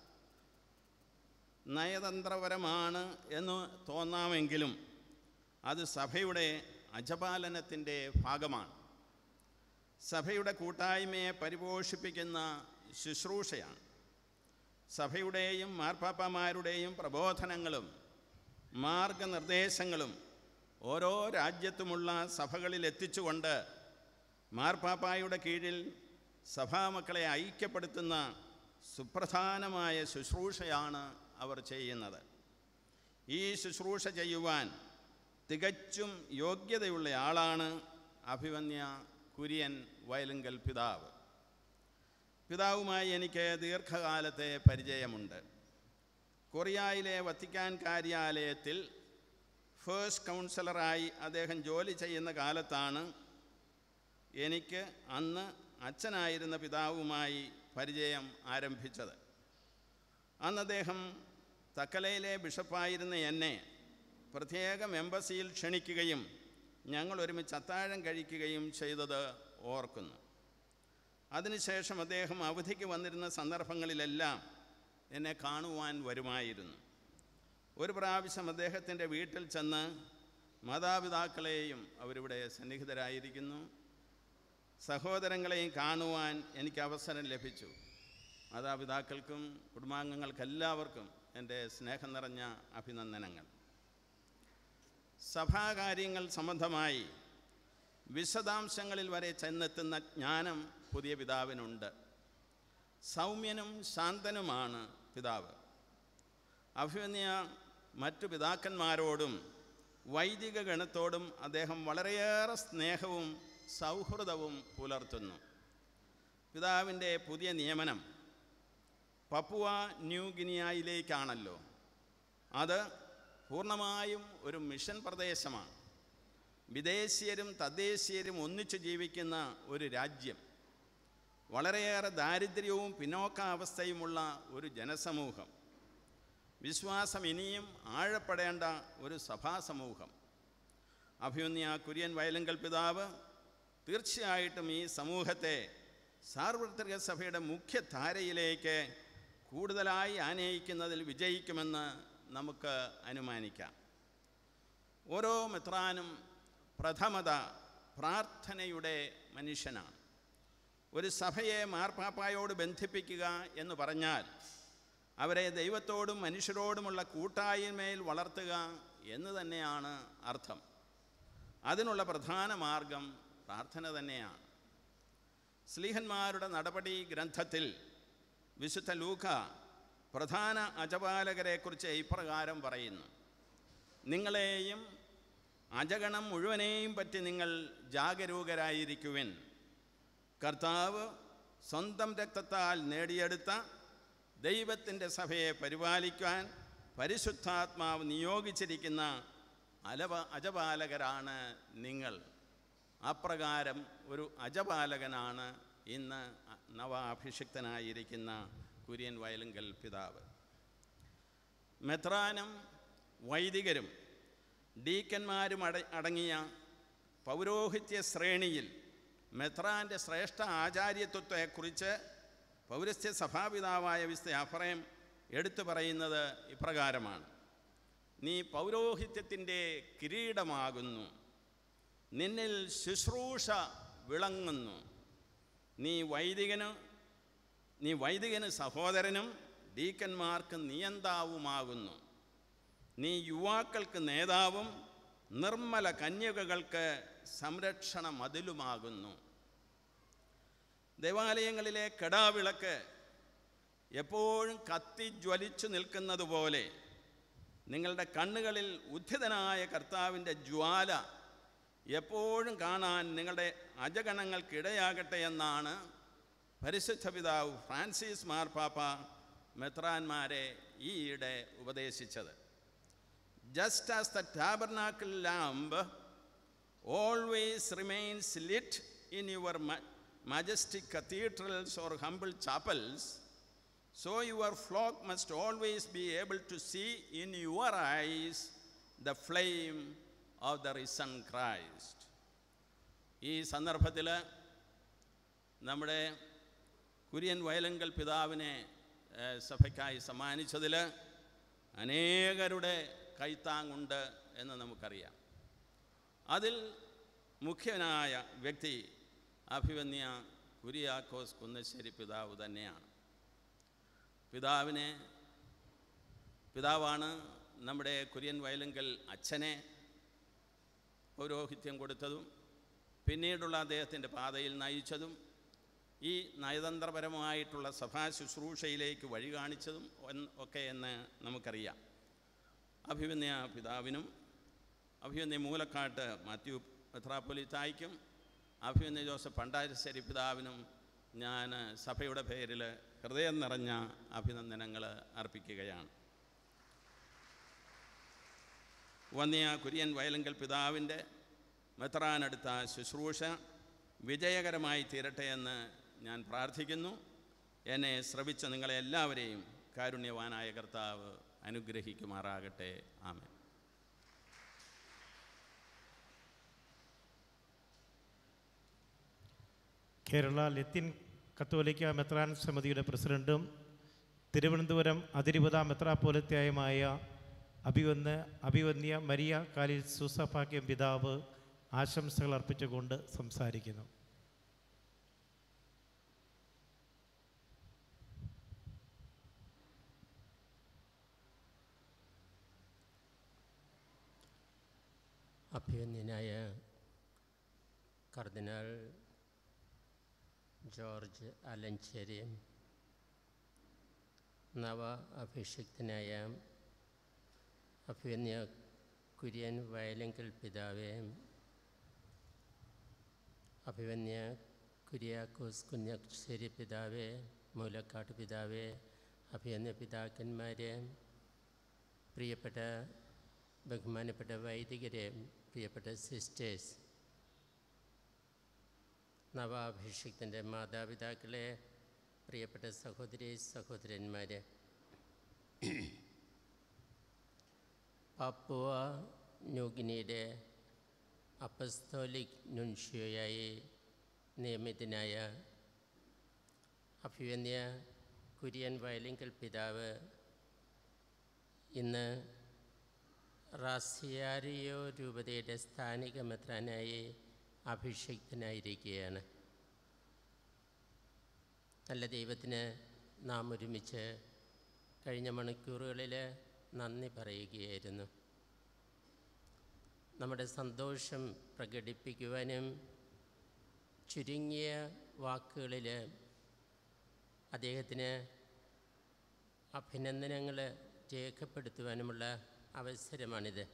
നയതന്ത്രപരമാണ് എന്ന് തോന്നാമെങ്കിലും അത് സഭയുടെ അജപാലനത്തിൻ്റെ ഭാഗമാണ് സഭയുടെ കൂട്ടായ്മയെ പരിപോഷിപ്പിക്കുന്ന ശുശ്രൂഷയാണ് സഭയുടെയും മാർപ്പാപ്പമാരുടെയും പ്രബോധനങ്ങളും മാർഗനിർദ്ദേശങ്ങളും ഓരോ രാജ്യത്തുമുള്ള സഭകളിൽ എത്തിച്ചുകൊണ്ട് മാർപ്പാപ്പായുടെ കീഴിൽ സഭാമക്കളെ ഐക്യപ്പെടുത്തുന്ന സുപ്രധാനമായ ശുശ്രൂഷയാണ് അവർ ചെയ്യുന്നത് ഈ ശുശ്രൂഷ ചെയ്യുവാൻ തികച്ചും യോഗ്യതയുള്ള ആളാണ് അഭിവന്യ കുര്യൻ വയലുങ്കൽ പിതാവ് പിതാവുമായി എനിക്ക് ദീർഘകാലത്തെ പരിചയമുണ്ട് കൊറിയയിലെ വത്തിക്കാൻ കാര്യാലയത്തിൽ ഫേസ്റ്റ് കൗൺസിലറായി അദ്ദേഹം ജോലി ചെയ്യുന്ന കാലത്താണ് എനിക്ക് അന്ന് അച്ഛനായിരുന്ന പിതാവുമായി പരിചയം ആരംഭിച്ചത് അന്ന് അദ്ദേഹം തക്കലയിലെ ബിഷപ്പായിരുന്ന എന്നെ പ്രത്യേകം എംബസിയിൽ ക്ഷണിക്കുകയും ഞങ്ങൾ ഒരുമിച്ച് അത്താഴം കഴിക്കുകയും ചെയ്തത് ഓർക്കുന്നു അതിനുശേഷം അദ്ദേഹം അവധിക്ക് വന്നിരുന്ന സന്ദർഭങ്ങളിലെല്ലാം എന്നെ കാണുവാൻ വരുമായിരുന്നു ഒരു പ്രാവശ്യം അദ്ദേഹത്തിൻ്റെ വീട്ടിൽ ചെന്ന് മാതാപിതാക്കളെയും അവരിവിടെ സന്നിഹിതരായിരിക്കുന്നു സഹോദരങ്ങളെയും കാണുവാൻ എനിക്ക് അവസരം ലഭിച്ചു മാതാപിതാക്കൾക്കും കുടുംബാംഗങ്ങൾക്കെല്ലാവർക്കും എൻ്റെ സ്നേഹം നിറഞ്ഞ അഭിനന്ദനങ്ങൾ സഭാകാര്യങ്ങൾ സംബന്ധമായി വിശദാംശങ്ങളിൽ വരെ ചെന്നെത്തുന്ന ജ്ഞാനം പുതിയ പിതാവിനുണ്ട് സൗമ്യനും ശാന്തനുമാണ് പിതാവ് അഭിമന്യ മറ്റു പിതാക്കന്മാരോടും വൈദിക ഗണത്തോടും അദ്ദേഹം വളരെയേറെ സ്നേഹവും സൗഹൃദവും പുലർത്തുന്നു പിതാവിൻ്റെ പുതിയ നിയമനം പപ്പുവ ന്യൂ ഗിനിയയിലേക്കാണല്ലോ അത് പൂർണ്ണമായും ഒരു മിഷൻ പ്രദേശമാണ് വിദേശീയരും തദ്ദേശീയരും ഒന്നിച്ചു ജീവിക്കുന്ന ഒരു രാജ്യം വളരെയേറെ ദാരിദ്ര്യവും പിന്നോക്കാവസ്ഥയുമുള്ള ഒരു ജനസമൂഹം വിശ്വാസം ഇനിയും ആഴപ്പെടേണ്ട ഒരു സഭാസമൂഹം അഭിമന്യ കുര്യൻ വയലങ്കൽ പിതാവ് തീർച്ചയായിട്ടും ഈ സമൂഹത്തെ സാർവത്രിക സഭയുടെ മുഖ്യധാരയിലേക്ക് കൂടുതലായി ആനയിക്കുന്നതിൽ വിജയിക്കുമെന്ന് നമുക്ക് അനുമാനിക്കാം ഓരോ മെത്രാനും പ്രഥമത പ്രാർത്ഥനയുടെ മനുഷ്യനാണ് ഒരു സഭയെ മാർപ്പാപ്പായോട് ബന്ധിപ്പിക്കുക എന്ന് പറഞ്ഞാൽ അവരെ ദൈവത്തോടും മനുഷ്യരോടുമുള്ള കൂട്ടായ്മയിൽ വളർത്തുക എന്ന് തന്നെയാണ് അർത്ഥം അതിനുള്ള പ്രധാന മാർഗം പ്രാർത്ഥന തന്നെയാണ് സ്ലീഹന്മാരുടെ നടപടി ഗ്രന്ഥത്തിൽ വിശുദ്ധ ലൂക്ക പ്രധാന അജപാലകരെക്കുറിച്ച് ഇപ്രകാരം പറയുന്നു നിങ്ങളെയും അജഗണം മുഴുവനെയും പറ്റി നിങ്ങൾ ജാഗരൂകരായിരിക്കുവിൻ കർത്താവ് സ്വന്തം രക്തത്താൽ നേടിയെടുത്ത ദൈവത്തിൻ്റെ സഭയെ പരിപാലിക്കുവാൻ പരിശുദ്ധാത്മാവ് നിയോഗിച്ചിരിക്കുന്ന അലവ അജപാലകരാണ് നിങ്ങൾ അപ്രകാരം ഒരു അജപാലകനാണ് ഇന്ന് നവാഭിഷിക്തനായിരിക്കുന്ന കുര്യൻ വയലുങ്കൽ പിതാവ് മെത്രാനും വൈദികരും ഡീക്കന്മാരും അട അടങ്ങിയ പൗരോഹിത്യ ശ്രേണിയിൽ മെത്രാൻ്റെ ശ്രേഷ്ഠ ആചാര്യത്വത്തെക്കുറിച്ച് പൗരസ്ത്യ സഭാപിതാവായ വിസ്ത അഫറേം എടുത്തു പറയുന്നത് ഇപ്രകാരമാണ് നീ പൗരോഹിത്യത്തിൻ്റെ കിരീടമാകുന്നു നിന്നിൽ ശുശ്രൂഷ വിളങ്ങുന്നു നീ വൈദികന് നീ വൈദികന് സഹോദരനും ഡീക്കന്മാർക്ക് നിയന്താവുമാകുന്നു നീ യുവാക്കൾക്ക് നേതാവും നിർമ്മല കന്യകകൾക്ക് സംരക്ഷണ മതിലുമാകുന്നു ദേവാലയങ്ങളിലെ കെടാവിളക്ക് എപ്പോഴും കത്തി ജ്വലിച്ചു നിൽക്കുന്നത് പോലെ നിങ്ങളുടെ കണ്ണുകളിൽ ഉദ്ധിതനായ കർത്താവിൻ്റെ ജ്വാല എപ്പോഴും കാണാൻ നിങ്ങളുടെ അജഗണങ്ങൾക്കിടയാകട്ടെ എന്നാണ് പരിശുദ്ധ പിതാവ് ഫ്രാൻസിസ് മാർപ്പാപ്പ മെത്രാന്മാരെ ഈയിടെ ഉപദേശിച്ചത് just as the tabernacle lamp always remains lit in your ma- majestic cathedrals or humble chapels, so your flock must always be able to see in your eyes the flame of the risen Christ. ഈ സന്ദർഭത്തിൽ നമ്മുടെ കുര്യൻ വയലങ്കൽ പിതാവിനെ ഏഹ്, സഭയ്ക്കായി സമ്മാനിച്ചതിൽ അനേകരുടെ കൈത്താങ്ങുണ്ട് എന്ന് നമുക്കറിയാം അതിൽ മുഖ്യനായ വ്യക്തി അഭിവന്യ കുരിയാക്കോസ് കുന്നശ്ശേരി പിതാവ് തന്നെയാണ് പിതാവിനെ പിതാവാണ് നമ്മുടെ കുര്യൻ വയലുങ്കൽ അച്ഛനെ പൗരോഹിത്യം കൊടുത്തതും പിന്നീടുള്ള അദ്ദേഹത്തിൻ്റെ പാതയിൽ നയിച്ചതും ഈ നയതന്ത്രപരമായിട്ടുള്ള സഭാ ശുശ്രൂഷയിലേക്ക് വഴി കാണിച്ചതും എന്ന് ഒക്കെ എന്ന് നമുക്കറിയാം അഭിമന്യ പിതാവിനും അഭിമന്യ മൂലക്കാട്ട് മാത്യു മെത്രാപ്പൊലിത്തായിക്കും അഭിമന്യ ജോസഫ് പണ്ടാരശ്ശേരി പിതാവിനും ഞാൻ സഭയുടെ പേരിൽ ഹൃദയം നിറഞ്ഞ അഭിനന്ദനങ്ങൾ അർപ്പിക്കുകയാണ് വന്നിയ കുര്യൻ വയലങ്കൽ പിതാവിൻ്റെ മെത്രാനെടുത്ത ശുശ്രൂഷ വിജയകരമായി തീരട്ടെ എന്ന് ഞാൻ പ്രാർത്ഥിക്കുന്നു എന്നെ ശ്രവിച്ച നിങ്ങളെ എല്ലാവരെയും കാരുണ്യവാനായ കർത്താവ് അനുഗ്രഹിക്കുമാറാകട്ടെ ആമേൻ കേരള ലത്തീൻ കത്തോലിക്ക മെത്രാൻ സമിതിയുടെ പ്രസിഡന്റും തിരുവനന്തപുരം അതിരൂപത മെത്രാപ്പോലത്യായുമായ അഭിവന്ന് അഭിവന്യ മരിയ കാലിൽ സൂസഭാഗ്യം പിതാവ് ആശംസകൾ അർപ്പിച്ചുകൊണ്ട് സംസാരിക്കുന്നു അഭിവന്യനായ കർദിനാൾ ജോർജ് അലഞ്ചേരി നവ അഭിഷിക്തനായ അഭിവന്യ കുര്യൻ വയലെങ്കിൽ പിതാവേ അഭിവന്യ കുര്യാക്കോസ് കുഞ്ഞശ്ശേരി പിതാവേ മൂലക്കാട്ട് പിതാവേ അഭിവന്യ പിതാക്കന്മാരെ പ്രിയപ്പെട്ട ബഹുമാനപ്പെട്ട വൈദികരെ പ്രിയപ്പെട്ട സിസ്റ്റേഴ്സ് നവാഭിഷിക്തൻ്റെ മാതാപിതാക്കളെ പ്രിയപ്പെട്ട സഹോദരി സഹോദരന്മാരെ പാപ്പുവ ന്യൂഗിനിയുടെ അപ്പസ്തോലിക് നുൻഷിയോയായി നിയമിതനായ അഭിവന്യ കുര്യൻ വയലിങ്കൽ പിതാവ് ഇന്ന് റാസിയാരിയോ രൂപതയുടെ സ്ഥാനിക മെത്രാനായി അഭിഷിക്തനായിരിക്കുകയാണ് നല്ല ദൈവത്തിന് നാം ഒരുമിച്ച് കഴിഞ്ഞ മണിക്കൂറുകളിൽ നന്ദി പറയുകയായിരുന്നു നമ്മുടെ സന്തോഷം പ്രകടിപ്പിക്കുവാനും ചുരുങ്ങിയ വാക്കുകളിൽ അദ്ദേഹത്തിന് അഭിനന്ദനങ്ങൾ രേഖപ്പെടുത്തുവാനുമുള്ള അവസരമാണിത്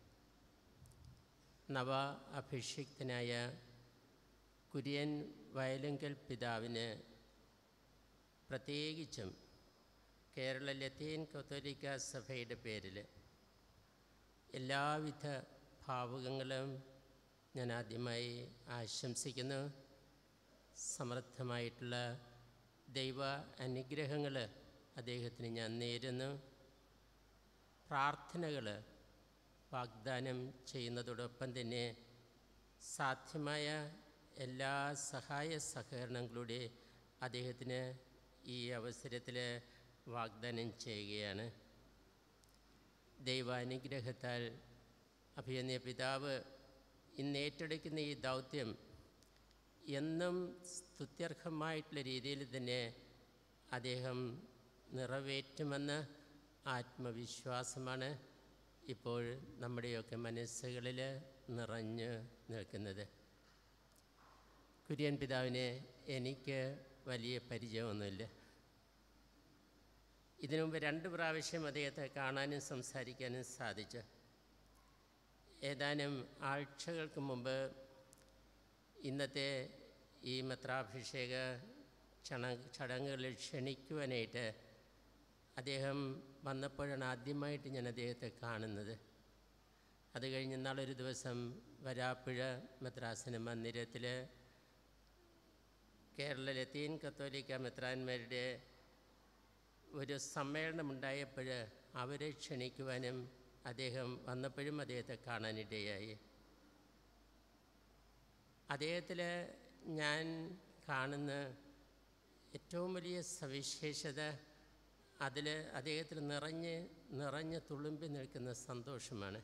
നവ അഭിഷിക്തനായ കുര്യൻ വയലങ്കൽ പിതാവിന് പ്രത്യേകിച്ചും കേരള ലത്തീൻ കത്തോലിക്ക സഭയുടെ പേരിൽ എല്ലാവിധ ഭാവുകങ്ങളും ഞാൻ ആദ്യമായി ആശംസിക്കുന്നു സമൃദ്ധമായിട്ടുള്ള ദൈവ അനുഗ്രഹങ്ങൾ അദ്ദേഹത്തിന് ഞാൻ നേരുന്നു പ്രാർത്ഥനകൾ വാഗ്ദാനം ചെയ്യുന്നതോടൊപ്പം തന്നെ സാധ്യമായ എല്ലാ സഹായ സഹകരണങ്ങളുടെ അദ്ദേഹത്തിന് ഈ അവസരത്തിൽ വാഗ്ദാനം ചെയ്യുകയാണ് ദൈവാനുഗ്രഹത്താൽ അഭിയന്യ പിതാവ് ഇന്ന് ഏറ്റെടുക്കുന്ന ഈ ദൗത്യം എന്നും സ്തുത്യർഹമായിട്ടുള്ള രീതിയിൽ തന്നെ അദ്ദേഹം നിറവേറ്റുമെന്ന് ആത്മവിശ്വാസമാണ് ഇപ്പോൾ നമ്മുടെയൊക്കെ മനസ്സുകളിൽ നിറഞ്ഞു നിൽക്കുന്നത് കുര്യൻ പിതാവിനെ എനിക്ക് വലിയ പരിചയമൊന്നുമില്ല ഇതിനു മുമ്പ് രണ്ട് പ്രാവശ്യം അദ്ദേഹത്തെ കാണാനും സംസാരിക്കാനും സാധിച്ചു ഏതാനും ആഴ്ചകൾക്ക് മുമ്പ് ഇന്നത്തെ ഈ മെത്രാഭിഷേക ചട ചടങ്ങുകളിൽ ക്ഷണിക്കുവാനായിട്ട് അദ്ദേഹം വന്നപ്പോഴാണ് ആദ്യമായിട്ട് ഞാൻ അദ്ദേഹത്തെ കാണുന്നത് അത് കഴിഞ്ഞ് നാളൊരു ദിവസം വരാപ്പുഴ മെത്രാസന മന്ദിരത്തിൽ കേരള ലത്തീൻ കത്തോലിക്ക മെത്രാന്മാരുടെ ഒരു സമ്മേളനമുണ്ടായപ്പോൾ അവരെ ക്ഷണിക്കുവാനും അദ്ദേഹം വന്നപ്പോഴും അദ്ദേഹത്തെ കാണാനിടയായി അദ്ദേഹത്തിൽ ഞാൻ കാണുന്ന ഏറ്റവും വലിയ സവിശേഷത അതിൽ അദ്ദേഹത്തിൽ നിറഞ്ഞ് നിറഞ്ഞ് തുളുമ്പി നിൽക്കുന്ന സന്തോഷമാണ്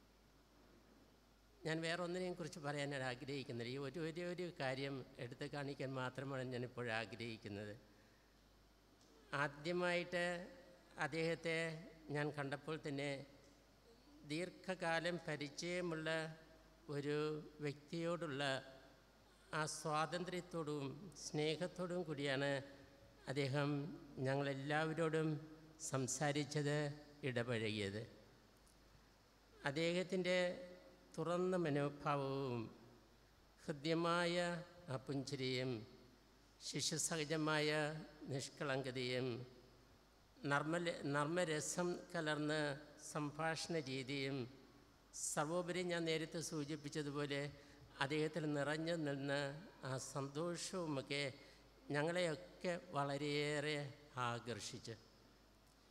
ഞാൻ വേറെ ഒന്നിനെയും കുറിച്ച് പറയാനാണ് ആഗ്രഹിക്കുന്നില്ല ഈ ഒരു ഒരു ഒരു കാര്യം എടുത്തു കാണിക്കാൻ മാത്രമാണ് ഞാനിപ്പോൾ ആഗ്രഹിക്കുന്നത് ആദ്യമായിട്ട് അദ്ദേഹത്തെ ഞാൻ കണ്ടപ്പോൾ തന്നെ ദീർഘകാലം പരിചയമുള്ള ഒരു വ്യക്തിയോടുള്ള ആ സ്വാതന്ത്ര്യത്തോടും സ്നേഹത്തോടും കൂടിയാണ് അദ്ദേഹം ഞങ്ങളെല്ലാവരോടും സംസാരിച്ചത് ഇടപഴകിയത് അദ്ദേഹത്തിൻ്റെ തുറന്ന മനോഭാവവും ഹൃദ്യമായ ആ പുഞ്ചിരിയും ശിശുസഹജമായ നിഷ്കളങ്കതയും നർമ്മല നർമ്മരസം കലർന്ന സംഭാഷണ രീതിയും സർവോപരി ഞാൻ നേരത്തെ സൂചിപ്പിച്ചതുപോലെ അദ്ദേഹത്തിൽ നിറഞ്ഞു നിന്ന ആ സന്തോഷവുമൊക്കെ ഞങ്ങളെയൊക്കെ വളരെയേറെ ആകർഷിച്ചു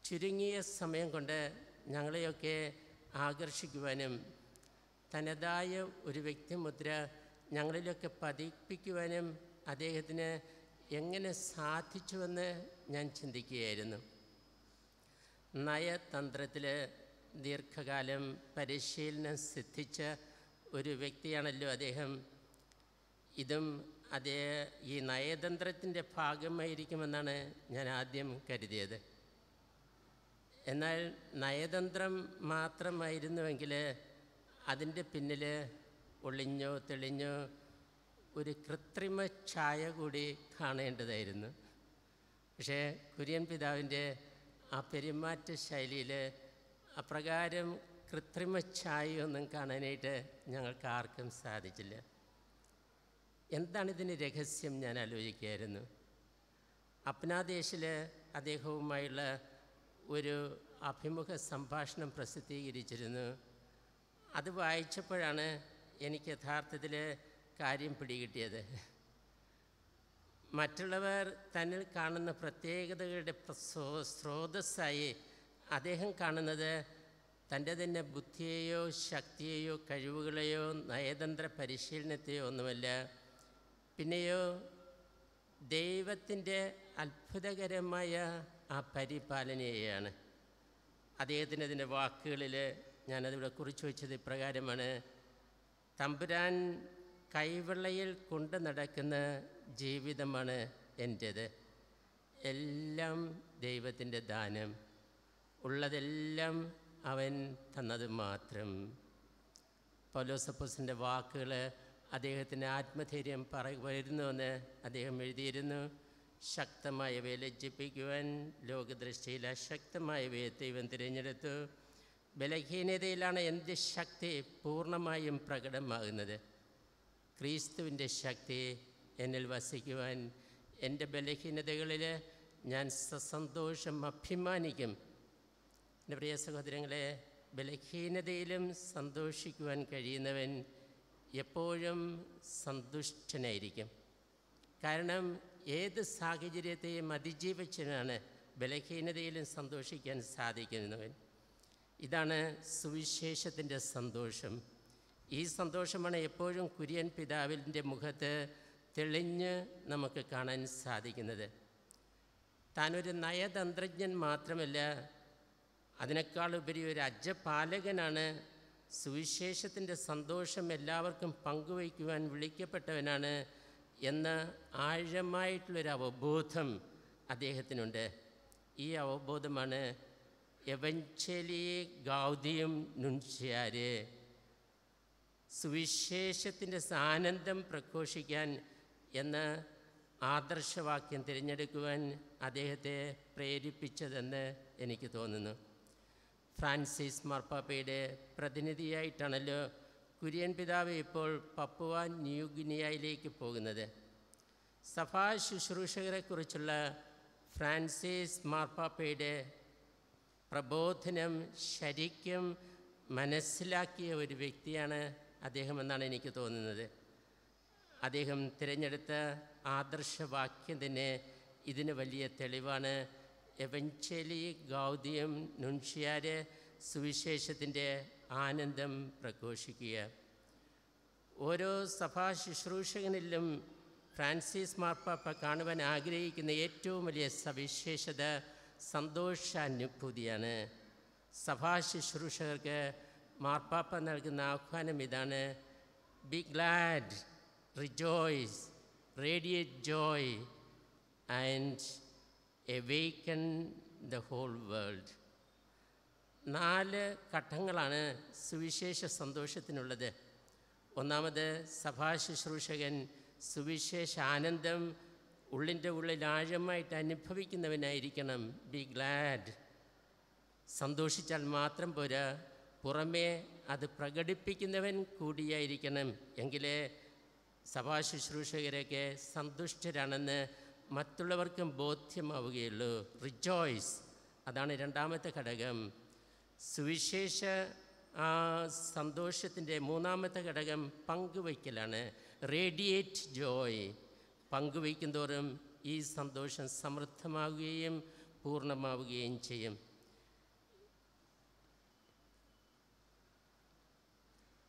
ചുരുങ്ങിയ സമയം കൊണ്ട് ഞങ്ങളെയൊക്കെ ആകർഷിക്കുവാനും തനതായ ഒരു വ്യക്തിമുദ്ര ഞങ്ങളിലൊക്കെ പതിപ്പിക്കുവാനും അദ്ദേഹത്തിന് എങ്ങനെ സാധിച്ചുവെന്ന് ഞാൻ ചിന്തിക്കുകയായിരുന്നു നയതന്ത്രത്തിൽ ദീർഘകാലം പരിശീലനം സിദ്ധിച്ച ഒരു വ്യക്തിയാണല്ലോ അദ്ദേഹം ഇതും അതേ ഈ നയതന്ത്രത്തിൻ്റെ ഭാഗമായിരിക്കുമെന്നാണ് ഞാൻ ആദ്യം കരുതിയത് എന്നാൽ നയതന്ത്രം മാത്രമായിരുന്നുവെങ്കിൽ അതിൻ്റെ പിന്നിൽ ഒളിഞ്ഞോ തെളിഞ്ഞോ ഒരു കൃത്രിമ ഛായ കൂടി കാണേണ്ടതായിരുന്നു പക്ഷേ കുര്യൻ പിതാവിൻ്റെ ആ പെരുമാറ്റ ശൈലിയിൽ അപ്രകാരം കൃത്രിമ ഛായയൊന്നും കാണാനായിട്ട് ഞങ്ങൾക്ക് ആർക്കും സാധിച്ചില്ല എന്താണ് ഇതിന് രഹസ്യം ഞാൻ ആലോചിക്കുകയായിരുന്നു അപ്നാദേശിൽ അദ്ദേഹവുമായുള്ള ഒരു അഭിമുഖ സംഭാഷണം പ്രസിദ്ധീകരിച്ചിരുന്നു അത് വായിച്ചപ്പോഴാണ് എനിക്ക് യഥാർത്ഥത്തിൽ കാര്യം പിടികിട്ടിയത് മറ്റുള്ളവർ തന്നിൽ കാണുന്ന പ്രത്യേകതകളുടെ പ്രസോ- സ്രോതസ്സായി അദ്ദേഹം കാണുന്നത് തൻ്റെ തന്നെ ബുദ്ധിയെയോ ശക്തിയെയോ കഴിവുകളെയോ നയതന്ത്ര പരിശീലനത്തെയോ ഒന്നുമല്ല പിന്നെയോ ദൈവത്തിൻ്റെ അത്ഭുതകരമായ ആ പരിപാലനയെയാണ് അദ്ദേഹത്തിൻ്റെ അതിൻ്റെ വാക്കുകളിൽ ഞാനതിവിടെ കുറിച്ച് വെച്ചത് ഇപ്രകാരമാണ് തമ്പുരാൻ കൈവെള്ളയിൽ കൊണ്ടു നടക്കുന്ന ജീവിതമാണ് എൻ്റേത് എല്ലാം ദൈവത്തിൻ്റെ ദാനം ഉള്ളതെല്ലാം അവൻ തന്നത് മാത്രം പൗലോസപ്പോസിൻ്റെ വാക്കുകൾ അദ്ദേഹത്തിന് ആത്മധൈര്യം പറയുന്നുവെന്ന് അദ്ദേഹം എഴുതിയിരുന്നു ശക്തമായവയെ ലജ്ജിപ്പിക്കുവാൻ ലോകദൃഷ്ടിയിൽ അശക്തമായവയെ ദൈവം തിരഞ്ഞെടുത്തു ബലഹീനതയിലാണ് എൻ്റെ ശക്തി പൂർണ്ണമായും പ്രകടമാകുന്നത് ക്രിസ്തുവിൻ്റെ ശക്തി എന്നിൽ വസിക്കുവാൻ എൻ്റെ ബലഹീനതകളിൽ ഞാൻ സസന്തോഷം അഭിമാനിക്കും എൻ്റെ പ്രിയ സഹോദരങ്ങളെ ബലഹീനതയിലും സന്തോഷിക്കുവാൻ കഴിയുന്നവൻ എപ്പോഴും സന്തുഷ്ടനായിരിക്കും കാരണം ഏത് സാഹചര്യത്തെയും അതിജീവിച്ചവനാണ് ബലഹീനതയിലും സന്തോഷിക്കാൻ സാധിക്കുന്നവൻ ഇതാണ് സുവിശേഷത്തിൻ്റെ സന്തോഷം ഈ സന്തോഷമാണ് എപ്പോഴും കുര്യൻ പിതാവിൻ്റെ മുഖത്ത് തെളിഞ്ഞ് നമുക്ക് കാണാൻ സാധിക്കുന്നത് താനൊരു നയതന്ത്രജ്ഞൻ മാത്രമല്ല അതിനേക്കാൾ ഉപരി ഒരു അജ്ജപാലകനാണ് സുവിശേഷത്തിൻ്റെ സന്തോഷം എല്ലാവർക്കും പങ്കുവയ്ക്കുവാൻ വിളിക്കപ്പെട്ടവനാണ് എന്ന ആഴമായിട്ടുള്ളൊരു അവബോധം അദ്ദേഹത്തിനുണ്ട് ഈ അവബോധമാണ് എവഞ്ചലി ഗൗതിയും നുൻഷ്യാര് സുവിശേഷത്തിൻ്റെ സാനന്ദം പ്രഘോഷിക്കാൻ എന്ന ആദർശവാക്യം തിരഞ്ഞെടുക്കുവാൻ അദ്ദേഹത്തെ പ്രേരിപ്പിച്ചതെന്ന് എനിക്ക് തോന്നുന്നു ഫ്രാൻസിസ് മാർപ്പാപ്പയുടെ പ്രതിനിധിയായിട്ടാണല്ലോ കുര്യൻ പിതാവ് ഇപ്പോൾ പപ്പുവ ന്യൂഗിനിയയിലേക്ക് പോകുന്നത് സഭാ ശുശ്രൂഷകരെക്കുറിച്ചുള്ള ഫ്രാൻസിസ് മാർപ്പാപ്പയുടെ പ്രബോധനം ശരിക്കും മനസ്സിലാക്കിയ ഒരു വ്യക്തിയാണ് അദ്ദേഹം എന്നാണ് എനിക്ക് തോന്നുന്നത് അദ്ദേഹം തിരഞ്ഞെടുത്ത ആദർശവാക്യം തന്നെ ഇതിന് വലിയ തെളിവാണ് എവഞ്ചലി ഗൗതിയം നുൻഷിയാര് സുവിശേഷത്തിൻ്റെ ആനന്ദം പ്രഘോഷിക്കുക ഓരോ സഭാ ശുശ്രൂഷകനിലും ഫ്രാൻസിസ് മാർപ്പാപ്പ കാണുവാൻ ആഗ്രഹിക്കുന്ന ഏറ്റവും വലിയ സവിശേഷത സന്തോഷാനുഭൂതിയാണ് സഭാ ശുശ്രൂഷകർക്ക് മാർപ്പാപ്പ നൽകുന്ന ആഹ്വാനം ഇതാണ് be glad rejoice radiate joy and awaken the whole world നാല് ഘട്ടങ്ങളാണ് സുവിശേഷ സന്തോഷത്തിനുള്ളത് ഒന്നാമത് സഭാ ശുശ്രൂഷകൻ സുവിശേഷ ആനന്ദം ഉള്ളിൻ്റെ ഉള്ളിൽ ആഴമായിട്ട് അനുഭവിക്കുന്നവനായിരിക്കണം ബി ഗ്ലാഡ് സന്തോഷിച്ചാൽ മാത്രം പോരാ പുറമേ അത് പ്രകടിപ്പിക്കുന്നവൻ കൂടിയായിരിക്കണം എങ്കിലേ സഭാ ശുശ്രൂഷകരൊക്കെ സന്തുഷ്ടരാണെന്ന് മറ്റുള്ളവർക്കും ബോധ്യമാവുകയുള്ളൂ റിജോയ്സ് അതാണ് രണ്ടാമത്തെ ഘടകം സുവിശേഷ ആ സന്തോഷത്തിൻ്റെ മൂന്നാമത്തെ ഘടകം പങ്കുവയ്ക്കലാണ് റേഡിയേറ്റ് ജോയ് പങ്കുവയ്ക്കും തോറും ഈ സന്തോഷം സമൃദ്ധമാവുകയും പൂർണ്ണമാവുകയും ചെയ്യും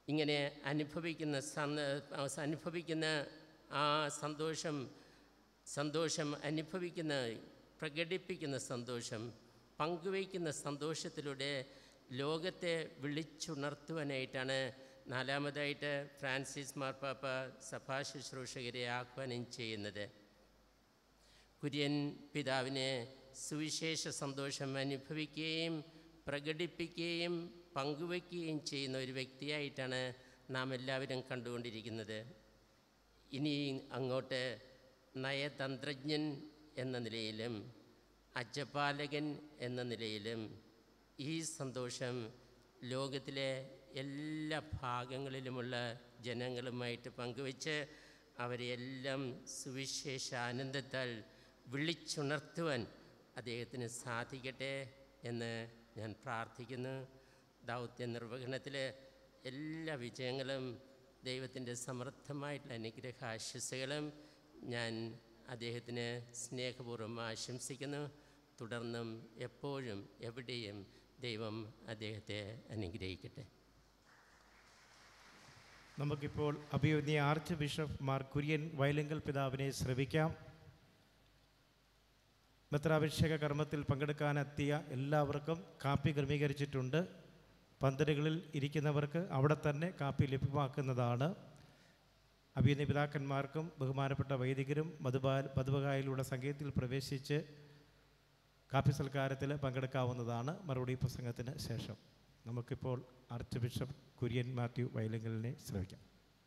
ഇങ്ങനെ അനുഭവിക്കുന്ന സന്ത അനുഭവിക്കുന്ന ആ സന്തോഷം സന്തോഷം അനുഭവിക്കുന്ന പ്രകടിപ്പിക്കുന്ന സന്തോഷം പങ്കുവയ്ക്കുന്ന സന്തോഷത്തിലൂടെ ലോകത്തെ വിളിച്ചുണർത്തുവാനായിട്ടാണ് നാലാമതായിട്ട് ഫ്രാൻസിസ് മാർപ്പാപ്പ സഭാ ശുശ്രൂഷകരെ ആഹ്വാനം ചെയ്യുന്നത് കുര്യൻ പിതാവിനെ സുവിശേഷ സന്തോഷം അനുഭവിക്കുകയും പ്രകടിപ്പിക്കുകയും പങ്കുവയ്ക്കുകയും ചെയ്യുന്ന ഒരു വ്യക്തിയായിട്ടാണ് നാം എല്ലാവരും കണ്ടുകൊണ്ടിരിക്കുന്നത് ഇനി അങ്ങോട്ട് നയതന്ത്രജ്ഞൻ എന്ന നിലയിലും അജപാലകൻ എന്ന നിലയിലും ഈ സന്തോഷം ലോകത്തിലെ എല്ലാ ഭാഗങ്ങളിലുമുള്ള ജനങ്ങളുമായിട്ട് പങ്കുവച്ച് അവരെയെല്ലാം സുവിശേഷ ആനന്ദത്താൽ വിളിച്ചുണർത്തുവാൻ അദ്ദേഹത്തിന് സാധിക്കട്ടെ എന്ന് ഞാൻ പ്രാർത്ഥിക്കുന്നു ദൗത്യ നിർവഹണത്തിൽ എല്ലാ വിജയങ്ങളും ദൈവത്തിൻ്റെ സമൃദ്ധമായിട്ടുള്ള അനുഗ്രഹ ആശംസകളും ഞാൻ അദ്ദേഹത്തിന് സ്നേഹപൂർവ്വം ആശംസിക്കുന്നു തുടർന്നും എപ്പോഴും എവിടെയും ദൈവം അദ്ദേഹത്തെ അനുഗ്രഹിക്കട്ടെ നമുക്കിപ്പോൾ അഭിയോന്യ ആർച്ച് ബിഷപ്പ് മാർ കുര്യൻ വയലിങ്കൽ പിതാവിനെ ശ്രവിക്കാം മെത്രാഭിഷേക കർമ്മത്തിൽ പങ്കെടുക്കാനെത്തിയ എല്ലാവർക്കും കാപ്പി ക്രമീകരിച്ചിട്ടുണ്ട് പന്തലുകളിൽ ഇരിക്കുന്നവർക്ക് അവിടെ തന്നെ കാപ്പി ലഭ്യമാക്കുന്നതാണ് അഭിയന്യ പിതാക്കന്മാർക്കും ബഹുമാനപ്പെട്ട വൈദികരും മധുബാ മധുബകായിലൂടെ സംഗീതത്തിൽ പ്രവേശിച്ച് കാപ്പി സൽക്കാരത്തിൽ പങ്കെടുക്കാവുന്നതാണ് മറുപടി പ്രസംഗത്തിന് ശേഷം നമുക്കിപ്പോൾ ആർച്ച് ബിഷപ്പ് കുര്യൻ മാത്യു വയലിങ്കലിനെ ശ്രമിക്കാം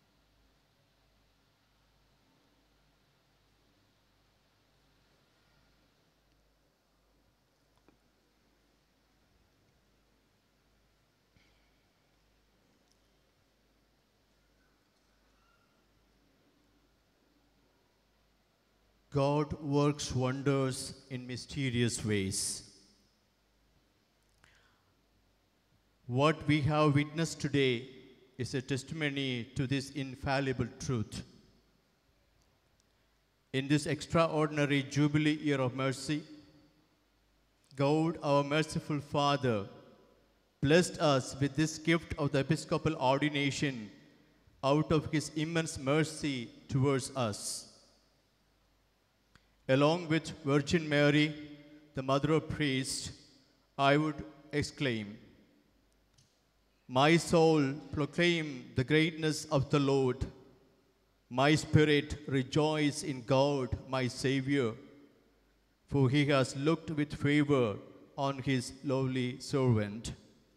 God works wonders in mysterious ways. What we have witnessed today is a testimony to this infallible truth. In this extraordinary Jubilee year of mercy, God, our merciful Father, blessed us with this gift of the episcopal ordination out of his immense mercy towards us along with Virgin Mary, the mother of Christ, I would exclaim, My soul proclaim the greatness of the Lord. My spirit rejoice in God, my Savior, for he has looked with favor on his lowly servant.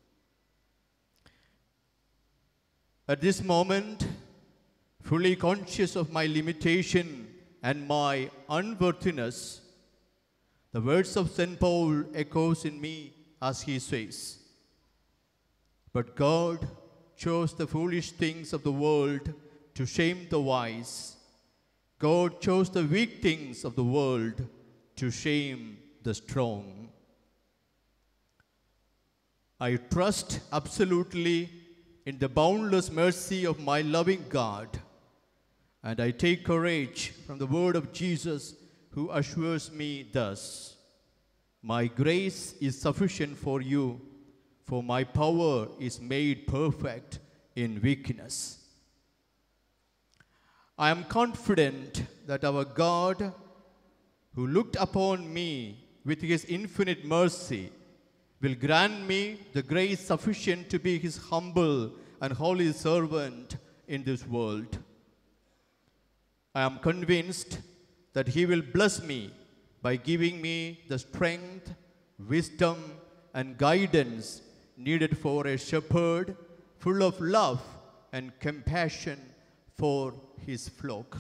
At this moment, fully conscious of my limitation and my unworthiness, the words of St. Paul echoes in me as he says, But God chose the foolish things of the world to shame the wise. God chose the weak things of the world to shame the strong. I trust absolutely in the boundless mercy of my loving God and I take courage from the word of Jesus, who assures me thus My grace is sufficient for you, for my power is made perfect in weakness. I am confident that our God, who looked upon me with his infinite mercy, will grant me the grace sufficient to be his humble and holy servant in this world. I am convinced that He will bless me by giving me the strength, wisdom, and guidance needed for a shepherd full of love and compassion for his flock.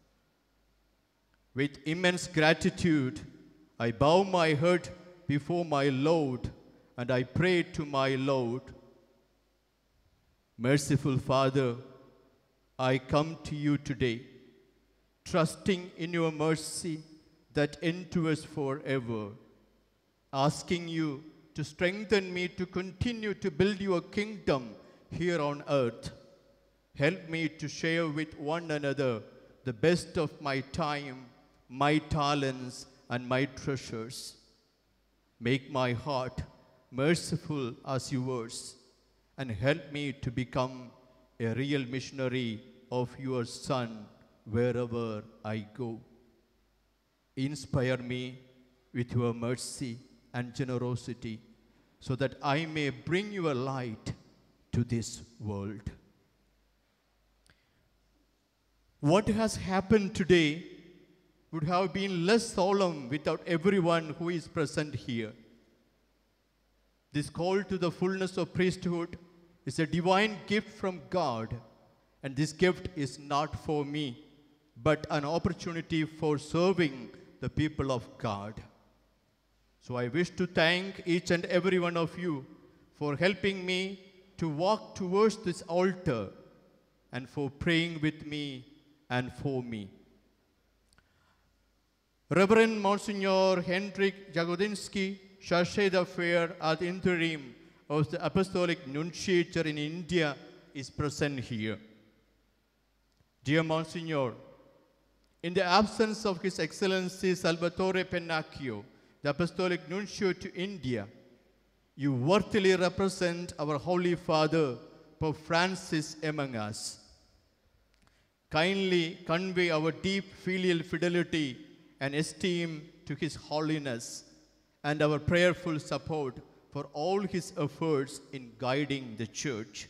With immense gratitude, I bow my head before my Lord and I pray to my Lord. Merciful Father, I come to you today trusting in your mercy that endures forever, asking you to strengthen me to continue to build your kingdom here on earth. Help me to share with one another the best of my time, my talents, and my treasures. Make my heart merciful as yours, and help me to become a real missionary of your Son wherever I go. Inspire me with your mercy and generosity so that I may bring your light to this world. What has happened today would have been less solemn without everyone who is present here. This call to the fullness of priesthood is a divine gift from God, and this gift is not for me, but an opportunity for serving the people of God. So I wish to thank each and every one of you for helping me to walk towards this altar and for praying with me and for me. Reverend Monsignor Hendrik Jagodinski shall say the affair as interim of the Apostolic Nunciature in India is present here. Dear Monsignor, in the absence of His Excellency Salvatore Pennacchio, the Apostolic Nuncio to India, you worthily represent our Holy Father, Pope Francis, among us. Kindly convey our deep filial fidelity and esteem to His Holiness and our prayerful support for all His efforts in guiding the Church.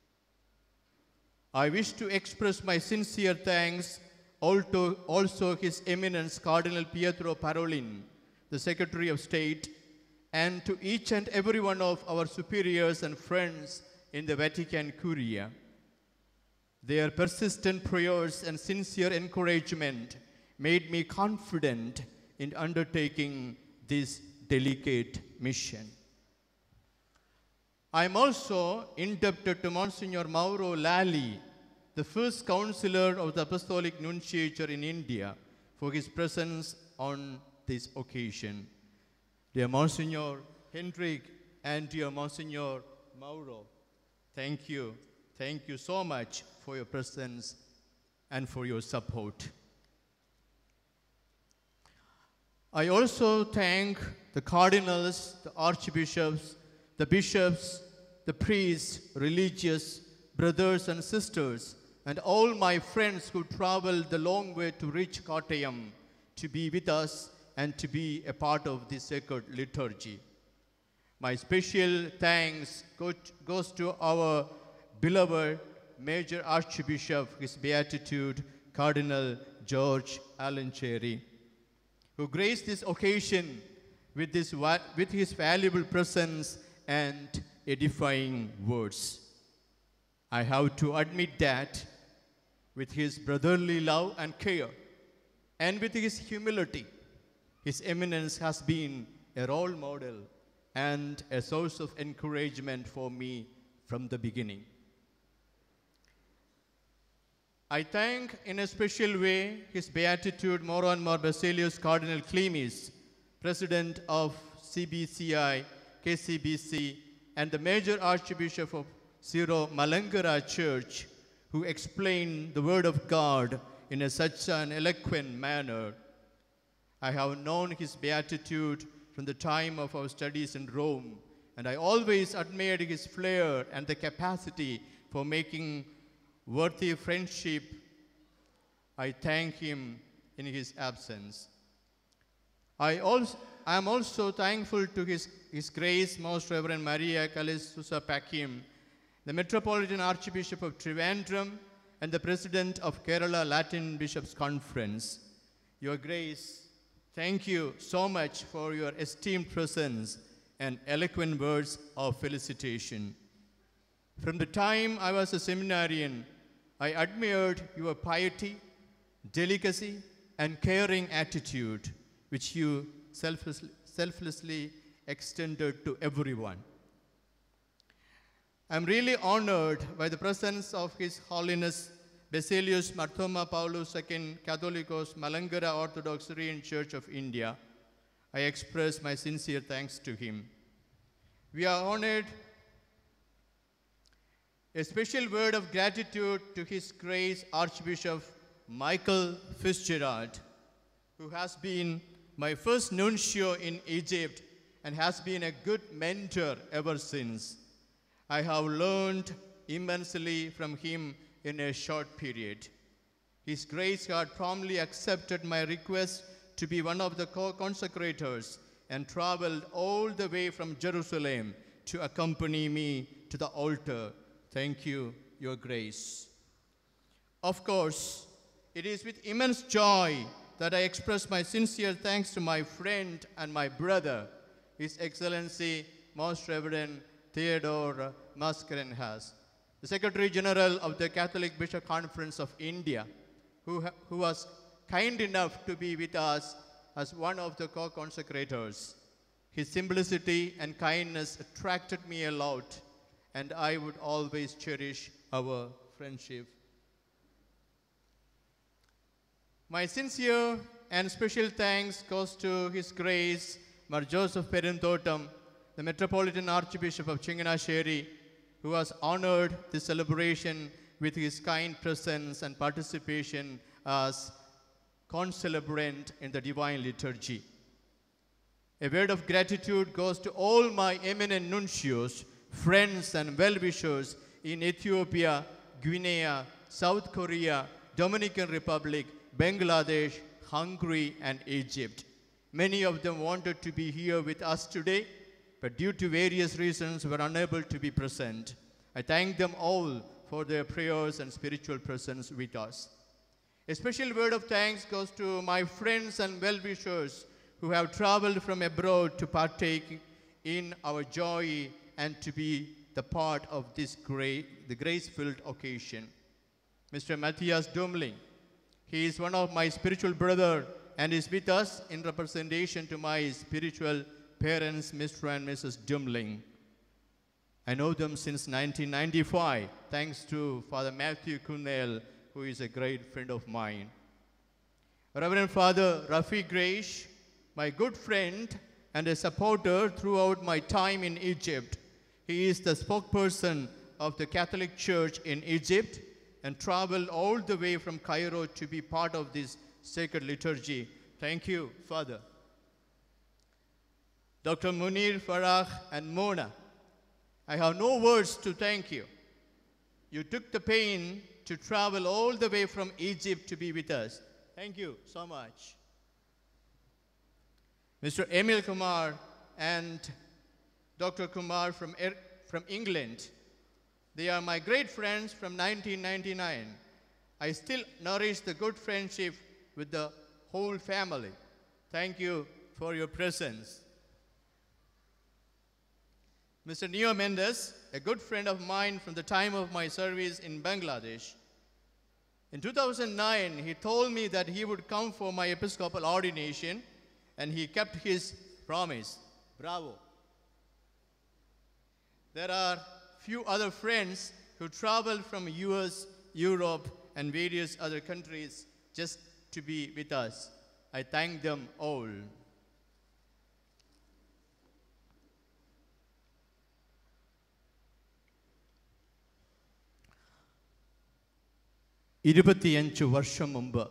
I wish to express my sincere thanks also, also His Eminence Cardinal Pietro Parolin, the Secretary of State, and to each and every one of our superiors and friends in the Vatican Curia. Their persistent prayers and sincere encouragement made me confident in undertaking this delicate mission. I am also indebted to Monsignor Mauro Lally, the first counselor of the Apostolic Nunciature in India, for his presence on this occasion. Dear Monsignor Hendrik and dear Monsignor Mauro, thank you. Thank you so much for your presence and for your support. I also thank the cardinals, the archbishops, the bishops, the priests, religious brothers and sisters, and all my friends who traveled the long way to reach Kottayam to be with us and to be a part of this sacred liturgy. My special thanks go- goes to our beloved Major Archbishop, His Beatitude, Cardinal George Allen Cherry, who graced this occasion with, this, va- with his valuable presence and edifying words. I have to admit that with his brotherly love and care, and with his humility, his eminence has been a role model and a source of encouragement for me from the beginning. I thank in a special way His Beatitude Moron More Basilius Cardinal Clemis, President of CBCI, KCBC, and the Major Archbishop of Syro Malangara Church, who explained the Word of God in a such an eloquent manner. I have known his beatitude from the time of our studies in Rome, and I always admired his flair and the capacity for making worthy friendship. I thank him in his absence. I also I am also thankful to His, His Grace, Most Reverend Maria Callis Susa Pakim, the Metropolitan Archbishop of Trivandrum, and the President of Kerala Latin Bishops Conference. Your Grace, thank you so much for your esteemed presence and eloquent words of felicitation. From the time I was a seminarian, I admired your piety, delicacy, and caring attitude, which you selflessly, selflessly extended to everyone. I'm really honored by the presence of His Holiness Basilius Marthoma Paulus II, Catholicos Malangara Orthodox Syrian Church of India. I express my sincere thanks to him. We are honored a special word of gratitude to His Grace Archbishop Michael Fitzgerald, who has been my first nuncio in Egypt and has been a good mentor ever since. I have learned immensely from him in a short period. His grace had promptly accepted my request to be one of the co consecrators and traveled all the way from Jerusalem to accompany me to the altar. Thank you, Your Grace. Of course, it is with immense joy that I express my sincere thanks to my friend and my brother, His Excellency Most Reverend Theodore Mascarenhas, the Secretary General of the Catholic Bishop Conference of India, who, ha- who was kind enough to be with us as one of the co consecrators. His simplicity and kindness attracted me a lot, and I would always cherish our friendship. My sincere and special thanks goes to His Grace, Mar Joseph Peruntotam, the Metropolitan Archbishop of Chinganasheri, who has honored the celebration with his kind presence and participation as concelebrant in the Divine Liturgy. A word of gratitude goes to all my eminent nuncios, friends, and well wishers in Ethiopia, Guinea, South Korea, Dominican Republic, Bangladesh, Hungary, and Egypt. Many of them wanted to be here with us today, but due to various reasons were unable to be present. I thank them all for their prayers and spiritual presence with us. A special word of thanks goes to my friends and well wishers who have traveled from abroad to partake in our joy and to be the part of this great, the grace filled occasion. Mr. Matthias Dumling, he is one of my spiritual brother and is with us in representation to my spiritual parents, Mr. and Mrs. Dumling. I know them since 1995, thanks to Father Matthew Kunnell, who is a great friend of mine. Reverend Father Rafi Greish, my good friend and a supporter throughout my time in Egypt. He is the spokesperson of the Catholic Church in Egypt and traveled all the way from Cairo to be part of this sacred liturgy. Thank you, Father. Dr. Munir Farah and Mona, I have no words to thank you. You took the pain to travel all the way from Egypt to be with us. Thank you so much. Mr. Emil Kumar and Dr. Kumar from, Er- from England. They are my great friends from 1999. I still nourish the good friendship with the whole family. Thank you for your presence. Mr. Neo Mendes, a good friend of mine from the time of my service in Bangladesh. In 2009, he told me that he would come for my episcopal ordination, and he kept his promise. Bravo. There are few other friends who traveled from US, Europe, and various other countries just to be with us. I thank them all. ഇരുപത്തിയഞ്ച് വർഷം മുമ്പ്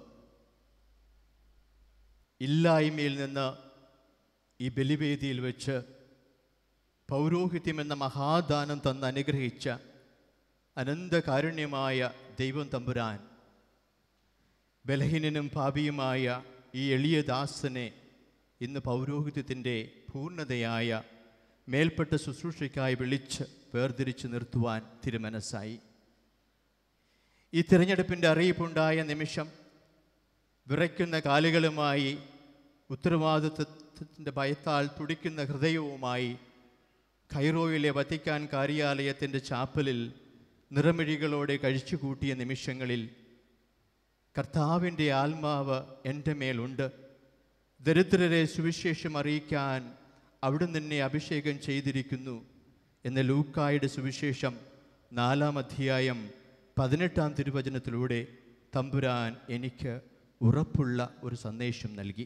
ഇല്ലായ്മയിൽ നിന്ന് ഈ ബലിവേദിയിൽ വെച്ച് പൗരോഹിത്യം എന്ന മഹാദാനം തന്ന് അനുഗ്രഹിച്ച അനന്തകാരുണ്യമായ ദൈവം തമ്പുരാൻ ബലഹീനനും പാപിയുമായ ഈ എളിയ ദാസനെ ഇന്ന് പൗരോഹിത്യത്തിൻ്റെ പൂർണ്ണതയായ മേൽപ്പെട്ട ശുശ്രൂഷയ്ക്കായി വിളിച്ച് വേർതിരിച്ച് നിർത്തുവാൻ തിരുമനസ്സായി ഈ തിരഞ്ഞെടുപ്പിൻ്റെ അറിയിപ്പുണ്ടായ നിമിഷം വിറയ്ക്കുന്ന കാലുകളുമായി ഉത്തരവാദിത്വത്തിൻ്റെ ഭയത്താൽ തുടിക്കുന്ന ഹൃദയവുമായി കൈറോയിലെ വത്തിക്കാൻ കാര്യാലയത്തിൻ്റെ ചാപ്പലിൽ നിറമിഴികളോടെ കഴിച്ചുകൂട്ടിയ നിമിഷങ്ങളിൽ കർത്താവിൻ്റെ ആത്മാവ് എൻ്റെ മേലുണ്ട് ദരിദ്രരെ സുവിശേഷം അറിയിക്കാൻ അവിടുന്ന് എന്നെ അഭിഷേകം ചെയ്തിരിക്കുന്നു എന്ന ലൂക്കായുടെ സുവിശേഷം നാലാം അധ്യായം പതിനെട്ടാം തിരുവചനത്തിലൂടെ തമ്പുരാൻ എനിക്ക് ഉറപ്പുള്ള ഒരു സന്ദേശം നൽകി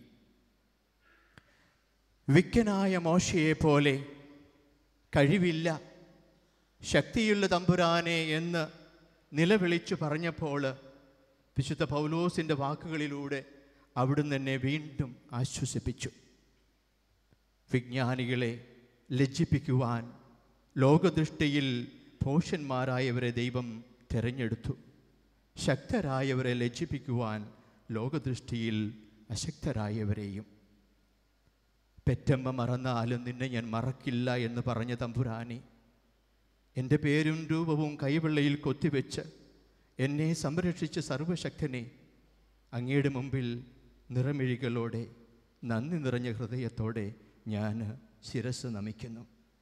വിക്കനായ മോശയെ പോലെ കഴിവില്ല ശക്തിയുള്ള തമ്പുരാനെ എന്ന് നിലവിളിച്ചു പറഞ്ഞപ്പോൾ വിശുദ്ധ പൗലോസിൻ്റെ വാക്കുകളിലൂടെ അവിടുന്ന് എന്നെ വീണ്ടും ആശ്വസിപ്പിച്ചു വിജ്ഞാനികളെ ലജ്ജിപ്പിക്കുവാൻ ലോകദൃഷ്ടിയിൽ ഭോഷന്മാരായവരെ ദൈവം തിരഞ്ഞെടുത്തു ശക്തരായവരെ ലജ്ജിപ്പിക്കുവാൻ ലോകദൃഷ്ടിയിൽ അശക്തരായവരെയും പെറ്റമ്മ മറന്നാലും നിന്നെ ഞാൻ മറക്കില്ല എന്ന് പറഞ്ഞ തമ്പുരാനെ എൻ്റെ പേരും രൂപവും കൈവെള്ളയിൽ കൊത്തിവെച്ച് എന്നെ സംരക്ഷിച്ച സർവശക്തനെ അങ്ങയുടെ മുമ്പിൽ നിറമിഴികളോടെ നന്ദി നിറഞ്ഞ ഹൃദയത്തോടെ ഞാൻ ശിരസ് നമിക്കുന്നു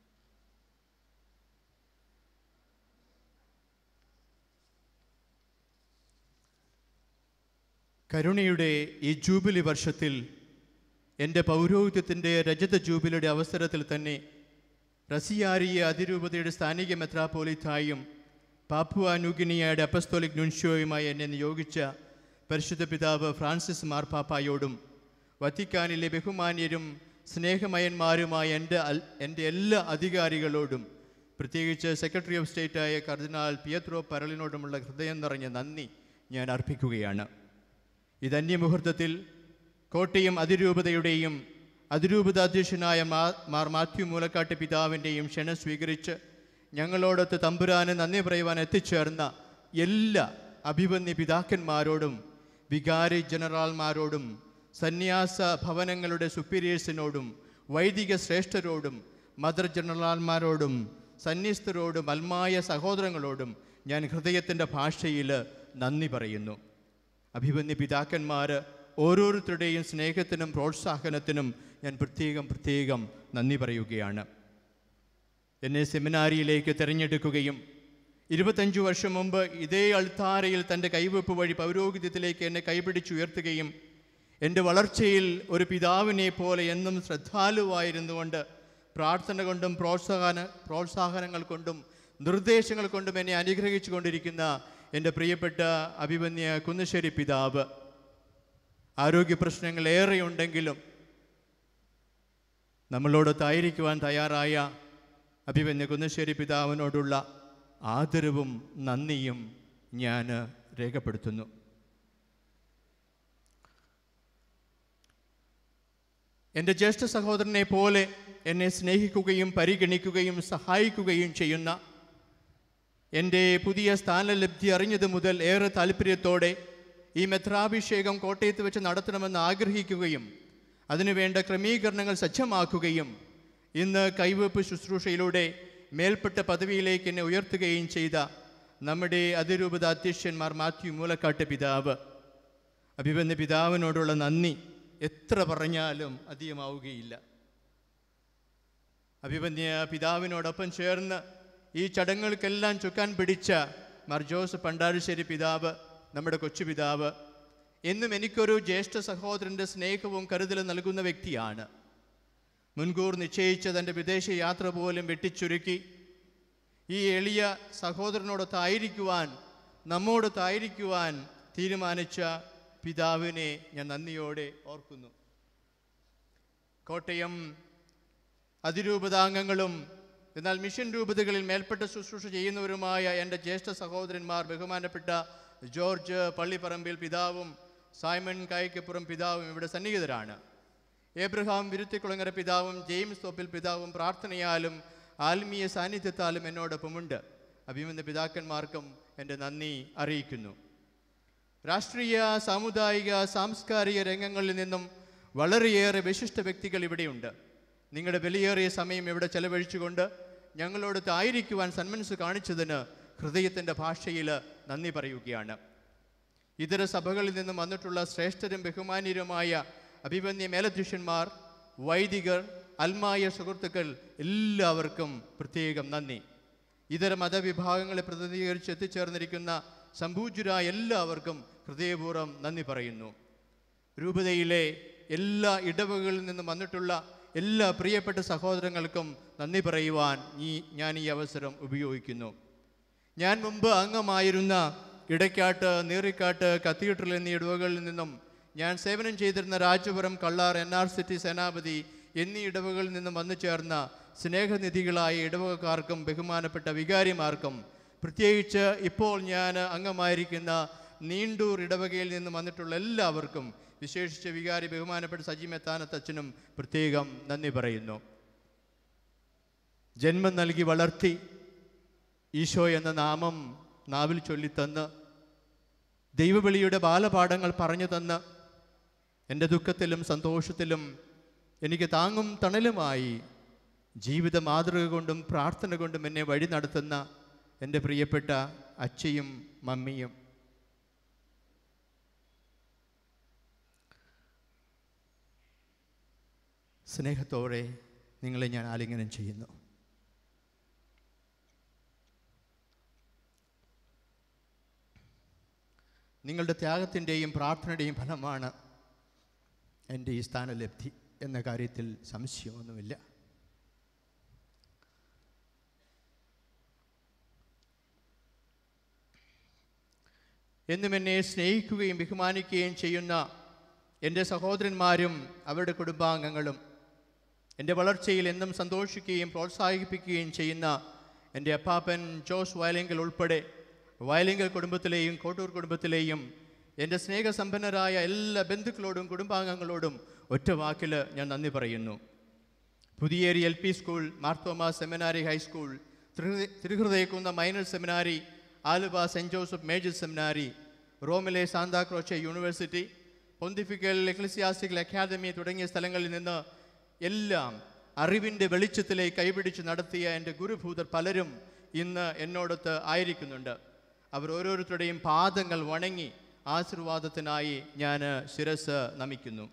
കരുണയുടെ ഈ ജൂബിലി വർഷത്തിൽ എൻ്റെ പൗരോഹിത്യത്തിൻ്റെ രജത ജൂബിലിയുടെ അവസരത്തിൽ തന്നെ റസിയാരിയ അതിരൂപതയുടെ സ്ഥാനിക മെത്രാപ്പോലിത്തായും പാപ്പുവ ന്യൂഗിനിയയുടെ അപ്പസ്തോലിക് നുൻഷ്യോയുമായി എന്നെ നിയോഗിച്ച പരിശുദ്ധ പിതാവ് ഫ്രാൻസിസ് മാർപ്പാപ്പായോടും വത്തിക്കാനിലെ ബഹുമാന്യരും സ്നേഹമയന്മാരുമായ എൻ്റെ അൽ- എൻ്റെ എല്ലാ അധികാരികളോടും പ്രത്യേകിച്ച് സെക്രട്ടറി ഓഫ് സ്റ്റേറ്റായ കർദിനാൾ പിയത്രോ പരളിനോടുമുള്ള ഹൃദയം നിറഞ്ഞ നന്ദി ഞാൻ അർപ്പിക്കുകയാണ് ഇതന്യമുഹൂർത്തത്തിൽ കോട്ടയം അതിരൂപതയുടെയും അതിരൂപത അധ്യക്ഷനായ മാ- മാർ മാത്യു മൂലക്കാട്ട് പിതാവിൻ്റെയും ക്ഷണം സ്വീകരിച്ച് ഞങ്ങളോടൊത്ത് തമ്പുരാന് നന്ദി പറയുവാൻ എത്തിച്ചേർന്ന എല്ലാ അഭിവന്യ പിതാക്കന്മാരോടും വികാരി ജനറൽമാരോടും സന്യാസ ഭവനങ്ങളുടെ സുപ്പീരിയേഴ്സിനോടും വൈദിക ശ്രേഷ്ഠരോടും മദർ ജനറൽമാരോടും സന്യസ്തരോടും അൽമായ സഹോദരങ്ങളോടും ഞാൻ ഹൃദയത്തിൻ്റെ ഭാഷയിൽ നന്ദി പറയുന്നു അഭിവന്യ പിതാക്കന്മാർ ഓരോരുത്തരുടെയും സ്നേഹത്തിനും പ്രോത്സാഹനത്തിനും ഞാൻ പ്രത്യേകം പ്രത്യേകം നന്ദി പറയുകയാണ് എന്നെ സെമിനാരിയിലേക്ക് തിരഞ്ഞെടുക്കുകയും ഇരുപത്തഞ്ചു വർഷം മുമ്പ് ഇതേ അൾത്താരയിൽ തൻ്റെ കൈവെപ്പ് വഴി പൗരോഹിത്യത്തിലേക്ക് എന്നെ കൈപിടിച്ചുയർത്തുകയും എൻ്റെ വളർച്ചയിൽ ഒരു പിതാവിനെ പോലെ എന്നും ശ്രദ്ധാലുവായിരുന്നുകൊണ്ട് പ്രാർത്ഥന കൊണ്ടും പ്രോത്സാഹന പ്രോത്സാഹനങ്ങൾ കൊണ്ടും നിർദ്ദേശങ്ങൾ കൊണ്ടും എന്നെ അനുഗ്രഹിച്ചു കൊണ്ടിരിക്കുന്ന എൻ്റെ പ്രിയപ്പെട്ട അഭിമന്യ കുന്നശ്ശേരി പിതാവ് ആരോഗ്യ പ്രശ്നങ്ങൾ ഏറെയുണ്ടെങ്കിലും നമ്മളോടൊത്തായിരിക്കുവാൻ തയ്യാറായ അഭിമന്യ കുന്നശ്ശേരി പിതാവിനോടുള്ള ആദരവും നന്ദിയും ഞാൻ രേഖപ്പെടുത്തുന്നു എൻ്റെ ജ്യേഷ്ഠ സഹോദരനെ പോലെ എന്നെ സ്നേഹിക്കുകയും പരിഗണിക്കുകയും സഹായിക്കുകയും ചെയ്യുന്ന എൻ്റെ പുതിയ സ്ഥാനലബ്ധി അറിഞ്ഞത് മുതൽ ഏറെ താല്പര്യത്തോടെ ഈ മെത്രാഭിഷേകം കോട്ടയത്ത് വെച്ച് നടത്തണമെന്ന് ആഗ്രഹിക്കുകയും അതിനുവേണ്ട ക്രമീകരണങ്ങൾ സജ്ജമാക്കുകയും ഇന്ന് കൈവെപ്പ് ശുശ്രൂഷയിലൂടെ മേൽപ്പെട്ട പദവിയിലേക്ക് എന്നെ ഉയർത്തുകയും ചെയ്ത നമ്മുടെ അതിരൂപത അധ്യക്ഷന്മാർ മാത്യു മൂലക്കാട്ട് പിതാവ് അഭിബന്ധ പിതാവിനോടുള്ള നന്ദി എത്ര പറഞ്ഞാലും അധികമാവുകയില്ല അഭിമന്യ പിതാവിനോടൊപ്പം ചേർന്ന് ഈ ചടങ്ങുകൾക്കെല്ലാം ചുക്കാൻ പിടിച്ച മാർ ജോസ് പണ്ടാരശ്ശേരി പിതാവ് നമ്മുടെ കൊച്ചു പിതാവ് എന്നും എനിക്കൊരു ജ്യേഷ്ഠ സഹോദരൻ്റെ സ്നേഹവും കരുതലും നൽകുന്ന വ്യക്തിയാണ് മുൻകൂർ നിശ്ചയിച്ച തൻ്റെ വിദേശ യാത്ര പോലും വെട്ടിച്ചുരുക്കി ഈ എളിയ സഹോദരനോടൊത്തായിരിക്കുവാൻ നമ്മോടൊത്തായിരിക്കുവാൻ തീരുമാനിച്ച പിതാവിനെ ഞാൻ നന്ദിയോടെ ഓർക്കുന്നു കോട്ടയം അതിരൂപതാംഗങ്ങളും എന്നാൽ മിഷൻ രൂപതകളിൽ മേൽപ്പെട്ട ശുശ്രൂഷ ചെയ്യുന്നവരുമായ എൻ്റെ ജ്യേഷ്ഠ സഹോദരന്മാർ ബഹുമാനപ്പെട്ട ജോർജ് പള്ളിപ്പറമ്പിൽ പിതാവും സൈമൺ കായ്ക്കപ്പുറം പിതാവും ഇവിടെ സന്നിഹിതരാണ് ഏബ്രഹാം വിരുത്തിക്കുളങ്ങര പിതാവും ജെയിംസ് തോപ്പിൽ പിതാവും പ്രാർത്ഥനയാലും ആത്മീയ സാന്നിധ്യത്താലും എന്നോടൊപ്പമുണ്ട് അഭിമന്യ പിതാക്കന്മാർക്കും എൻ്റെ നന്ദി അറിയിക്കുന്നു രാഷ്ട്രീയ സാമുദായിക സാംസ്കാരിക രംഗങ്ങളിൽ നിന്നും വളരെയേറെ വിശിഷ്ട വ്യക്തികൾ ഇവിടെയുണ്ട് നിങ്ങളുടെ വിലയേറിയ സമയം ഇവിടെ ചെലവഴിച്ചുകൊണ്ട് ഞങ്ങളോടൊത്ത് ആയിരിക്കുവാൻ സന്മനസ് കാണിച്ചതിന് ഹൃദയത്തിൻ്റെ ഭാഷയിൽ നന്ദി പറയുകയാണ് ഇതര സഭകളിൽ നിന്നും വന്നിട്ടുള്ള ശ്രേഷ്ഠരും ബഹുമാന്യരുമായ അഭിമന്യ മേലധ്യക്ഷന്മാർ വൈദികർ അൽമായ സുഹൃത്തുക്കൾ എല്ലാവർക്കും പ്രത്യേകം നന്ദി ഇതര മതവിഭാഗങ്ങളെ പ്രതിനിധീകരിച്ച് എത്തിച്ചേർന്നിരിക്കുന്ന സംപൂജ്യരായ എല്ലാവർക്കും ഹൃദയപൂർവ്വം നന്ദി പറയുന്നു രൂപതയിലെ എല്ലാ ഇടവകളിൽ നിന്നും വന്നിട്ടുള്ള എല്ലാ പ്രിയപ്പെട്ട സഹോദരങ്ങൾക്കും നന്ദി പറയുവാൻ ഈ ഞാൻ ഈ അവസരം ഉപയോഗിക്കുന്നു ഞാൻ മുമ്പ് അംഗമായിരുന്ന ഇടയ്ക്കാട്ട് നീറിക്കാട്ട് കത്തീഡ്രൽ എന്നീ ഇടവകളിൽ നിന്നും ഞാൻ സേവനം ചെയ്തിരുന്ന Rajapuram Kallar N R city Senapathy എന്നീ ഇടവകളിൽ നിന്നും വന്നു ചേർന്ന സ്നേഹനിധികളായ ഇടവകക്കാർക്കും ബഹുമാനപ്പെട്ട വികാരിമാർക്കും പ്രത്യേകിച്ച് ഇപ്പോൾ ഞാൻ അംഗമായിരിക്കുന്ന നീണ്ടൂർ ഇടവകയിൽ നിന്ന് വന്നിട്ടുള്ള എല്ലാവർക്കും വിശേഷിച്ച് വികാരി ബഹുമാനപ്പെട്ട സജി മെത്താനത്തച്ഛനും പ്രത്യേകം നന്ദി പറയുന്നു ജന്മം നൽകി വളർത്തി ഈശോ എന്ന നാമം നാവിൽ ചൊല്ലിത്തന്ന് ദൈവവിളിയുടെ ബാലപാഠങ്ങൾ പറഞ്ഞു തന്ന് എൻ്റെ ദുഃഖത്തിലും സന്തോഷത്തിലും എനിക്ക് താങ്ങും തണലുമായി ജീവിത മാതൃക കൊണ്ടും പ്രാർത്ഥന കൊണ്ടും എന്നെ വഴി നടത്തുന്ന എൻ്റെ പ്രിയപ്പെട്ട അച്ഛയും മമ്മിയും സ്നേഹത്തോടെ നിങ്ങളെ ഞാൻ ആലിംഗനം ചെയ്യുന്നു നിങ്ങളുടെ ത്യാഗത്തിൻ്റെയും പ്രാർത്ഥനയുടെയും ഫലമാണ് എൻ്റെ ഈ സ്ഥാനലബ്ധി എന്ന കാര്യത്തിൽ സംശയമൊന്നുമില്ല എന്നും എന്നെ സ്നേഹിക്കുകയും ബഹുമാനിക്കുകയും ചെയ്യുന്ന എൻ്റെ സഹോദരന്മാരും അവരുടെ കുടുംബാംഗങ്ങളും എൻ്റെ വളർച്ചയിൽ എന്നും സന്തോഷിക്കുകയും പ്രോത്സാഹിപ്പിക്കുകയും ചെയ്യുന്ന എൻ്റെ അപ്പാപ്പൻ ജോസ് വയലിങ്കൽ ഉൾപ്പെടെ വയലിങ്കൽ കുടുംബത്തിലെയും കോട്ടൂർ കുടുംബത്തിലെയും എൻ്റെ സ്നേഹസമ്പന്നരായ എല്ലാ ബന്ധുക്കളോടും കുടുംബാംഗങ്ങളോടും ഒറ്റ വാക്കിൽ ഞാൻ നന്ദി പറയുന്നു Puthiyeri L P school Marthoma seminary high school തിരുഹൃ- തിരുഹൃദയക്കുന്ന minor seminary Aluva saint Joseph major seminary റോമിലെ Santa Croce university pontifical ecclesiastical academy തുടങ്ങിയ സ്ഥലങ്ങളിൽ നിന്ന് എല്ലാം അറിവിൻ്റെ വെളിച്ചത്തിലേക്ക് കൈപിടിച്ച് നടത്തിയ എൻ്റെ ഗുരുഭൂതർ പലരും ഇന്ന് എന്നോടൊത്ത് ആയിരിക്കുന്നുണ്ട് അവർ ഓരോരുത്തരുടെയും പാദങ്ങൾ വണങ്ങി ആശീർവാദത്തിനായി ഞാൻ ശിരസ് നമിക്കുന്നു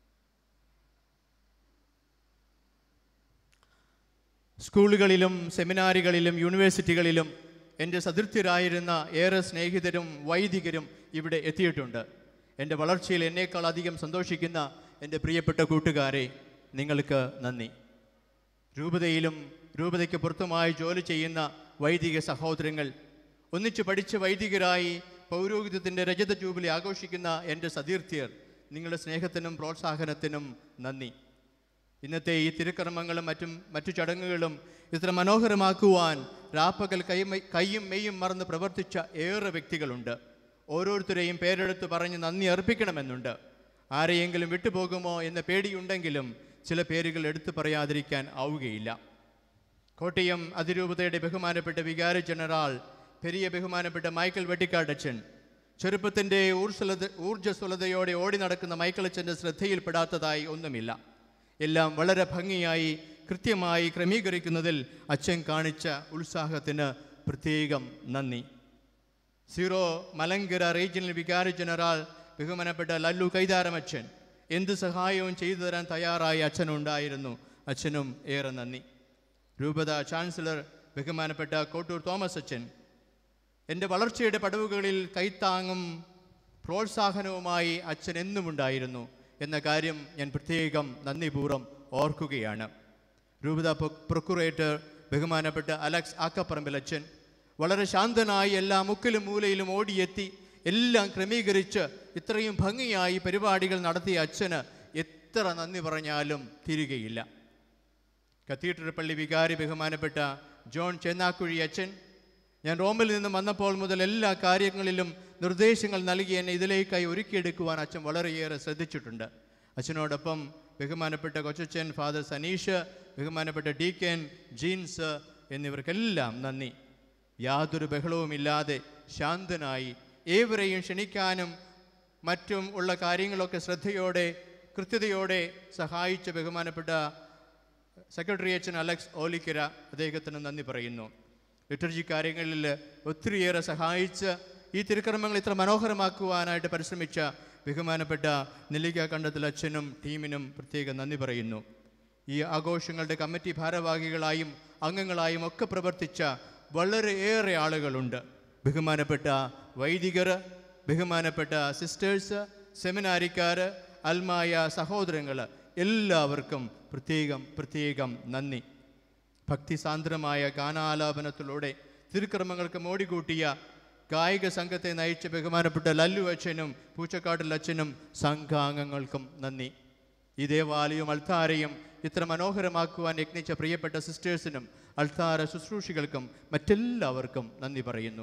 സ്കൂളുകളിലും സെമിനാറുകളിലും യൂണിവേഴ്സിറ്റികളിലും എൻ്റെ സതൃത്യരായിരുന്ന ഏറെ സ്നേഹിതരും വൈദികരും ഇവിടെ എത്തിയിട്ടുണ്ട് എൻ്റെ വളർച്ചയിൽ എന്നേക്കാൾ അധികം സന്തോഷിക്കുന്ന എൻ്റെ പ്രിയപ്പെട്ട കൂട്ടുകാരെ നിങ്ങൾക്ക് നന്ദി രൂപതയിലും രൂപതയ്ക്ക് പുറത്തുമായി ജോലി ചെയ്യുന്ന വൈദിക സഹോദരങ്ങൾ ഒന്നിച്ചു പഠിച്ച വൈദികരായി പൗരോഹിത്യത്തിൻ്റെ രജത ജൂബിലി ആഘോഷിക്കുന്ന എൻ്റെ സതീർത്ഥ്യർ നിങ്ങളുടെ സ്നേഹത്തിനും പ്രോത്സാഹനത്തിനും നന്ദി ഇന്നത്തെ ഈ തിരുക്കർമ്മങ്ങളും മറ്റും മറ്റു ചടങ്ങുകളും ഇത്ര മനോഹരമാക്കുവാൻ രാപ്പകൽ കൈമ കൈയും മെയ്യും മറന്ന് പ്രവർത്തിച്ച ഏറെ വ്യക്തികളുണ്ട് ഓരോരുത്തരെയും പേരെടുത്ത് പറഞ്ഞ് നന്ദി അർപ്പിക്കണമെന്നുണ്ട് ആരെയെങ്കിലും വിട്ടുപോകുമോ എന്ന പേടിയുണ്ടെങ്കിലും ചില പേരുകൾ എടുത്തു പറയാതിരിക്കാൻ ആവുകയില്ല കോട്ടയം അതിരൂപതയുടെ ബഹുമാനപ്പെട്ട വികാരി ജനറൽ പെരിയ ബഹുമാനപ്പെട്ട മൈക്കൽ വെട്ടിക്കാടച്ചൻ ചെറുപ്പത്തിൻ്റെ ഊർജ്ജലത ഊർജ്ജസ്വലതയോടെ ഓടി നടക്കുന്ന മൈക്കിളച്ചൻ്റെ ശ്രദ്ധയിൽപ്പെടാത്തതായി ഒന്നുമില്ല എല്ലാം വളരെ ഭംഗിയായി കൃത്യമായി ക്രമീകരിക്കുന്നതിൽ അച്ഛൻ കാണിച്ച ഉത്സാഹത്തിന് പ്രത്യേകം നന്ദി സീറോ മലങ്കര റീജിയണൽ വികാരി ജനറൽ ബഹുമാനപ്പെട്ട ലല്ലു കൈതാരമച്ഛൻ എന്ത് സഹായവും ചെയ്തു തരാൻ തയ്യാറായ അച്ഛനുണ്ടായിരുന്നു അച്ഛനും ഏറെ നന്ദി രൂപത ചാൻസലർ ബഹുമാനപ്പെട്ട കോട്ടൂർ തോമസ് അച്ഛൻ എൻ്റെ വളർച്ചയുടെ പടവുകളിൽ കൈത്താങ്ങും പ്രോത്സാഹനവുമായി അച്ഛൻ എന്നും ഉണ്ടായിരുന്നു എന്ന കാര്യം ഞാൻ പ്രത്യേകം നന്ദിപൂർവ്വം ഓർക്കുകയാണ് രൂപത പ്രൊക്കുറേറ്റർ ബഹുമാനപ്പെട്ട അലക്സ് ആക്കപ്പറമ്പിൽ അച്ഛൻ വളരെ ശാന്തനായി എല്ലാ മുക്കിലും മൂലയിലും ഓടിയെത്തി എല്ലാം ക്രമീകരിച്ച് ഇത്രയും ഭംഗിയായി പരിപാടികൾ നടത്തിയ അച്ഛന് എത്ര നന്ദി പറഞ്ഞാലും തീരുകയില്ല കത്തീഡ്രൽ പള്ളി വികാരി ബഹുമാനപ്പെട്ട ജോൺ ചെന്നാക്കുഴി അച്ഛൻ ഞാൻ റോമിൽ നിന്നും വന്നപ്പോൾ മുതൽ എല്ലാ കാര്യങ്ങളിലും നിർദ്ദേശങ്ങൾ നൽകി എന്നെ ഇതിലേക്കായി ഒരുക്കിയെടുക്കുവാൻ അച്ഛൻ വളരെയേറെ ശ്രദ്ധിച്ചിട്ടുണ്ട് അച്ഛനോടൊപ്പം ബഹുമാനപ്പെട്ട കൊച്ചച്ഛൻ ഫാദർ സനീഷ് ബഹുമാനപ്പെട്ട ഡി കെൻ ജീൻസ് എന്നിവർക്കെല്ലാം നന്ദി യാതൊരു ബഹളവുമില്ലാതെ ശാന്തനായി ഏവരെയും ക്ഷണിക്കാനും മറ്റും ഉള്ള കാര്യങ്ങളൊക്കെ ശ്രദ്ധയോടെ കൃത്യതയോടെ സഹായിച്ച ബഹുമാനപ്പെട്ട സെക്രട്ടറി അച്ഛൻ അലക്സ് ഓലിക്കര അദ്ദേഹത്തിന് നന്ദി പറയുന്നു ലിറ്റർജി കാര്യങ്ങളിൽ ഒത്തിരിയേറെ സഹായിച്ച് ഈ തിരുക്കർമ്മങ്ങൾ ഇത്ര മനോഹരമാക്കുവാനായിട്ട് പരിശ്രമിച്ച ബഹുമാനപ്പെട്ട നെല്ലിക്ക കണ്ടത്തിൽ അച്ഛനും ടീമിനും പ്രത്യേകം നന്ദി പറയുന്നു ഈ ആഘോഷങ്ങളുടെ കമ്മിറ്റി ഭാരവാഹികളായും അംഗങ്ങളായും ഒക്കെ പ്രവർത്തിച്ച വളരെയേറെ ആളുകളുണ്ട് ബഹുമാനപ്പെട്ട വൈദികർ ബഹുമാനപ്പെട്ട സിസ്റ്റേഴ്സ് സെമിനാരിക്കാർ അൽമായ സഹോദരങ്ങൾ എല്ലാവർക്കും പ്രത്യേകം പ്രത്യേകം നന്ദി ഭക്തിസാന്ദ്രമായ ഗാനാലാപനത്തിലൂടെ തിരുക്രമങ്ങൾക്ക് മോടികൂട്ടിയ ഗായിക സംഘത്തെ നയിച്ച ബഹുമാനപ്പെട്ട ലല്ലു അച്ഛനും പൂച്ചക്കാട്ടിൽ അച്ഛനും സംഘാംഗങ്ങൾക്കും നന്ദി ഈ ദേവാലയവും അൾത്താരയും ഇത്ര മനോഹരമാക്കുവാൻ യത്നിച്ച പ്രിയപ്പെട്ട സിസ്റ്റേഴ്സിനും അൾത്താര ശുശ്രൂഷികൾക്കും മറ്റെല്ലാവർക്കും നന്ദി പറയുന്നു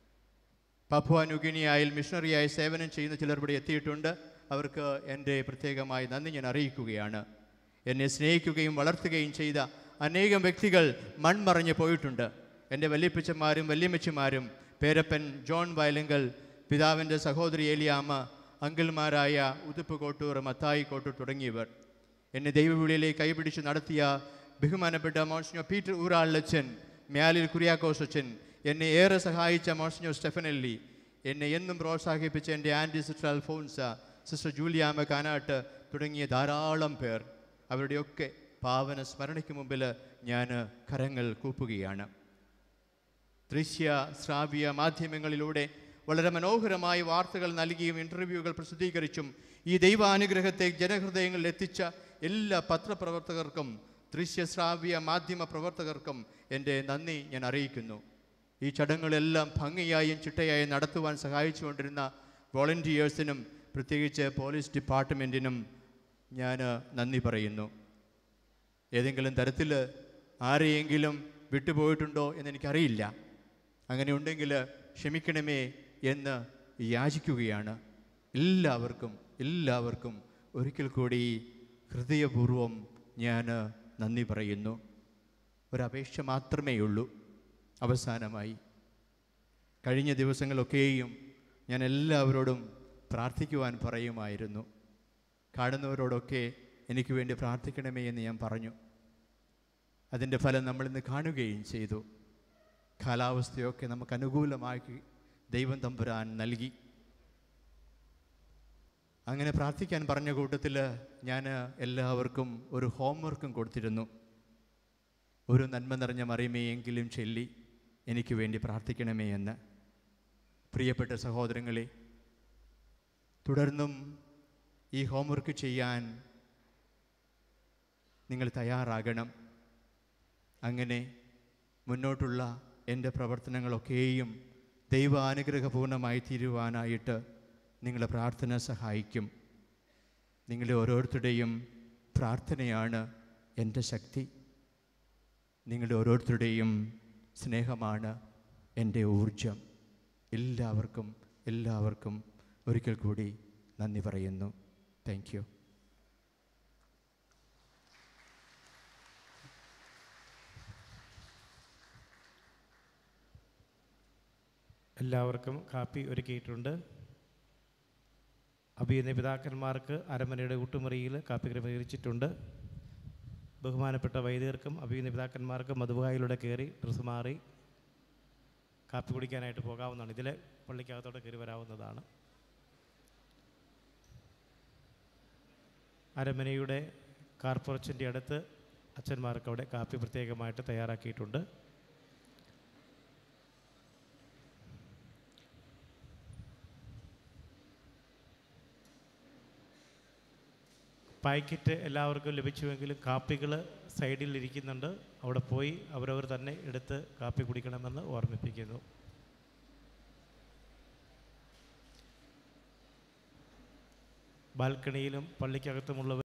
പപ്പുവ ന്യൂഗിനിയായിൽ മിഷണറിയായി സേവനം ചെയ്യുന്ന ചിലർ ഇവിടെ എത്തിയിട്ടുണ്ട് അവർക്ക് എൻ്റെ പ്രത്യേകമായി നന്ദി ഞാൻ അറിയിക്കുകയാണ് എന്നെ സ്നേഹിക്കുകയും വളർത്തുകയും ചെയ്ത അനേകം വ്യക്തികൾ മൺമറഞ്ഞു പോയിട്ടുണ്ട് എൻ്റെ വല്യപ്പച്ചന്മാരും വല്യമ്മച്ചിമാരും പേരപ്പൻ ജോൺ വയലങ്കൽ പിതാവിൻ്റെ സഹോദരി ഏലിയാമ്മ അങ്കിൾമാരായ ഉതുപ്പ് കോട്ടൂർ മത്തായി കോട്ടൂർ തുടങ്ങിയവർ എന്നെ ദൈവവിളിയിലേക്ക് കൈപിടിച്ച് നടത്തിയ ബഹുമാനപ്പെട്ട മോൺസിഞ്ഞോ പീറ്റർ ഊരാളച്ചൻ മ്യാലിൽ കുര്യാക്കോസ് അച്ഛൻ എന്നെ ഏറെ സഹായിച്ച മോൺസിഞ്ഞോ സ്റ്റെഫനല്ലി എന്നെ എന്നും പ്രോത്സാഹിപ്പിച്ച എൻ്റെ ആൻറ്റി സിസ്റ്റർ അൽഫോൻസ സിസ്റ്റർ ജൂലിയാമ്മ കാനാട്ട് തുടങ്ങിയ ധാരാളം പേർ അവരുടെയൊക്കെ പാവന സ്മരണയ്ക്ക് മുമ്പിൽ ഞാൻ കരങ്ങൾ കൂപ്പുകയാണ് ദൃശ്യ ശ്രാവ്യ മാധ്യമങ്ങളിലൂടെ വളരെ മനോഹരമായ വാർത്തകൾ നൽകിയും ഇൻ്റർവ്യൂകൾ പ്രസിദ്ധീകരിച്ചും ഈ ദൈവാനുഗ്രഹത്തെ ജനഹൃദയങ്ങളിൽ എത്തിച്ച എല്ലാ പത്രപ്രവർത്തകർക്കും ദൃശ്യശ്രാവ്യ മാധ്യമ പ്രവർത്തകർക്കും എൻ്റെ നന്ദി ഞാൻ അറിയിക്കുന്നു ഈ ചടങ്ങുകളെല്ലാം ഭംഗിയായും ചിട്ടയായും നടത്തുവാൻ സഹായിച്ചുകൊണ്ടിരുന്ന വോളണ്ടിയേഴ്സിനും പ്രത്യേകിച്ച് പോലീസ് ഡിപ്പാർട്ട്മെൻറ്റിനും ഞാൻ നന്ദി പറയുന്നു ഏതെങ്കിലും തരത്തിൽ ആരെയെങ്കിലും വിട്ടുപോയിട്ടുണ്ടോ എന്നെനിക്കറിയില്ല അങ്ങനെ ഉണ്ടെങ്കിൽ ക്ഷമിക്കണമേ എന്ന് യാചിക്കുകയാണ് എല്ലാവർക്കും എല്ലാവർക്കും ഒരിക്കൽ കൂടി ഹൃദയപൂർവം ഞാൻ നന്ദി പറയുന്നു ഒരപേക്ഷ മാത്രമേ ഉള്ളൂ അവസാനമായി കഴിഞ്ഞ ദിവസങ്ങളൊക്കെയും ഞാൻ എല്ലാവരോടും പ്രാർത്ഥിക്കുവാൻ പറയുമായിരുന്നു കാണുന്നവരോടൊക്കെ എനിക്ക് വേണ്ടി പ്രാർത്ഥിക്കണമേ എന്ന് ഞാൻ പറഞ്ഞു അതിൻ്റെ ഫലം നമ്മളിന്ന് കാണുകയും ചെയ്തു കാലാവസ്ഥയൊക്കെ നമുക്ക് അനുകൂലമാക്കി ദൈവം തമ്പുരാൻ നൽകി അങ്ങനെ പ്രാർത്ഥിക്കാൻ പറഞ്ഞ കൂട്ടത്തിൽ ഞാൻ എല്ലാവർക്കും ഒരു ഹോംവർക്കും കൊടുത്തിരുന്നു ഒരു നന്മ നിറഞ്ഞ മറിയുമേയെങ്കിലും ചൊല്ലി എനിക്ക് വേണ്ടി പ്രാർത്ഥിക്കണമേ എന്ന് പ്രിയപ്പെട്ട സഹോദരങ്ങളെ തുടർന്നും ഈ ഹോംവർക്ക് ചെയ്യാൻ നിങ്ങൾ തയ്യാറാകണം അങ്ങനെ മുന്നോട്ടുള്ള എൻ്റെ പ്രവർത്തനങ്ങളൊക്കെയും ദൈവാനുഗ്രഹപൂർണ്ണമായി തീരുവാനായിട്ട് നിങ്ങളുടെ പ്രാർത്ഥന സഹായിക്കും നിങ്ങളുടെ ഓരോരുത്തരുടെയും പ്രാർത്ഥനയാണ് എൻ്റെ ശക്തി നിങ്ങളുടെ ഓരോരുത്തരുടെയും സ്നേഹമാണ് എൻ്റെ ഊർജം എല്ലാവർക്കും എല്ലാവർക്കും ഒരിക്കൽ കൂടി നന്ദി പറയുന്നു താങ്ക് യു എല്ലാവർക്കും കാപ്പി ഒരുക്കിയിട്ടുണ്ട് അഭിയുന്ന പിതാക്കന്മാർക്ക് അരമനയുടെ ഊട്ടുമുറിയിൽ കാപ്പി ക്രമീകരിച്ചിട്ടുണ്ട് ബഹുമാനപ്പെട്ട വൈദികർക്കും അഭിയുന്ന പിതാക്കന്മാർക്കും മധുവായിലൂടെ കയറി ഡ്രസ്സ് മാറി കാപ്പി കുടിക്കാനായിട്ട് പോകാവുന്നതാണ് ഇതിലെ പള്ളിക്കകത്തോടെ കയറി വരാവുന്നതാണ് അരമനയുടെ കാർപ്പറേഷൻ്റെ അടുത്ത് അച്ഛന്മാർക്ക് അവിടെ കാപ്പി പ്രത്യേകമായിട്ട് തയ്യാറാക്കിയിട്ടുണ്ട് പാക്കറ്റ് എല്ലാവർക്കും ലഭിച്ചുവെങ്കിലും കാപ്പികൾ സൈഡിൽ ഇരിക്കുന്നുണ്ട് അവിടെ പോയി അവരവർ തന്നെ എടുത്ത് കാപ്പി കുടിക്കണമെന്ന് ഓർമ്മിപ്പിക്കുന്നു ബാൽക്കണിയിലും പള്ളിക്കകത്തുമുള്ളവർ